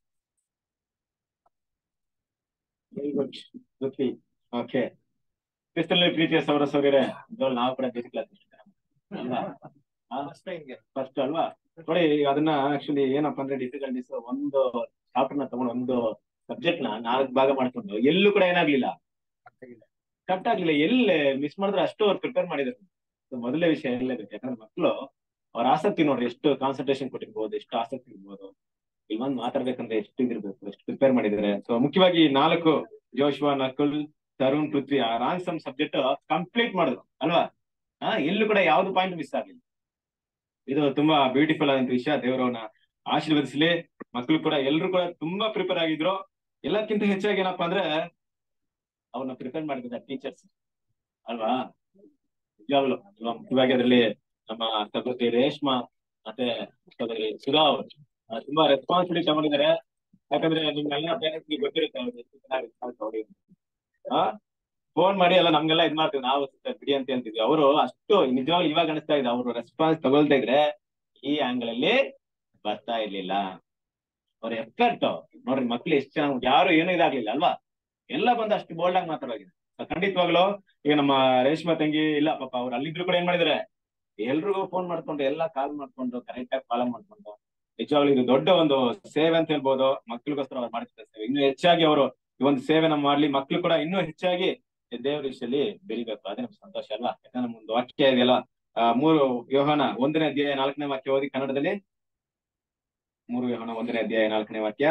A: ವೆರಿ ಗುಡ್ ಓಕೆ ಓಕೆ ಕ್ರಿಸ್ತನಲ್ಲಿ ಪ್ರೀತಿಯ ಸೌರ ಸೌರ್ಯರೇ ಇದ್ರಲ್ಲಿ ನಾವು ಕೂಡ ಬೇಸಿಕ್ ಕ್ಲಾಸ್ ಅಲ್ವಾ ಫಸ್ಟ್ ಅಲ್ವಾ ನೋಡಿ ಈಗ ಅದನ್ನ ಆಕ್ಚುಲಿ ಏನಪ್ಪಾ ಅಂದ್ರೆ ಡಿಫಿಕಲ್ಟೀಸ್ ಒಂದು ಚಾಪ್ಟರ್ ನ ತಗೊಂಡು ಒಂದು ಸಬ್ಜೆಕ್ಟ್ ನ ನಾಲ್ಕು ಭಾಗ ಮಾಡ್ಕೊಂಡು ಎಲ್ಲೂ ಕೂಡ ಏನಾಗ್ಲಿಲ್ಲ ಕರೆಕ್ಟ್ ಆಗ್ಲಿಲ್ಲ ಎಲ್ಲಿ ಮಿಸ್ ಮಾಡಿದ್ರೆ ಅಷ್ಟು ಅವ್ರು ಪ್ರಿಪೇರ್ ಮಾಡಿದ್ರು ಇದು ಮೊದಲೇ ವಿಷಯ ಹೇಳಲೇಬೇಕು ಯಾಕಂದ್ರೆ ಮಕ್ಕಳು ಅವ್ರ ಆಸಕ್ತಿ ನೋಡ್ರಿ ಎಷ್ಟು ಕಾನ್ಸಂಟ್ರೇಷನ್ ಕೊಟ್ಟಿರ್ಬೋದು ಎಷ್ಟು ಆಸಕ್ತಿ ಇರ್ಬೋದು ಇಲ್ಲಿ ಬಂದು ಮಾತಾಡ್ಬೇಕಂದ್ರೆ ಎಷ್ಟು ಇದಿರ್ಬೇಕು ಎಷ್ಟು ಪ್ರಿಪೇರ್ ಮಾಡಿದ್ದಾರೆ ಸೊ ಮುಖ್ಯವಾಗಿ ಈ ನಾಲ್ಕು ಜೋಶ್ವಾ ನಕುಲ್ ತರುಣ್ ಪೃಥ್ವಿ ಆ ರಾನ್ಸಮ್ ಸಬ್ಜೆಕ್ಟ್ ಕಂಪ್ಲೀಟ್ ಮಾಡಿದ್ರು ಅಲ್ವಾ ಹಾ ಎಲ್ಲೂ ಕೂಡ ಯಾವ್ದು ಪಾಯಿಂಟ್ ಮಿಸ್ ಆಗ್ಲಿಲ್ಲ ಇದು ತುಂಬಾ ಬ್ಯೂಟಿಫುಲ್ ಆದಂತ ವಿಷಯ ದೇವರವನ್ನ ಆಶೀರ್ವದಿಸಲಿ ಮಕ್ಕಳು ಕೂಡ ಎಲ್ರು ಕೂಡ ತುಂಬಾ ಪ್ರಿಪೇರ್ ಆಗಿದ್ರು ಎಲ್ಲಕ್ಕಿಂತ ಹೆಚ್ಚಾಗಿ ಏನಪ್ಪಾ ಅಂದ್ರೆ ಅವ್ರನ್ನ ಪ್ರಿಪೇರ್ ಮಾಡಿದ ಟೀಚರ್ಸ್ ಅಲ್ವಾ ನಿಜವಾಗ್ಲು ಅಲ್ವಾ ಮುಖ್ಯವಾಗಿ ಅದರಲ್ಲಿ ನಮ್ಮ ಸಹೋದರಿ ರೇಷ್ಮಾ ಮತ್ತೆ ಸಹೋದರಿ ಸುಧಾ ಅವರು ಆ, ತುಂಬಾ ರೆಸ್ಪಾನ್ಸಿಬಿಲಿಟಿ ತಗೊಂಡಿದ್ದಾರೆ ಯಾಕಂದ್ರೆ ನಿಮ್ಗೆಲ್ಲ ಪೇರೆಂಟ್ಸ್ ಗೊತ್ತಿರುತ್ತೆ ಅವ್ರು ಎಷ್ಟು ಚೆನ್ನಾಗಿ response ಅವ್ರಿಗೆ. ಆ ಫೋನ್ ಮಾಡಿ ಎಲ್ಲ ನಮ್ಗೆಲ್ಲ ಇದ್ ಮಾಡ್ತೀವಿ ನಾವು sister ಬಿಡಿ ಅಂತ ಹೇಳ್ತಿದ್ವಿ ಅವರು ಅಷ್ಟು ನಿಜವಾಗ್ಲೂ ಇವಾಗ ಅನಿಸ್ತಾ ಇದೆ ಅವರು ರೆಸ್ಪಾನ್ಸ್ ತಗೊಳ್ತಾ ಇದ್ರೆ ಈ ಆಂಗಲ್ ಅಲ್ಲಿ ಬರ್ತಾ ಇರ್ಲಿಲ್ಲ ಅವ್ರ ಎಫರ್ಟ್ ನೋಡ್ರಿ ಮಕ್ಳು ಎಷ್ಟು ಚೆನ್ನಾಗಿ ಯಾರು ಏನೂ ಇದಾಗ್ಲಿಲ್ಲ ಅಲ್ವಾ ಎಲ್ಲ ಬಂದು ಅಷ್ಟು ಬೋಲ್ಡ್ ಆಗಿ ಮಾತಾಡೋಗಿದೆ ಖಂಡಿತವಾಗ್ಲು ಈಗ ನಮ್ಮ ರೇಷ್ಮಾ ತಂಗಿ ಇಲ್ಲ ಪಾಪ ಅವ್ರು ಅಲ್ಲಿದ್ರು ಕೂಡ ಏನ್ ಮಾಡಿದಾರೆ ಎಲ್ರಿಗೂ ಫೋನ್ ಮಾಡ್ಕೊಂಡು ಎಲ್ಲ ಕಾಲ್ ಮಾಡ್ಕೊಂಡು ಕರೆಕ್ಟ್ ಆಗಿ ಫಾಲೋ ಮಾಡ್ಕೊಂಡು ನಿಜವಾಗ್ಲೂ ಇದು ದೊಡ್ಡ ಒಂದು ಸೇವೆ ಅಂತ ಹೇಳ್ಬೋದು ಮಕ್ಳಿಗೋಸ್ಕರ ಅವ್ರು ಮಾಡ್ತಿದ್ದಾರೆ ಸೇವೆ ಇನ್ನು ಹೆಚ್ಚಾಗಿ ಅವರು ಈ ಒಂದು ಸೇವೆನ ಮಾಡ್ಲಿ ಮಕ್ಳು ಕೂಡ ಇನ್ನೂ ಹೆಚ್ಚಾಗಿ ದೇವರ ವಿಷಯದಲ್ಲಿ ಬೆಳಿಬೇಕು ಅದೇ ನಮ್ಗೆ ಸಂತೋಷ ಅಲ್ವಾ ಯಾಕಂದ್ರೆ ನಮ್ಗೊಂದು ವಾಕ್ಯ ಇದೆಯಲ್ಲ ಆ, ಮೂರು ಯೋಹಾನ ಒಂದನೇ ಅಧ್ಯಾಯ ನಾಲ್ಕನೇ ವಾಕ್ಯ ಓದಿ ಕನ್ನಡದಲ್ಲಿ ಮೂರು ಯೋಹಾನ ಒಂದನೇ ಅಧ್ಯಾಯ ನಾಲ್ಕನೇ ವಾಕ್ಯ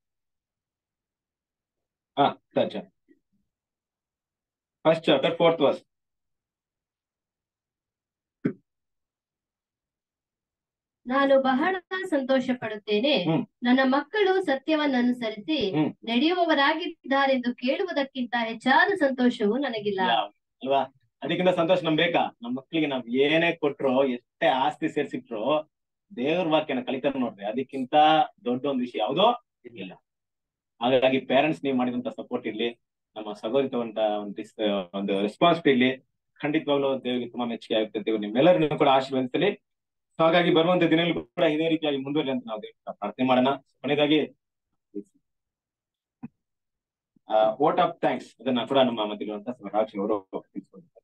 A: ಹಾ ಸಜ್ಜ ಫಸ್ಟ್ ಚಾಪ್ಟರ್ ಫೋರ್ತ್ ವರ್ಸ್
G: ನಾನು ಬಹಳ ಸಂತೋಷ ಪಡುತ್ತೇನೆ
A: ಹ್ಮ್.
G: ನನ್ನ ಮಕ್ಕಳು ಸತ್ಯವನ್ನು ಅನುಸರಿಸಿ
A: ಹ್ಮ್.
G: ನಡೆಯುವವರಾಗಿದ್ದಾರೆಂದು ಕೇಳುವುದಕ್ಕಿಂತ ಹೆಚ್ಚಾದ ಸಂತೋಷವು ನನಗಿಲ್ಲ
A: ಅಲ್ವಾ ಅದಕ್ಕಿಂತ ಸಂತೋಷ ನಮ್ ಬೇಕಾ ನಮ್ಮ ಮಕ್ಳಿಗೆ ನಾವ್ ಏನೇ ಕೊಟ್ರು ಎಷ್ಟೇ ಆಸ್ತಿ ಸೇರ್ಸಿಟ್ರು ದೇವ್ರ ವಾಕ್ಯನ ಕಲಿತಾರ ನೋಡ್ರಿ ಅದಕ್ಕಿಂತ ದೊಡ್ಡ ಒಂದು ವಿಷಯ ಯಾವುದೋ ಇಲ್ಲ ಹಾಗಾಗಿ ಪೇರೆಂಟ್ಸ್ ನೀವು ಮಾಡಿದಂತ ಸಪೋರ್ಟ್ ಇರ್ಲಿ ನಮ್ಮ ಸಹೋದರಿ ತಗೊಂಡ ಒಂದು ರಿಸ್- ಒಂದು ರೆಸ್ಪಾನ್ಸಿಬಿಲಿಟಿ ಇರ್ಲಿ ಖಂಡಿತವಾಗ್ಲೂ ದೇವರಿಗೆ ತುಂಬಾ ಮೆಚ್ಚುಗೆ ಆಗುತ್ತೆ ದೇವ್ರು ನಿಮ್ಮೆಲ್ಲರನ್ನು ಕೂಡ ಆಶೀರ್ವದಿಸಲಿ ಸೊ ಹಾಗಾಗಿ ಬರುವಂತ ದಿನಗಳು ಕೂಡ ಇದೇ ರೀತಿಯಾಗಿ ಮುಂದುವರಿ ಅಂತ ನಾವು ದೇವ್ರ ಹತ್ರ ಪ್ರಾರ್ಥನೆ ಮಾಡೋಣ ಕೊನೆಯದಾಗಿ ವೋಟ್ ಆಫ್ ಥ್ಯಾಂಕ್ಸ್ ಅದನ್ನ ಕೂಡ ನಮ್ಮ ಮಧ್ಯೆ ರಾಜ್ ಅವರು ತಿಳಿಸ್ಕೊಡ್ತಾರೆ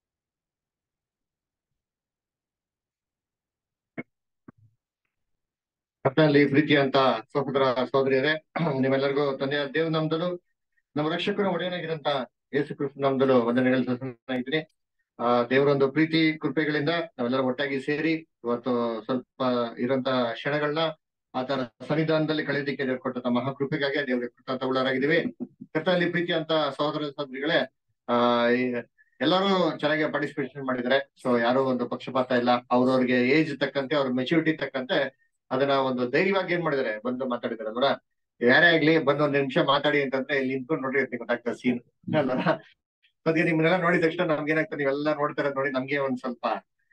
J: ಕರ್ತನಲ್ಲಿ ಪ್ರೀತಿಯಂತ ಸಹೋದರ ಸಹೋದರಿಯರೇ ನಿಮ್ಮೆಲ್ಲರಿಗೂ ತಂದೆಯ ದೇವ್ ನಮ್ದಲು ನಮ್ಮ ರಕ್ಷಕರ ಒಡೆಯನಾಗಿರಂತ ಯೇಸು ಕ್ರಿಸ್ತ ನಮ್ದಲು ವಂದನೆಗಳು ಸಲ್ಲಿಸ್ತಾಯಿದ್ದೀನಿ. ಆ ದೇವರೊಂದು ಪ್ರೀತಿ ಕೃಪೆಗಳಿಂದ ನಾವೆಲ್ಲರೂ ಒಟ್ಟಾಗಿ ಸೇರಿ ಇವತ್ತು ಸ್ವಲ್ಪ ಇರಂತ ಕ್ಷಣಗಳನ್ನ ಆತನ ಸನ್ನಿಧಾನದಲ್ಲಿ ಕಳೆಯೋದಕ್ಕೆ ದೇವ್ರು ಕೊಟ್ಟಂತ ಮಹಾಕೃಪೆಗಾಗಿ ದೇವರಿಗೆ ಕೃತಜ್ಞರಾಗಿದ್ದೀವಿ ಕರ್ತನಲ್ಲಿ ಪ್ರೀತಿಯಂತ ಸಹೋದರ ಸಹೋದರಿಗಳೇ ಆ ಈ- ಎಲ್ಲರೂ ಚೆನ್ನಾಗಿ ಪಾರ್ಟಿಸಿಪೇಷನ್ ಮಾಡಿದ್ದಾರೆ ಸೊ ಯಾರು ಒಂದು ಪಕ್ಷಪಾತ ಇಲ್ಲ ಅವ್ರವ್ರಿಗೆ ಏಜ್ ತಕ್ಕಂತೆ ಅವ್ರ ಮೆಚುರಿಟಿ ತಕ್ಕಂತೆ ಅದನ್ನ ಒಂದು ಧೈರ್ಯವಾಗಿ ಏನ್ ಮಾಡಿದಾರೆ ಬಂದು ಮಾತಾಡಿದಾರೆ ಅಲ್ವಾ ಯಾರೇ ಆಗ್ಲಿ ಬಂದು ಒಂದ್ ನಿಮಿಷ ಮಾತಾಡಿ ಅಂತಂದ್ರೆ ಇಲ್ಲಿ ನಿಂತ್ಕೊಂಡು ನೋಡ್ರಿ ಅಂತ ಗೊತ್ತಾಗ್ತದೆ ಸೀನ್ ಅಲ್ವಾ ಅದೇ ನಿಮ್ನೆಲ್ಲ ನೋಡಿದ ತಕ್ಷಣ ನಮ್ಗೆ ಏನಾಗ್ತದೆ ನೀವೆಲ್ಲ ನೋಡ್ತಾರೆ ನೋಡಿ ನಮ್ಗೆ ಒಂದ್ ಸ್ವಲ್ಪ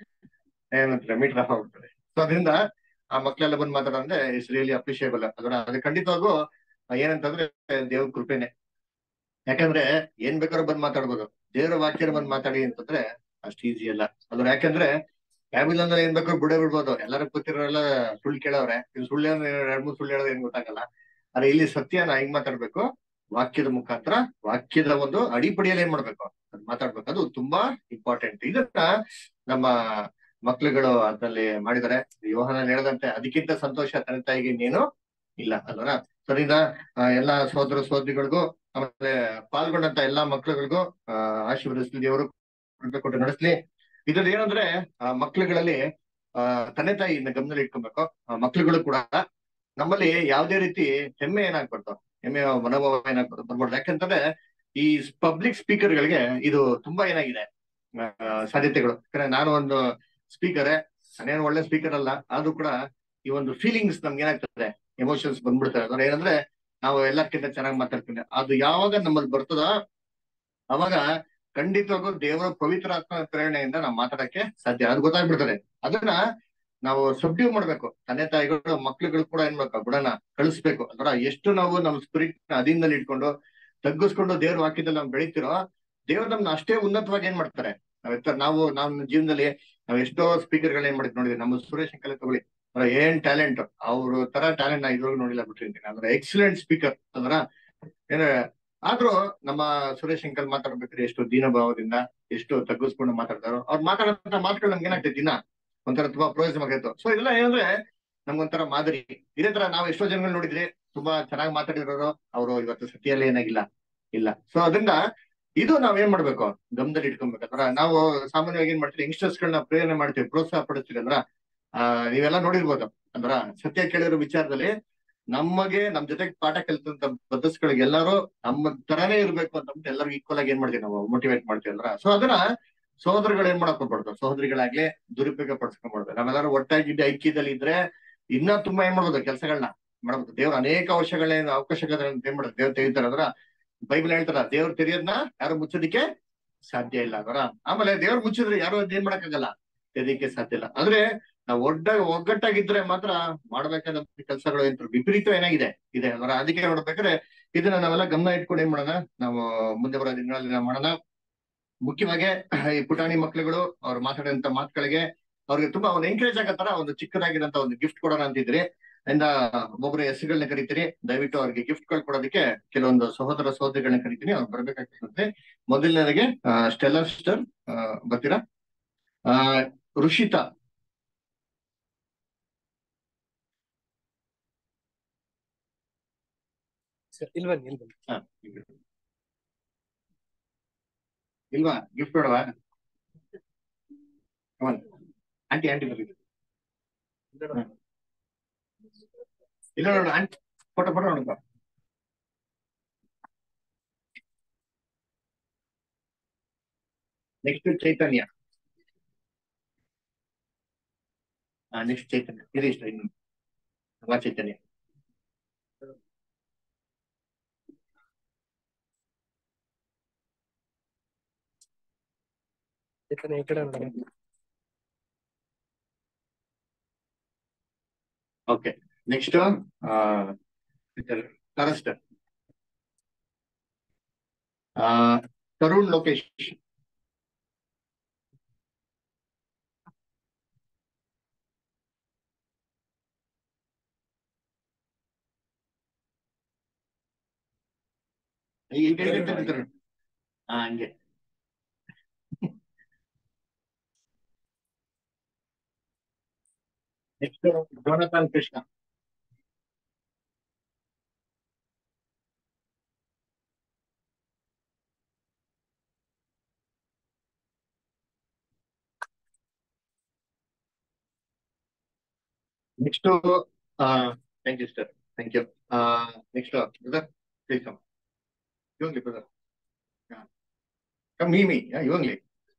J: ಏನಂತಾರೆ ಮೀಟರ್ ಆಫ್ ಆಗ್ಬಿಡ್ತದೆ ಸೊ ಅದರಿಂದ ಆ ಮಕ್ಳೆಲ್ಲ ಬಂದು ಮಾತಾಡಂದ್ರೆ ಇಟ್ಸ್ ರಿಯಲಿ ಅಪ್ರಿಷಿಯೇಬಲ್ ಅದರ ಅದು ಖಂಡಿತವಾಗೂ ಏನಂತಂದ್ರೆ ದೇವ್ರ ಕೃಪೆನೆ ಯಾಕಂದ್ರೆ ಏನ್ ಬೇಕಾದ್ರೂ ಬಂದ್ ಮಾತಾಡ್ಬೋದು ದೇವರ ವಾಕ್ಯನ ಬಂದ್ ಮಾತಾಡಿ ಅಂತಂದ್ರೆ ಅಷ್ಟು ಈಸಿ ಅಲ್ಲ ಅದ್ರ ಯಾಕಂದ್ರೆ ಬ್ಯಾಬಿಲೋನ್ ಅಂದ್ರೆ ಏನ್ ಬೇಕಾದ್ರೂ ಬಿಡೇ ಬಿಡ್ಬೋದು ಎಲ್ಲರೂ ಕೂತಿರೋರೆಲ್ಲ ಸುಳ್ಳು ಕೇಳವ್ರೆ ಇದು ಸುಳ್ಳು ಎರಡ್ ಮೂರ್ ಸುಳ್ಳು ಹೇಳೋದು ಏನ್ ಗೊತ್ತಾಗಲ್ಲ ಆದ್ರೆ ಇಲ್ಲಿ ಸತ್ಯನ ಹೆಂಗ್ ಮಾತಾಡ್ಬೇಕು ವಾಕ್ಯದ ಮುಖಾಂತರ ವಾಕ್ಯದ ಒಂದು ಅಡಿಪಡಿಯಲ್ಲಿ ಏನ್ ಮಾಡ್ಬೇಕು ಅದ್ ಮಾತಾಡ್ಬೇಕು ಅದು ತುಂಬಾ ಇಂಪಾರ್ಟೆಂಟ್ ಇದನ್ನ ನಮ್ಮ ಮಕ್ಳುಗಳು ಅದ್ರಲ್ಲಿ ಮಾಡಿದ್ದಾರೆ ಯೋಹನ ಹೇಳಿದಂತೆ ಅದಕ್ಕಿಂತ ಸಂತೋಷ ತಂದೆ ತಾಯಿಗೆ ಇನ್ನೇನು ಇಲ್ಲ ಅಲ್ವರ ಸರಿನಾ ಎಲ್ಲಾ ಸಹೋದರ ಸಹೋದರಿಗಳಿಗೂ ಆಮೇಲೆ ಪಾಲ್ಗೊಂಡಂತ ಎಲ್ಲಾ ಮಕ್ಳುಗಳಿಗೂ ಆ ಆಶೀರ್ವದಿಸ್ಲಿ ದೇವರು ಕೃಪೆ ಕೊಟ್ಟು ನಡೆಸ್ಲಿ ಇದ್ರದ್ದು ಏನಂದ್ರೆ ಆ ಮಕ್ಳುಗಳಲ್ಲಿ ಆ ತಂದೆ ತಾಯಿಯಿಂದ ಗಮನದಲ್ಲಿ ಇಟ್ಕೊಬೇಕು ಆ ಮಕ್ಳುಗಳು ಕೂಡ ನಮ್ಮಲ್ಲಿ ಯಾವ್ದೇ ರೀತಿ ಹೆಮ್ಮೆ ಏನಾಗ್ಬಾರ್ದು ಹೆಮ್ಮೆ ಮನೋಭಾವ ಏನಾಗ್ಬಾರ್ದು ಬರ್ಬಾರ್ದು ಯಾಕಂತಂದ್ರೆ ಈ ಪಬ್ಲಿಕ್ ಸ್ಪೀಕರ್ ಗಳಿಗೆ ಇದು ತುಂಬಾ ಏನಾಗಿದೆ ಆ, ಸಾಧ್ಯತೆಗಳು ಯಾಕಂದ್ರೆ ನಾನು ಒಂದು ಸ್ಪೀಕರೇ ನಾನೇನು ಒಳ್ಳೆ ಸ್ಪೀಕರ್ ಅಲ್ಲ ಆದ್ರೂ ಕೂಡ ಈ ಒಂದು ಫೀಲಿಂಗ್ಸ್ ನಮ್ಗೆ ಏನಾಗ್ತದೆ ಎಮೋಷನ್ಸ್ ಬಂದ್ಬಿಡ್ತದೆ ಅಂದ್ರೆ ಏನಂದ್ರೆ ನಾವು ಎಲ್ಲಕ್ಕಿಂತ ಚೆನ್ನಾಗಿ ಮಾತಾಡ್ತೀವಿ ಅದು ಯಾವಾಗ ನಮ್ಮಲ್ಲಿ ಬರ್ತದ ಅವಾಗ ಖಂಡಿತವಾಗೂ ದೇವರ ಪವಿತ್ರ ಆತ್ಮ ಪ್ರೇರಣೆಯಿಂದ ನಾವು ಮಾತಾಡಕ್ಕೆ ಸಾಧ್ಯ ಅದು ಗೊತ್ತಾಗ್ಬಿಡ್ತದೆ ಅದನ್ನ ನಾವು ಸಬ್ಡ್ಯೂ ಮಾಡ್ಬೇಕು ತಂದೆ ತಾಯಿಗಳು ಮಕ್ಳುಗಳು ಕೂಡ ಏನ್ ಮಾಡ್ಬೇಕು ಗುಣನ ಕಳಿಸ್ಬೇಕು ಅಂದ್ರೆ ಎಷ್ಟು ನಾವು ನಮ್ಮ ಸ್ಪಿರಿಟ್ ಅಧೀನದಲ್ಲಿ ಇಟ್ಕೊಂಡು ತಗ್ಗಿಸ್ಕೊಂಡು ದೇವ್ರ ವಾಕ್ಯದಲ್ಲಿ ನಾವು ಬೆಳಿತಿರೋ ದೇವ್ರು ನಮ್ನ ಅಷ್ಟೇ ಉನ್ನತವಾಗಿ ಏನ್ ಮಾಡ್ತಾರೆ ನಾವ್ ಎತ್ತ- ನಾವು ನಮ್ಮ ಜೀವನದಲ್ಲಿ ನಾವ್ ಎಷ್ಟೋ ಸ್ಪೀಕರ್ ಗಳು ಏನ್ ಮಾಡಿದ್ ನೋಡಿದ್ವಿ ನಮ್ಮ ಸುರೇಶ್ ಅಂಕಲ್ ತಗೊಳ್ಳಿ ಅವ್ರ ಏನ್ ಟ್ಯಾಲೆಂಟ್ ಅವ್ರ ತರ ಟ್ಯಾಲೆಂಟ್ ನಾ ಇದ್ರೊಳಗೆ ನೋಡಿಲ್ಲ ಬಿಟ್ಟಿರ್ತೀನಿ ಅಂದ್ರೆ ಎಕ್ಸಲೆಂಟ್ ಸ್ಪೀಕರ್ ಅಂದ್ರ ಏನ ಆದ್ರೂ ನಮ್ಮ ಸುರೇಶ್ ಅಂಕಲ್ ಮಾತಾಡ್ಬೇಕಾದ್ರೆ ಎಷ್ಟು ದೀನಭಾವದಿಂದ ಎಷ್ಟು ತಗ್ಗಿಸ್ಕೊಂಡು ಮಾತಾಡ್ತಾರೋ ಅವ್ರು ಮಾತಾಡೋಂತ ಮಾತುಗಳು ನಮ್ಗೆ ಏನಾಗ್ತೈತಿ ದಿನ ಒಂಥರ ತುಂಬಾ ಪ್ರಯೋಜನವಾಗಿತ್ತು ಸೊ ಇದೆಲ್ಲ ಏನಂದ್ರೆ ನಮ್ಗೊಂಥರ ಮಾದರಿ ಇದೇ ತರ ನಾವು ಎಷ್ಟೋ ಜನಗಳು ನೋಡಿದ್ರೆ ತುಂಬಾ ಚೆನ್ನಾಗಿ ಮಾತಾಡಿರೋರು ಅವರು ಇವತ್ತು ಸತ್ಯಲ್ಲಿ ಏನಾಗಿಲ್ಲ ಇಲ್ಲ ಸೊ ಅದರಿಂದ ಇದು ನಾವ್ ಏನ್ ಮಾಡ್ಬೇಕು ಗಮನದಲ್ಲಿ ಇಟ್ಕೊಬೇಕಂದ್ರ ನಾವು ಸಾಮಾನ್ಯವಾಗಿ ಏನ್ ಮಾಡ್ತೀವಿ ಯಂಗ್ಸ್ಟರ್ಸ್ ಗಳನ್ನ ಪ್ರೇರಣೆ ಮಾಡ್ತೀವಿ ಪ್ರೋತ್ಸಾಹ ಪಡಿಸ್ತೀವಿ ಅಂದ್ರ ಆ ನೀವೆಲ್ಲ ನೋಡಿರ್ಬೋದು ಅಂದ್ರ ಸತ್ಯ ಕೇಳಿರೋ ವಿಚಾರದಲ್ಲಿ ನಮಗೆ ನಮ್ ಜೊತೆಗೆ ಪಾಠ ಕಲಿತಂತ ಬದಸ್ಗಳಿಗೆ ಎಲ್ಲರೂ ನಮ್ಮ ತರಾನೇ ಇರ್ಬೇಕು ಅಂತ ಅಂದ್ಬಿಟ್ಟು ಎಲ್ಲರಿಗೂ ಈಕ್ವಲ್ ಆಗಿ ಏನ್ ಮಾಡ್ತೀವಿ ನಾವು ಮೋಟಿವೇಟ್ ಮಾಡ್ತೀವಿ ಅಂದ್ರ ಸೊ ಅದನ್ನ ಸಹೋದರಗಳು ಏನ್ ಮಾಡಕ್ ಹೋಗ್ಬಾರ್ದು ಸಹೋದರಿಗಳಾಗ್ಲಿ ದುರುಪಯೋಗ ಪಡಿಸ್ಕೊಂಡ್ಬಾರ್ದು ನಾವೆಲ್ಲರೂ ಒಟ್ಟಾಗಿದ್ದು ಐಕ್ಯದಲ್ಲಿ ಇದ್ರೆ ಇನ್ನ ತುಂಬಾ ಏನ್ ಮಾಡ್ಬೋದು ಕೆಲಸಗಳನ್ನ ಮಾಡ್ಬೋದು ದೇವ್ರ ಅನೇಕ ವರ್ಷಗಳೇನು ಅವಕಾಶಗಳನ್ನ ಏನ್ ಮಾಡೋದು ದೇವ್ರು ತೆಗಿತಾರೆ ಅಂದ್ರ ಬೈಬಲ್ ಹೇಳ್ತಾರ ದೇವ್ರು ತೆರೆಯೋದ್ನ ಯಾರು ಮುಚ್ಚೋದಿಕ್ಕೆ ಸಾಧ್ಯ ಇಲ್ಲ ಅದರ ಆಮೇಲೆ ದೇವ್ರು ಮುಚ್ಚಿದ್ರೆ ಯಾರು ಅದ್ ಏನ್ ಮಾಡಕ್ಕಾಗಲ್ಲ ತೆರೆಯಕ್ಕೆ ಸಾಧ್ಯ ಇಲ್ಲ ಅಂದ್ರೆ ನಾವು ಒಡ್ಡ ಒಗ್ಗಟ್ಟಾಗಿದ್ರೆ ಮಾತ್ರ ಮಾಡ್ಬೇಕಾದ ಕೆಲಸಗಳು ಏನ್ ವಿಪರೀತ ಏನಾಗಿದೆ ಇದೆ ಅದರ ಅದಕ್ಕೆ ನೋಡ್ಬೇಕಾದ್ರೆ ಇದನ್ನ ನಾವೆಲ್ಲ ಗಮನ ಇಟ್ಕೊಂಡು ಏನ್ ಮಾಡೋಣ ನಾವು ಮುಂದೆ ಬರೋ ದಿನಗಳಲ್ಲಿ ನಾವು ಮಾಡೋಣ ಮುಖ್ಯವಾಗಿ ಈ ಪುಟಾಣಿ ಮಕ್ಳುಗಳು ಅವ್ರು ಮಾತಾಡಿದಂತ ಮಾತುಗಳಿಗೆ ಅವ್ರಿಗೆ ತುಂಬಾ ಒಂದು ಎಂಕರೇಜ್ ಆಗತ್ತಾರ ಒಂದು ಚಿಕ್ಕದಾಗಿರಂತ ಒಂದು ಗಿಫ್ಟ್ ಕೊಡೋಣ ಅಂತಿದ್ರಿ ಇಂದ ಒಬ್ಬೊಬ್ರು ಹೆಸರುಗಳನ್ನ ಕರಿತೀರಿ ದಯವಿಟ್ಟು ಅವ್ರಿಗೆ ಗಿಫ್ಟ್ ಗಳು ಕೊಡೋದಕ್ಕೆ ಕೆಲವೊಂದು ಸಹೋದರ ಸಹೋದರಿಗಳನ್ನ ಕರಿತೀನಿ ಅವ್ರು ಬರ್ಬೇಕಾಗ್ತದೆ ಮೊದಲನೇದಾಗೆ ಸ್ಟೆಲ್ಲರ್ ಸ್ಟರ್ ಬರ್ತೀರಾ ಆ ಋಷಿತಾ
D: ಸರ್ ಇಲ್ಲಿ ಬನ್ನಿ ಇಲ್ಲಿ ಬನ್ನಿ
J: ಹಾ, ಇಲ್ವಾ ಗಿಫ್ಟ್ ಕೊಡವಾ ಆಂಟಿ ಆಂಟಿ ಬರ್ರಿ ಇಲ್ಲ ನೋಡು ಆಂಟಿ ಫೋಟೋ ಫೋಟೋ ನೋಡಪ್ಪ ನೆಕ್ಸ್ಟ್ ಚೈತನ್ಯ ಹಾ ನೆಕ್ಸ್ಟ್ ಚೈತನ್ಯ ಇದು ಇಷ್ಟ ಇನ್ನು ತುಂಬಾ ಚೈತನ್ಯ
D: ಚೈತನ್ಯ ಈ ಕಡೆ ನೋಡೋಣ
J: ಓಕೆ ನೆಕ್ಸ್ಟ್ ಕರೆಸ್ಟ್ ತರುಣ್ ಲೋಕೇಶ್ ಈ- ಈ ಕಡೆ ಇರ್ತಾರೆ ತರುಣ್. ಹಾ ಹಂಗೆ next Jonathan Krishna next thank you sir thank you next brother please come ಇವಂಗ್ಲಿ ಬ್ರದರ್ ಕಮ್ ಮೀ ಮೀ ಇವಂಗ್ಲಿ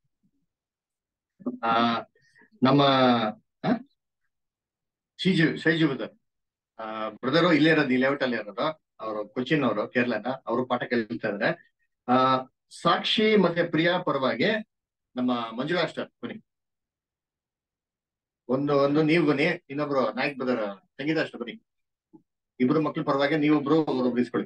J: ನಮ್ಮ ಆ? ಶೈಜು ಶೈಜು ಬ್ರದರ್ ಬ್ರದರು ಇಲ್ಲೇ ಇರೋದು ಈ ಲೇಔಟ್ ಅಲ್ಲಿ ಇರೋದು ಅವರು ಕೊಚ್ಚಿನ್ ಅವರು ಕೇರಳನ ಅವರು ಪಾಠ ಕಲಿತಾ ಇದಾರೆ ಆ ಸಾಕ್ಷಿ ಮತ್ತೆ ಪ್ರಿಯಾ ಪರವಾಗಿ ನಮ್ಮ ಮಂಜುಳಾ ಅಷ್ಟರ್ ಬನ್ನಿ ಒಂದು ಒಂದು ನೀವು ಬನ್ನಿ ಇನ್ನೊಬ್ರು ನಾಯಕ್ ಬ್ರದರ್ ಸಂಗೀತ ಅಷ್ಟರ್ ಬನ್ನಿ ಇಬ್ರು ಮಕ್ಳ ಪರವಾಗಿ ನೀವೊಬ್ರು ಒಬ್ರು ಇಸ್ಕೊಳ್ಳಿ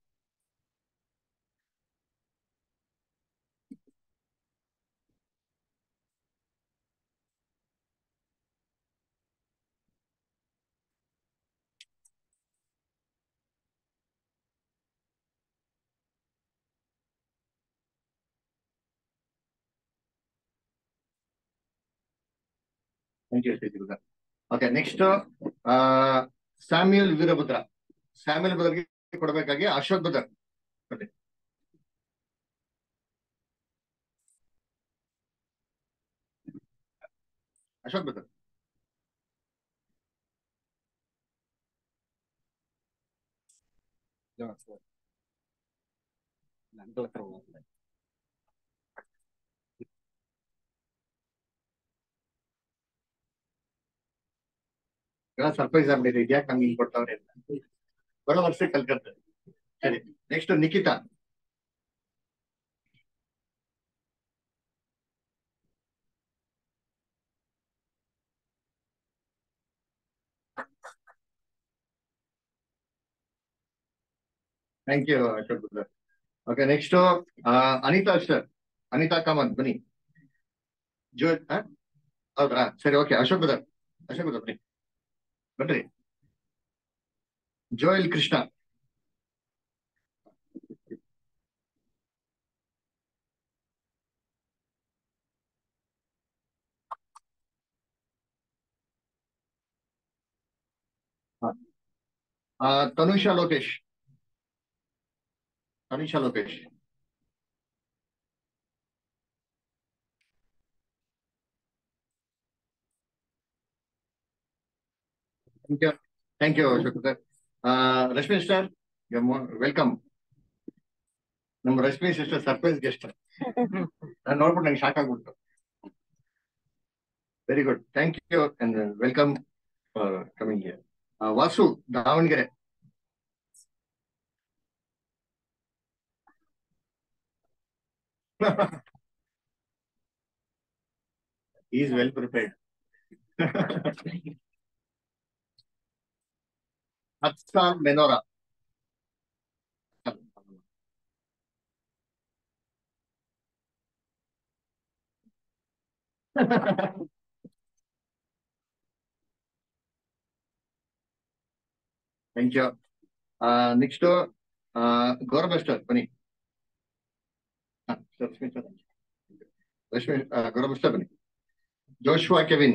J: thank you Shaiju brother okay next Samuel Veerabhadra Samuel ಬ್ರದರ್ಗೆ ಕೊಡಬೇಕಾಗಿ ಅಶೋಕ್ ಬ್ರದರ್ ಬನ್ನಿ ಅಶೋಕ್ ಬ್ರದರ್
D: ನನ್ನ ಹತ್ರ ಹೋಗ್ತದೆ.
J: ಸರ್ಪ್ರೈಸ್ ಆಗ್ಬಿಟ್ಟಿದೆ ಇದ್ಯಾಕೆ ನಮ್ಗೆ ಇಲ್ಲಿ ಕೊಡ್ತಾವ್ರೆ ಅಂತ ಬರೋ ವರ್ಷ ಕಲ್ಕತ್ತೆ ಸರಿ next Nikita thank you Ashok brother okay next Anita sir Anita Kamath ಬನ್ನಿ ಜೋ ಆ? ಹೌದ್ರಾ ಸರಿ okay Ashok brother Ashok brother ಬನ್ನಿ ಬನ್ರಿ ಜೋಯಲ್ ಕೃಷ್ಣ ಆ, Tanusha Lokesh Tanusha Lokesh thank you thank you ಶುಕ್ರರ್ ರಶ್ಮಿ ಸಿಸ್ಟರ್ ವೆಲ್ಕಮ್ ನಮ್ಮ ರಶ್ಮಿ ಸಿಸ್ಟರ್ ಸರ್ಪ್ರೈಸ್ ಗೆಸ್ಟ್ ನಾನು ನೋಡ್ಬಿಟ್ಟು ನಂಗೆ ಶಾಕ್ ಆಗ್ಬಿಡ್ತು very good thank you and welcome for coming here Vasu Davanagere is well prepared ಹತ್ಸಾನ್ ಮೆನೋರಾ thank you next Gaurav master ಬನ್ನಿ ಹಾ, ರಶ್ಮಿ ಸರ್. ರಶ್ಮಿ ಆ, ಗೌರವ್ ಮಾಸ್ಟರ್ ಬನ್ನಿ ಜೋಶ್ವಾ ಕೆವಿನ್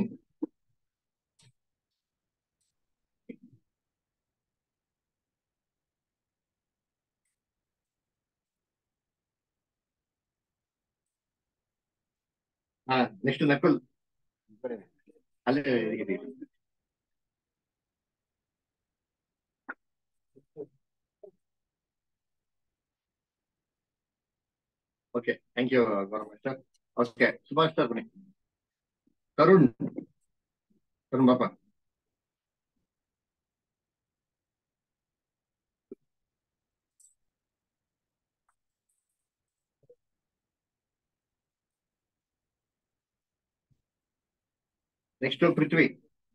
J: ಹಾ ನೆಕ್ಸ್ಟ್ ನಕುಲ್ ಅಲ್ಲೇ ಇದೆ. Okay thank you Gaurav master okay Subhash sir ಬನ್ನಿ ತರುಣ್ ತರುಣ್ ಬಾಪ ನೆಕ್ಸ್ಟ್ ಪೃಥ್ವಿ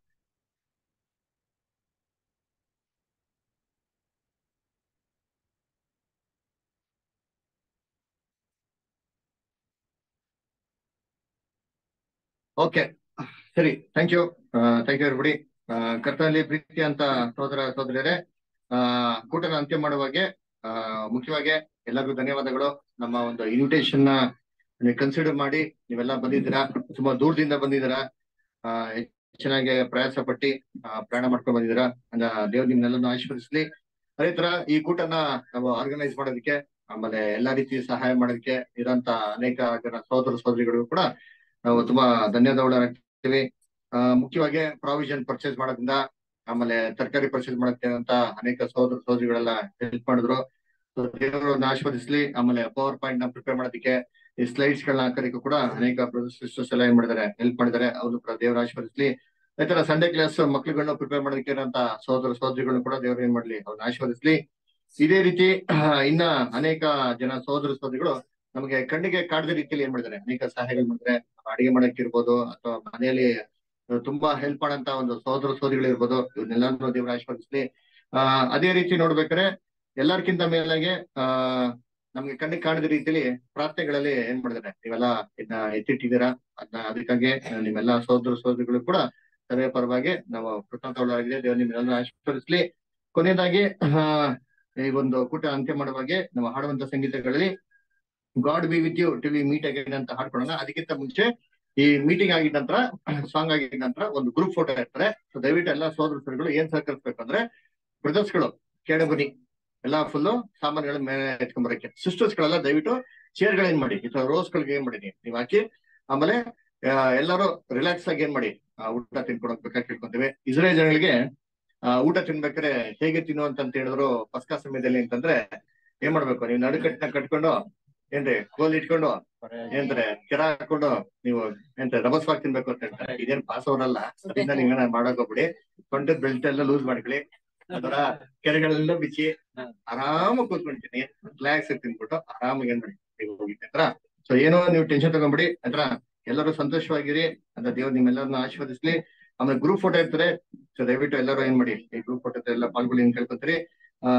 J: ಓಕೆ ಸರಿ thank you thank you everybody ಕರ್ತನಲ್ಲಿ ಪ್ರೀತಿ ಅಂತ ಸೋದರ ಸೋದರಿಯರೇ ಆ ಕೂಟನ ಅಂತ್ಯ ಮಾಡುವಾಗೆ ಆ ಮುಖ್ಯವಾಗಿ ಎಲ್ಲರಿಗೂ ಧನ್ಯವಾದಗಳು ನಮ್ಮ ಒಂದು ಇನ್ವಿಟೇಷನ್ ನ ಕನ್ಸಿಡರ್ ಮಾಡಿ ನೀವೆಲ್ಲ ಬಂದಿದ್ದೀರಾ ತುಂಬಾ ದೂರದಿಂದ ಬಂದಿದ್ದೀರಾ ಆ ಚೆನ್ನಾಗಿ ಪ್ರಯಾಸ ಪಟ್ಟಿ ಆ, ಪ್ರಯಾಣ ಮಾಡ್ಕೊಂಡು ಬಂದಿದ್ದೀರಾ ಅಂದ ದೇವ್ರು ನಿಮ್ನೆಲ್ಲನೂ ಆಶೀರ್ವದಿಸ್ಲಿ ಅದೇ ತರ ಈ ಕೂಟನ ನಾವು ಆರ್ಗನೈಸ್ ಮಾಡೋದಕ್ಕೆ ಆಮೇಲೆ ಎಲ್ಲಾ ರೀತಿ ಸಹಾಯ ಮಾಡೋದಕ್ಕೆ ಇರೋಂತ ಅನೇಕ ಜನ ಸಹೋದರ ಸಹೋದರಿಗಳು ಕೂಡ ನಾವು ತುಂಬಾ ಧನ್ಯವಾದಗಳಾಗ್ತೀವಿ ಆ ಮುಖ್ಯವಾಗಿ ಪ್ರಾವಿಷನ್ ಪರ್ಚೇಸ್ ಮಾಡೋದ್ರಿಂದ ಆಮೇಲೆ ತರಕಾರಿ ಪರ್ಚೇಸ್ ಮಾಡಕ್ಕೆ ಅಂತ ಅನೇಕ ಸಹೋದರ ಸಹೋದರಿಗಳೆಲ್ಲ ಹೆಲ್ಪ್ ಮಾಡಿದ್ರು So, ದೇವರನ್ನ ಆಶೀರ್ವದಿಸ್ಲಿ ಆಮೇಲೆ ಪವರ್ ಪಾಯಿಂಟ್ ನ ಪ್ರಿಪೇರ್ ಮಾಡೋದಕ್ಕೆ ಈ ಸ್ಲೈಡ್ಸ್ ಗಳನ್ನ ಹಾಕೋದಕ್ಕೂ ಕೂಡ ಅನೇಕ ಸಿಸ್ಟರ್ಸ್ ಎಲ್ಲ ಏನ್ ಮಾಡಿದ್ದಾರೆ ಹೆಲ್ಪ್ ಮಾಡಿದ್ದಾರೆ ಅವರು ಕೂಡ ದೇವರ ಆಶೀರ್ವದಿಸ್ಲಿ ಅದೇ ತರ ಸಂಡೇ ಕ್ಲಾಸ್ ಮಕ್ಳುಗಳನ್ನ ಪ್ರಿಪೇರ್ ಮಾಡೋದಕ್ಕೆ ಇರೋಂತ ಸಹೋದರ ಸಹೋದರಿಗಳನ್ನ ಕೂಡ ದೇವ್ರು ಏನ್ ಮಾಡ್ಲಿ ಅವ್ರನ್ನ ಆಶೀರ್ವದಿಸ್ಲಿ ಇದೇ ರೀತಿ ಇನ್ನ ಅನೇಕ ಜನ ಸಹೋದರ ಸಹೋದರಿಗಳು ನಮಗೆ ಕಣ್ಣಿಗೆ ಕಾಡದ ರೀತಿಯಲ್ಲಿ ಏನ್ ಮಾಡಿದ್ದಾರೆ ಅನೇಕ ಸಹಾಯಗಳು ಮಾಡಿದ್ರೆ ಅಡಿಗೆ ಮಾಡಕ್ ಇರ್ಬೋದು ಅಥವಾ ಮನೆಯಲ್ಲಿ ತುಂಬಾ ಹೆಲ್ಪ್ ಮಾಡಂತ ಒಂದು ಸಹೋದರ ಸಹೋದರಿಗಳು ಇರ್ಬೋದು ಇವನ್ನೆಲ್ಲರೂ ದೇವರ ಆಶೀರ್ವದಿಸ್ಲಿ ಆ ಅದೇ ರೀತಿ ನೋಡ್ಬೇಕಾದ್ರೆ ಎಲ್ಲರಿಗಿಂತ ಮೇಲಾಗೆ ಆ ನಮ್ಗೆ ಕಣ್ಣಿಗೆ ಕಾಣದ ರೀತಿಯಲ್ಲಿ ಪ್ರಾರ್ಥನೆಗಳಲ್ಲಿ ಏನ್ ಮಾಡಿದ್ದಾರೆ ನೀವೆಲ್ಲ ಇದನ್ನ ಎತ್ತಿಟ್ಟಿದ್ದೀರಾ ಅದನ್ನ ಅದಕ್ಕಾಗಿ ನಿಮ್ಮೆಲ್ಲ ಸಹೋದರ ಸಹೋದರಿಗಳು ಕೂಡ ಸಭೆಯ ಪರವಾಗಿ ನಾವು ಕೃತಜ್ಞರಾಗಿದೆ ದೇವರು ನಿಮ್ಮೆಲ್ಲ ಆಶೀರ್ವದಿಸ್ಲಿ ಕೊನೆಯದಾಗಿ ಆ ಈ ಒಂದು ಕೂಟ ಅಂತ್ಯ ಮಾಡುವಾಗೆ ನಾವು ಹಾಡುವಂತ ಸಂಗೀತಗಳಲ್ಲಿ God be with you till we meet again ಅಂತ ಹಾಡ್ಕೊಳ್ಳೋಣ ಅದಕ್ಕಿಂತ ಮುಂಚೆ ಈ ಮೀಟಿಂಗ್ ಆಗಿದ ನಂತರ ಸಾಂಗ್ ಆಗಿದ ನಂತರ ಒಂದು ಗ್ರೂಪ್ ಫೋಟೋ ಇರ್ತಾರೆ ಸೊ ದಯವಿಟ್ಟು ಎಲ್ಲ ಸಹೋದರ ಸಹೋದರಿಗಳು ಏನ್ ಸಹಕರಿಸ್ಬೇಕಂದ್ರೆ ಬ್ರದರ್ಸ್ ಗಳು ಕೆಳ ಬನ್ನಿ ಎಲ್ಲಾ ಫುಲ್ ಸಾಮಾನುಗಳ ಮೇಲೆ ಎತ್ಕೊಂಡ್ಬರಕ್ಕೆ ಸಿಸ್ಟರ್ಸ್ ಗಳೆಲ್ಲ ದಯವಿಟ್ಟು ಚೇರ್ ಗಳೇನ್ ಮಾಡಿ ಈ ತರ ರೋಸ್ ಗಳಿಗೆ ಏನ್ ಮಾಡಿ ನೀವು ಹಾಕಿ ಆಮೇಲೆ ಆ, ಎಲ್ಲರೂ ರಿಲ್ಯಾಕ್ಸ್ ಆಗಿ ಏನ್ ಮಾಡಿ ಆ, ಊಟ ತಿನ್ಕೊಂಡು ಹೋಗ್ಬೇಕಾಗಿ ಕೇಳ್ಕೊಂತೀವಿ ಇಸ್ರೇಲ್ ಜನಗಳಿಗೆ ಆ, ಊಟ ತಿನ್ಬೇಕಾದ್ರೆ ಹೇಗೆ ತಿನ್ನುವಂತ ಅಂತ ಹೇಳಿದ್ರು ಪಸ್ಕಾ ಸಮಯದಲ್ಲಿ ಅಂತಂದ್ರೆ ಏನ್ ಮಾಡ್ಬೇಕು ನೀವು ನಡುಕಟ್ಟಿನ ಕಟ್ಕೊಂಡು ಏನ್ರಿ ಕೋಲ್ ಇಟ್ಕೊಂಡು ಏನ್ತಾರೆ ಕೆರ ಹಾಕೊಂಡು ನೀವು ಎಂತ ರಭಸವಾಗಿ ತಿನ್ಬೇಕು ಅಂತ ಹೇಳ್ತಾರೆ ಇದೇನ್ ಪಾಸ್ ಅವರಲ್ಲ ಅದರಿಂದ ನೀವೇನ ಮಾಡಕ್ ಹೋಗ್ಬಿಡಿ ಸೊಂಟದ ಬೆಲ್ಟ್ ಎಲ್ಲ ಲೂಸ್ ಮಾಡ್ಕೊಳ್ಳಿ ಅದರ ಕೆರೆಗಳೆಲ್ಲ ಬಿಚ್ಚಿ ಆರಾಮಾಗಿ ಕೂತ್ಕೊಂತೀನಿ ರಿಲ್ಯಾಕ್ಸ್ ಆಗಿ ತಿನ್ಬಿಟ್ಟು ಆರಾಮಾಗಿ ಏನ್ ಮಾಡಿ ನೀವು ಹೋಗಿದ್ದೆ ಹತ್ರ ಸೊ ಏನೋ ನೀವು ಟೆನ್ಷನ್ ತಗೊಂಬಿಡಿ ಹತ್ರ ಎಲ್ಲರೂ ಸಂತೋಷವಾಗಿರಿ ಅಂತ ದೇವ್ರು ನಿಮ್ಮೆಲ್ಲರನ್ನ ಆಶೀರ್ವದಿಸ್ಲಿ ಆಮೇಲೆ ಗ್ರೂಪ್ ಫೋಟೋ ಇರ್ತಾರೆ ಸೊ ದಯವಿಟ್ಟು ಎಲ್ಲರೂ ಏನ್ ಮಾಡಿ ಈ ಗ್ರೂಪ್ ಫೋಟೋ ಎಲ್ಲ ಪಾಲ್ಗೊಳ್ಳಿ ಅಂತ ಕೇಳ್ಕೊತೀರಿ ಆ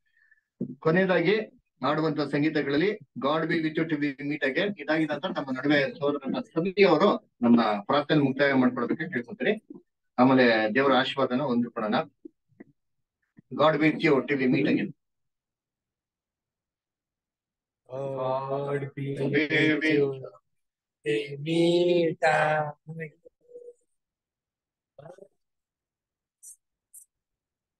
J: ಕೊನೆಯದಾಗಿ ಹಾಡುವಂತ ಸಂಗೀತಗಳಲ್ಲಿ God be with to be meet again ಇದಾಗಿದ ನಂತರ ನಮ್ಮ ನಡುವೆ ಸೋದರ ಸಮಿತಿ ಅವರು ನಮ್ಮ ಪ್ರಾರ್ಥನೆ ಮುಕ್ತಾಯ ಮಾಡ್ಕೊಳ್ಬೇಕು ಕೇಳ್ಕೊತೀರಿ ಆಮೇಲೆ ದೇವರ ಆಶೀರ್ವಾದನ ಹೊಂದ್ಕೊಳ್ಳೋಣ God with you till we meet again
D: God be
J: Be
D: with
J: with
D: you. They meet up.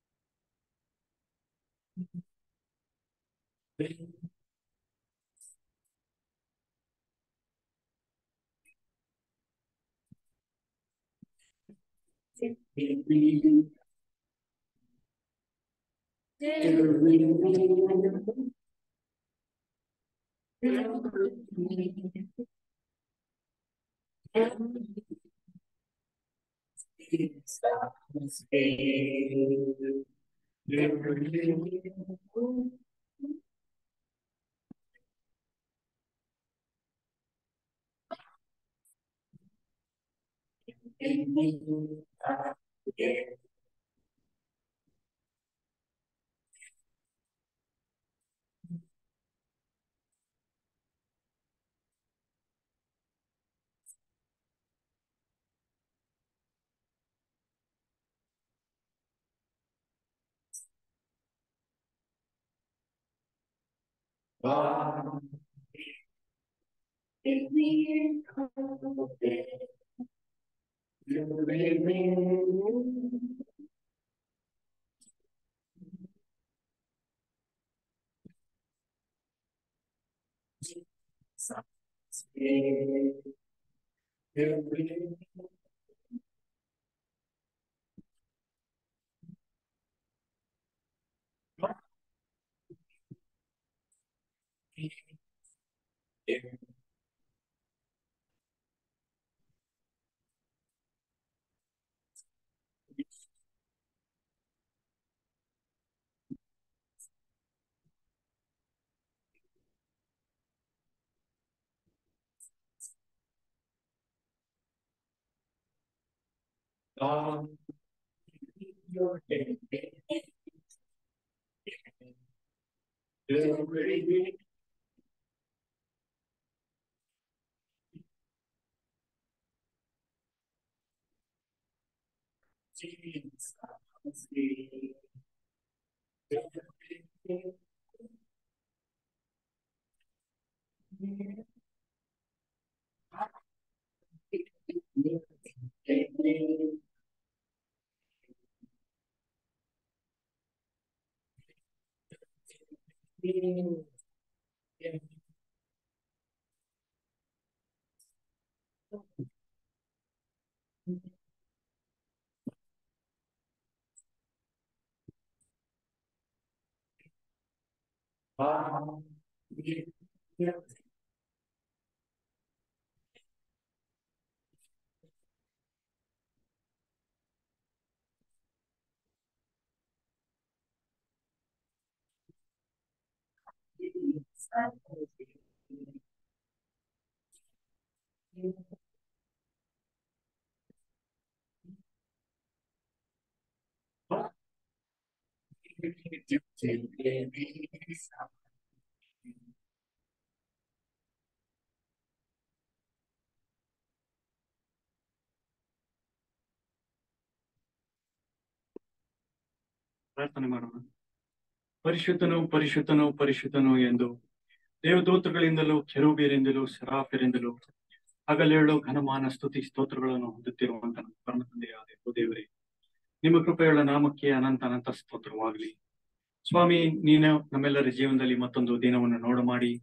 K: ಪ್ರಾರ್ಥನೆ ಮಾಡೋಣ ಪರಿಶುದ್ಧನು ಪರಿಶುದ್ಧನು ಪರಿಶುದ್ಧನು ಎಂದು ದೇವದೂತಗಳಿಂದಲೂ ಕೆರೂಬಿಯರಿಂದಲೂ ಸರಾಫಿರಿಂದಲೂ ಹಗಲೇಳು ಘನಮಾನ ಸ್ತುತಿ ಸ್ತೋತ್ರಗಳನ್ನು ಹೊಂದುತ್ತಿರುವಂತ ನಮ್ಮ ಪರಮ ತಂದೆಯಾದ ಯೆಹೋವ ದೇವರೇ ನಿಮ್ಮ ಕೃಪೆಯುಳ್ಳ ನಾಮಕ್ಕೆ ಅನಂತ ಅನಂತ ಸ್ತೋತ್ರವಾಗಲಿ ಸ್ವಾಮಿ ನೀನು ನಮ್ಮೆಲ್ಲರ ಜೀವನದಲ್ಲಿ ಮತ್ತೊಂದು ದಿನವನ್ನು ನೋಡ ಮಾಡಿ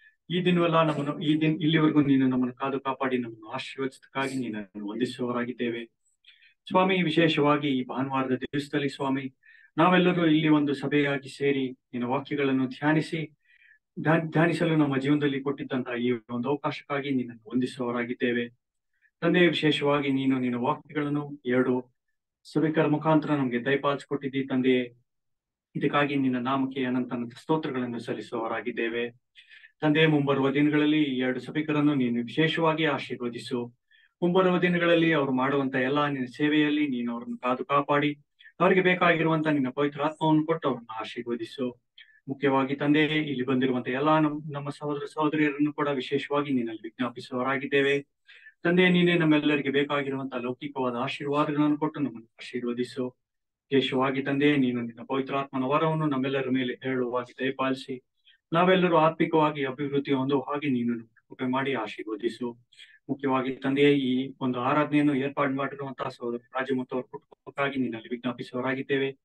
K: ಈ ದಿನವೆಲ್ಲ ನಮ್ಮನ್ನು ಈ ದಿನ ಇಲ್ಲಿವರೆಗೂ ನೀನು ನಮ್ಮನ್ನು ಕಾದು ಕಾಪಾಡಿ ನಮ್ಮನ್ನು ಆಶೀರ್ವದಿಸಕ್ಕಾಗಿ ನೀನನ್ನು ವಂದಿಸುವವರಾಗಿದ್ದೇವೆ ಸ್ವಾಮಿ ವಿಶೇಷವಾಗಿ ಈ ಭಾನುವಾರದ ದಿವಸದಲ್ಲಿ ಸ್ವಾಮಿ ನಾವೆಲ್ಲರೂ ಇಲ್ಲಿ ಒಂದು ಸಭೆಯಾಗಿ ಸೇರಿ ನಿನ್ನ ವಾಕ್ಯಗಳನ್ನು ಧ್ಯಾನಿಸಿ ಧ್ಯಾನ್- ಧ್ಯಾನಿಸಲು ನಮ್ಮ ಜೀವನದಲ್ಲಿ ಕೊಟ್ಟಿದ್ದಂತಹ ಈ ಒಂದು ಅವಕಾಶಕ್ಕಾಗಿ ನಿನ್ನನ್ನು ವಂದಿಸುವವರಾಗಿದ್ದೇವೆ ತಂದೆ ವಿಶೇಷವಾಗಿ ನೀನು ನಿನ್ನ ವಾಕ್ಯಗಳನ್ನು ಎರಡು ಸಭಿಕರ ಮುಖಾಂತರ ನಮಗೆ ದಯಪಾಲಿಸಿಕೊಟ್ಟಿದ್ದಿ ತಂದೆ ಇದಕ್ಕಾಗಿ ನಿನ್ನ ನಾಮಕ್ಕೆ ಅನಂತ ಅನಂತ ಸ್ತೋತ್ರಗಳನ್ನು ಸಲ್ಲಿಸುವವರಾಗಿದ್ದೇವೆ ತಂದೆ ಮುಂಬರುವ ದಿನಗಳಲ್ಲಿ ಈ ಎರಡು ಸಭಿಕರನ್ನು ನೀನು ವಿಶೇಷವಾಗಿ ಆಶೀರ್ವದಿಸು ಮುಂಬರುವ ದಿನಗಳಲ್ಲಿ ಅವರು ಮಾಡುವಂತ ಎಲ್ಲಾ ನಿನ್ನ ಸೇವೆಯಲ್ಲಿ ನೀನು ಅವರನ್ನು ಕಾದು ಕಾಪಾಡಿ ಅವರಿಗೆ ಬೇಕಾಗಿರುವಂತ ನಿನ್ನ ಪವಿತ್ರ ಆತ್ಮವನ್ನು ಕೊಟ್ಟು ಅವರನ್ನು ಆಶೀರ್ವದಿಸು ಮುಖ್ಯವಾಗಿ ತಂದೆ ಇಲ್ಲಿ ಬಂದಿರುವಂತ ಎಲ್ಲಾ ನಮ್ ನಮ್ಮ ಸಹೋದರ ಸಹೋದರಿಯರನ್ನು ಕೂಡ ವಿಶೇಷವಾಗಿ ನಿನ್ನಲ್ಲಿ ವಿಜ್ಞಾಪಿಸುವವರಾಗಿದ್ದೇವೆ ತಂದೆ ನೀನೇ ನಮ್ಮೆಲ್ಲರಿಗೆ ಬೇಕಾಗಿರುವಂತಹ ಲೌಕಿಕವಾದ ಆಶೀರ್ವಾದಗಳನ್ನು ಕೊಟ್ಟು ನಮ್ಮನ್ನು ಆಶೀರ್ವದಿಸು ವಿಶೇಷವಾಗಿ ತಂದೆ ನೀನು ನಿನ್ನ ಪವಿತ್ರಾತ್ಮನ ವರವನ್ನು ನಮ್ಮೆಲ್ಲರ ಮೇಲೆ ಹೇಳುವಾಗಿ ದಯಪಾಲಿಸಿ ನಾವೆಲ್ಲರೂ ಆತ್ಮಿಕವಾಗಿ ಅಭಿವೃದ್ಧಿ ಹೊಂದುವ ಹಾಗೆ ನೀನು ನಮಗೆ ಕೃಪೆ ಮಾಡಿ ಆಶೀರ್ವದಿಸು ಮುಖ್ಯವಾಗಿ ತಂದೆ ಈ ಒಂದು ಆರಾಧನೆಯನ್ನು ಏರ್ಪಾಡು ಮಾಡಿರುವಂತಹ ಸಹೋದರ ರಾಜಮುತ್ತು ಅವರ ಕುಟುಂಬಕ್ಕಾಗಿ ನಿನ್ನಲ್ಲಿ ವಿಜ್ಞಾಪಿಸುವವರಾಗಿದ್ದೇವೆ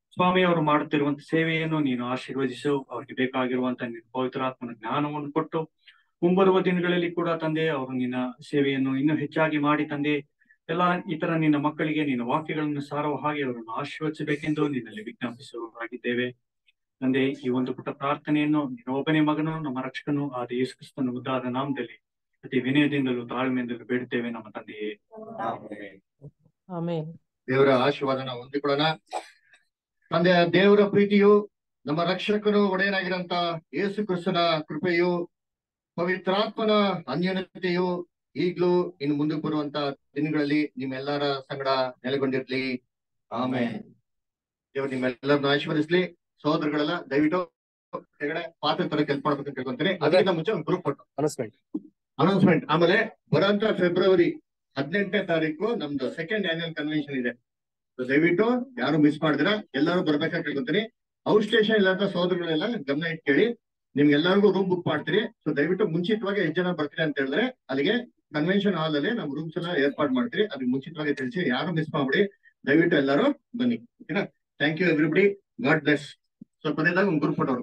K: ಸ್ವಾಮಿ ಅವರು ಮಾಡುತ್ತಿರುವಂತ ಸೇವೆಯನ್ನು ನೀನು ಆಶೀರ್ವದಿಸು ಅವ್ರಿಗೆ ಬೇಕಾಗಿರುವಂತ ನಿನ್ನ ಪವಿತ್ರಾತ್ಮನ ಜ್ಞಾನವನ್ನು ಕೊಟ್ಟು ಮುಂಬರುವ ದಿನಗಳಲ್ಲಿ ಕೂಡ ತಂದೆ ಅವರು ನಿನ್ನ ಸೇವೆಯನ್ನು ಇನ್ನೂ ಹೆಚ್ಚಾಗಿ ಮಾಡಿ ತಂದೆ ಎಲ್ಲ ಇತರ ನಿನ್ನ ಮಕ್ಕಳಿಗೆ ನಿನ್ನ ವಾಕ್ಯಗಳನ್ನು ಸಾರುವ ಹಾಗೆ ಅವರನ್ನು ಆಶೀರ್ವದಿಸಬೇಕೆಂದು ನಿನ್ನಲ್ಲಿ ವಿಜ್ಞಾಪಿಸುವವರಾಗಿದ್ದೇವೆ ತಂದೆ ಈ ಒಂದು ಪುಟ್ಟ ಪ್ರಾರ್ಥನೆಯನ್ನು ನಿನ್ನ ಒಬ್ಬನೇ ಮಗನು ನಮ್ಮ ರಕ್ಷಕನು ಆದ ಯೇಸು ಕ್ರಿಸ್ತನ ಮುದ್ದಾದ ನಾಮದಲ್ಲಿ ಅತಿ ವಿನಯದಿಂದಲೂ ತಾಳ್ಮೆಯಿಂದಲೂ ಬೇಡುತ್ತೇವೆ ನಮ್ಮ ತಂದೆಯೇ
D: ಆಮೇನ್
J: ದೇವರ ಆಶೀರ್ವಾದನ ಹೊಂದಿಕೊಳ್ಳೋಣ ತಂದೆಯ ದೇವರ ಪ್ರೀತಿಯು ನಮ್ಮ ರಕ್ಷಕನು ಒಡೆಯನಾಗಿರಂತ ಯೇಸು ಕ್ರಿಸ್ತನ ಕೃಪೆಯು ಪವಿತ್ರಾತ್ಮನ ಅನ್ಯೋನ್ಯತೆಯು ಈಗ್ಲೂ ಇನ್ನು ಮುಂದಕ್ಕೆ ಬರುವಂತ ದಿನಗಳಲ್ಲಿ ನಿಮ್ಮೆಲ್ಲರ ಸಂಗಡ ನೆಲೆಗೊಂಡಿರ್ಲಿ ಆಮೇಲೆ ದೇವರು ನಿಮ್ಮೆಲ್ಲರನ್ನ ಆಶೀರ್ವದಿಸ್ಲಿ ಸಹೋದರಗಳೆಲ್ಲ ದಯವಿಟ್ಟು ಕೆಳಗಡೆ ಪಾತ್ರ ತರ ಕೆಲಸ ಮಾಡ್ಬೇಕಂತ ಕೇಳ್ಕೊಂತೀನಿ ಅದಕ್ಕಿಂತ ಮುಂಚೆ ಒಂದು ಗ್ರೂಪ್ ಫೋಟೋ
D: ಅನೌನ್ಸ್ಮೆಂಟ್
J: ಅನೌನ್ಸ್ಮೆಂಟ್ ಆಮೇಲೆ ಬರೋಂತ ಫೆಬ್ರವರಿ ಹದಿನೆಂಟನೇ ತಾರೀಕು ನಮ್ದು ಸೆಕೆಂಡ್ ಆನ್ಯುವಲ್ ಕನ್ವೆನ್ಷನ್ ಇದೆ So ದಯವಿಟ್ಟು ಯಾರು ಮಿಸ್ ಮಾಡಿದಿರಾ ಎಲ್ಲರೂ ಬರ್ಬೇಕಂತ ಕೇಳ್ಕೊತೀನಿ ಔಟ್ ಸ್ಟೇಷನ್ ಇಲ್ಲಂತ ಸಹೋದರಗಳೆಲ್ಲ ಗಮನ ಇಟ್ಟು ಕೇಳಿ ನಿಮ್ಗೆಲ್ಲರಿಗೂ ರೂಮ್ ಬುಕ್ ಮಾಡ್ತೀರಿ ಸೊ ದಯವಿಟ್ಟು ಮುಂಚಿತವಾಗಿ ಎಷ್ಟು ಜನ ಬರ್ತೀರಿ ಅಂತ ಹೇಳಿದ್ರೆ ಅಲ್ಲಿಗೆ ಕನ್ವೆನ್ಷನ್ ಹಾಲ್ ಅಲ್ಲಿ ನಾವು ರೂಮ್ಸ್ ಎಲ್ಲ ಏರ್ಪಾಡು ಮಾಡ್ತೀರಿ ಅದಕ್ಕೆ ಮುಂಚಿತವಾಗಿ ತಿಳಿಸಿ ಯಾರು ಮಿಸ್ ಮಾಡ್ಬಿಡಿ ದಯವಿಟ್ಟು ಎಲ್ಲರೂ ಬನ್ನಿ ಓಕೆನಾ thank you everybody God bless so ಕೊನೆಯದಾಗ ಒಂದು ಗ್ರೂಪ್ ಫೋಟೋ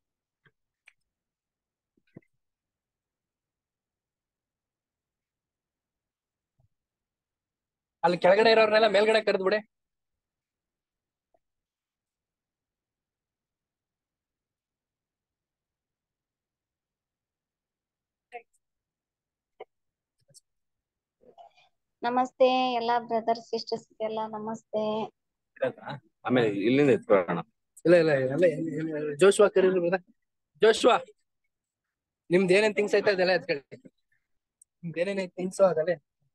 D: ಅಲ್ಲಿ ಕೆಳಗಡೆ ಇರೋರ್ನೆಲ್ಲ ಮೇಲ್ಗಡೆ ಕರೆದು ಬಿಡಿ
L: ನಮಸ್ತೆ ಎಲ್ಲಾ ಬ್ರದರ್ ಸಿಸ್ಟರ್ಸ್ ಎಲ್ಲ ನಮಸ್ತೆ
M: ಆಮೇಲೆ ಇಲ್ಲಿಂದ ಎತ್ಕೊಳ್ಳೋಣ
D: ಇಲ್ಲ ಇಲ್ಲ ಇಲ್ಲ ಜೋಶ್ವಾ ಕರೀರಿ ಬ್ರದರ್ ಜೋಶ್ವಾ ನಿಮ್ದು ಏನೇನ್ ಥಿಂಗ್ಸ್ ಐತೆ ಅದೆಲ್ಲ ಎತ್ಕೊಳ್ಳಿ ನಿಮ್ದು ಏನೇನ್ ಥಿಂಗ್ಸ್ ಅದೆಲ್ಲ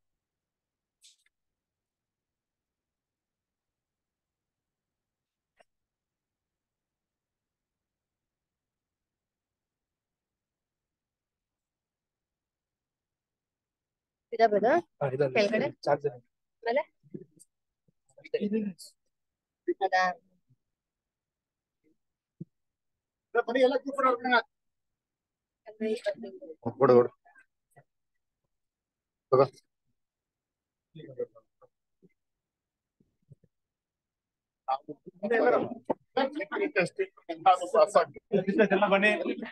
I: ಇದಾ ಬ್ರದರ್
D: ಹಾ, ಇದೊಂದು
I: ಕೆಳಗಡೆ
D: ಚಾರ್ಜರ್
I: ಆಮೇಲೆ ಅದಾ
J: ಕೊಡು ಕೊಡು ತಗೋ.
A: ಎಲ್ಲ ಬನ್ನಿ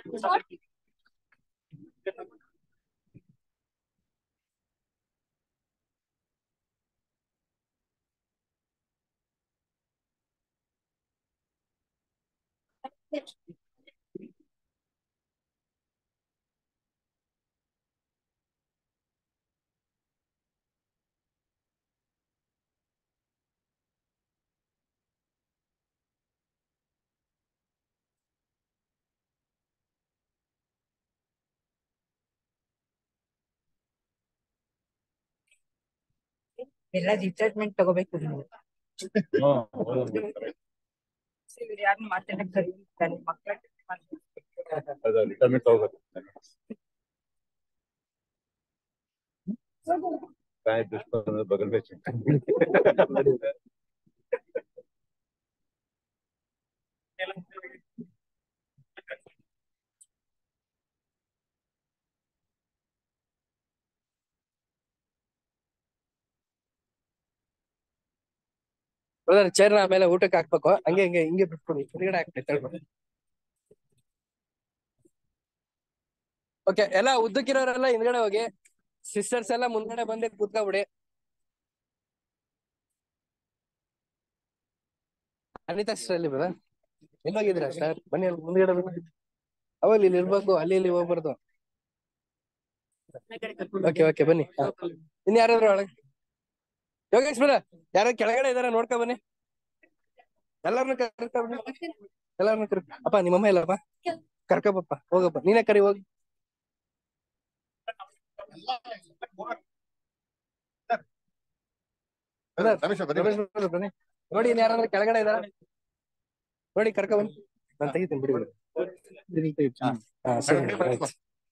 N: ಎಲ್ಲ ರಿಟೈರ್ಮೆಂಟ್ ತಗೋಬೇಕು ನೀವು ಯಾರನ್ನ ಮಾತಾಡಕ್ ಕರೀತಾರೆ ಮಕ್ಕಳ
M: ರಿಟೈರ್ಮೆಂಟ್ ತಗೋಬೇಕು काय दुष्ट बगल में
D: ಬ್ರದರ್ ಚೇರ್ನ ಆಮೇಲೆ ಊಟಕ್ಕೆ ಹಾಕ್ಬೇಕು ಹಂಗೆ ಹಿಂಗೆ ಹಿಂಗೆ ಬಿಟ್ಕೊಡಿ ಹೊರಗಡೆ ಹಾಕ್ಬೇಕು ತಳ್ಬಿಡಿ ಓಕೆ ಎಲ್ಲ ಉದ್ದಕ್ಕಿರೋರೆಲ್ಲ ಹಿಂದ್ಗಡೆ ಹೋಗಿ ಸಿಸ್ಟರ್ಸ್ ಎಲ್ಲ ಮುಂದ್ಗಡೆ ಬಂದು ಕೂತ್ಕೊಬಿಡಿ ಅನಿತಾ ಸಿಸ್ಟರ್ ಅಲ್ಲಿ ಬ್ರದರ್ ಎಲ್ಲಿ ಹೋಗಿದ್ದೀರಾ ಸರ್ ಬನ್ನಿ ಅಲ್ಲಿ ಮುಂದ್ಗಡೆ ಬನ್ನಿ ಅವಲ್ಲಿ ಇಲ್ಲಿ ಇರ್ಬೇಕು ಅಲ್ಲಿ ಇಲ್ಲಿ ಹೋಗ್ಬಾರ್ದು ಓಕೆ ಓಕೆ ಬನ್ನಿ ಹಾ. ಇನ್ ಯಾರಾದ್ರು ಒಳಗೆ ಯೋಗೇಶ್ ಬ್ರದರ್ ಯಾರ ಕೆಳಗಡೆ ಇದಾರ ನೋಡ್ಕೊ ಬನ್ನಿ ಎಲ್ಲಾರನ್ನು ಕರ್ಕೊ ಬನ್ನಿ ಎಲ್ಲಾರನ್ನು ಕರ್ ಅಪ್ಪ ನಿಮ್ಮಮ್ಮ ಇಲ್ಲಪ್ಪ ಕರ್ಕೊಬಪ್ಪ ಹೋಗಪ್ಪ ನೀನೇ ಕರಿ ಹೋಗಿ ಬ್ರದರ್,
J: ರಮೇಶ ಬನ್ನಿ
D: ರಮೇಶ್ ಬ್ರದರ್ ಬನ್ನಿ ನೋಡಿ ಇನ್ ಯಾರಾದ್ರೂ ಕೆಳಗಡೆ ಇದಾರ ನೋಡಿ ಕರ್ಕೊ ಬನ್ನಿ ನಾನು ತೆಗಿತೀನಿ ಬಿಡಿ ಬಿಡಿ ಹಾ ಸರಿ ಆಯ್ತು.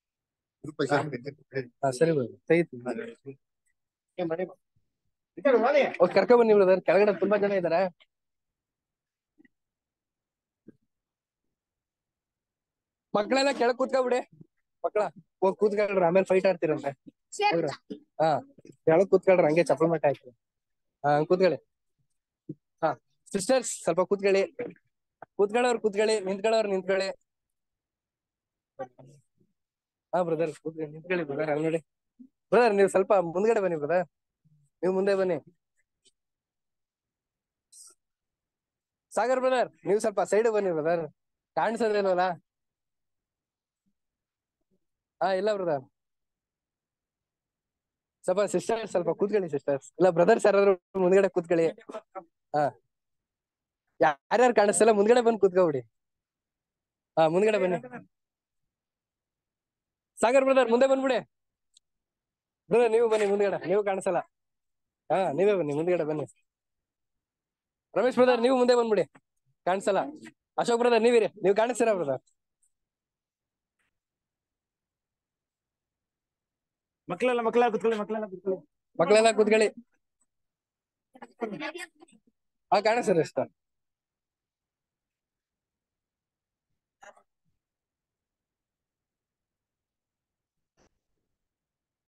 D: ಹಾ ಸರಿ ಬ್ರದರ್ ತೆಗಿತೀನಿ ಹೋಗಿ ಕರ್ಕೊ ಬನ್ನಿ ಬ್ರದರ್ ಕೆಳಗಡೆ ತುಂಬಾ ಜನ ಇದಾರೆ ಮಕ್ಕಳೆಲ್ಲ ಕೆಳಗ್ ಕೂತ್ಕೊಬಿಡಿ ಮಕ್ಕಳ ಹೋಗಿ ಕೂತ್ಕೊಳ್ರಿ ಆಮೇಲೆ ಫೈಟ್ ಆಡ್ತಿರಂತೆ ಹೋಗ್ರಿ. ಹಾ ಕೆಳಗ್ ಕೂತ್ಕೊಳ್ರಿ ಹಂಗೆ ಚಪ್ಪಲ್ ಮಟ್ಟ ಹಾಕಿ ಹಾ ಹಂಗ್ ಕೂತ್ಕೊಳ್ಳಿ ಹಾ ಸಿಸ್ಟರ್ಸ್ ಸ್ವಲ್ಪ ಕೂತ್ಕೊಳ್ಳಿ ಕೂತ್ಕೊಳ್ಳೋರು ಕೂತ್ಕೊಳ್ಳಿ ನಿಂತ್ಕೊಳ್ಳೋರು ನಿಂತ್ಕೊಳ್ಳಿ ಹಾ ಬ್ರದರ್ ಕೂತ್ಕೊಳ್ಳಿ ನಿಂತ್ಕೊಳ್ಳಿ ಬ್ರದರ್ ಅಲ್ಲಿ ನೋಡಿ ಬ್ರದರ್ ನೀವು ಸ್ವಲ್ಪ ಮುಂದ್ಗಡೆ ಬನ್ನಿ ಬ್ರದರ್ ನೀವು ಮುಂದೆ ಬನ್ನಿ ಸಾಗರ್ ಬ್ರದರ್ ನೀವು ಸ್ವಲ್ಪ ಸೈಡ್ ಬನ್ನಿ ಬ್ರದರ್ ಕಾಣಿಸೋದಿಲ್ವಲ್ಲ ಹಾ ಇಲ್ಲ ಬ್ರದರ್ ಸ್ವಲ್ಪ ಸಿಸ್ಟರ್ ಸ್ವಲ್ಪ ಕೂತ್ಕೊಳ್ಳಿ ಸಿಸ್ಟರ್ಸ್ ಇಲ್ಲ ಬ್ರದರ್ಸ್ ಯಾರಾದ್ರೂ ಮುಂದ್ಗಡೆ ಕೂತ್ಕೊಳ್ಳಿ ಹಾ ಯಾರ್ಯಾರು ಕಾಣಿಸ್ತಲ್ಲ ಮುಂದ್ಗಡೆ ಬಂದು ಕೂತ್ಕೊಬಿಡಿ ಹಾ ಮುಂದ್ಗಡೆ ಬನ್ನಿ ಸಾಗರ್ ಬ್ರದರ್ ಮುಂದೆ ಬಂದ್ಬಿಡಿ ಬ್ರದರ್ ನೀವು ಬನ್ನಿ ಮುಂದ್ಗಡೆ ನೀವು ಕಾಣಿಸಲ್ಲ ಹಾ ನೀವೇ ಬನ್ನಿ ಮುಂದ್ಗಡೆ ಬನ್ನಿ ರಮೇಶ್ ಬ್ರದರ್ ನೀವು ಮುಂದೆ ಬಂದ್ಬಿಡಿ ಕಾಣಿಸಲ್ಲ ಅಶೋಕ್ ಬ್ರದರ್ ನೀವಿರಿ ನೀವು ಕಾಣಿಸ್ತೀರಾ ಬ್ರದರ್
O: ಮಕ್ಕಳೆಲ್ಲ ಮಕ್ಕಳೆಲ್ಲ ಕುತ್ಕೊಳ್ಳಿ ಮಕ್ಕಳೆಲ್ಲ ಕುತ್ಕೊಳ್ಳಿ
D: ಮಕ್ಕಳೆಲ್ಲ ಕೂತ್ಕೊಳ್ಳಿ ಹಾ ಕಾಣಿಸ್ತಾರೆ ಇಷ್ಟ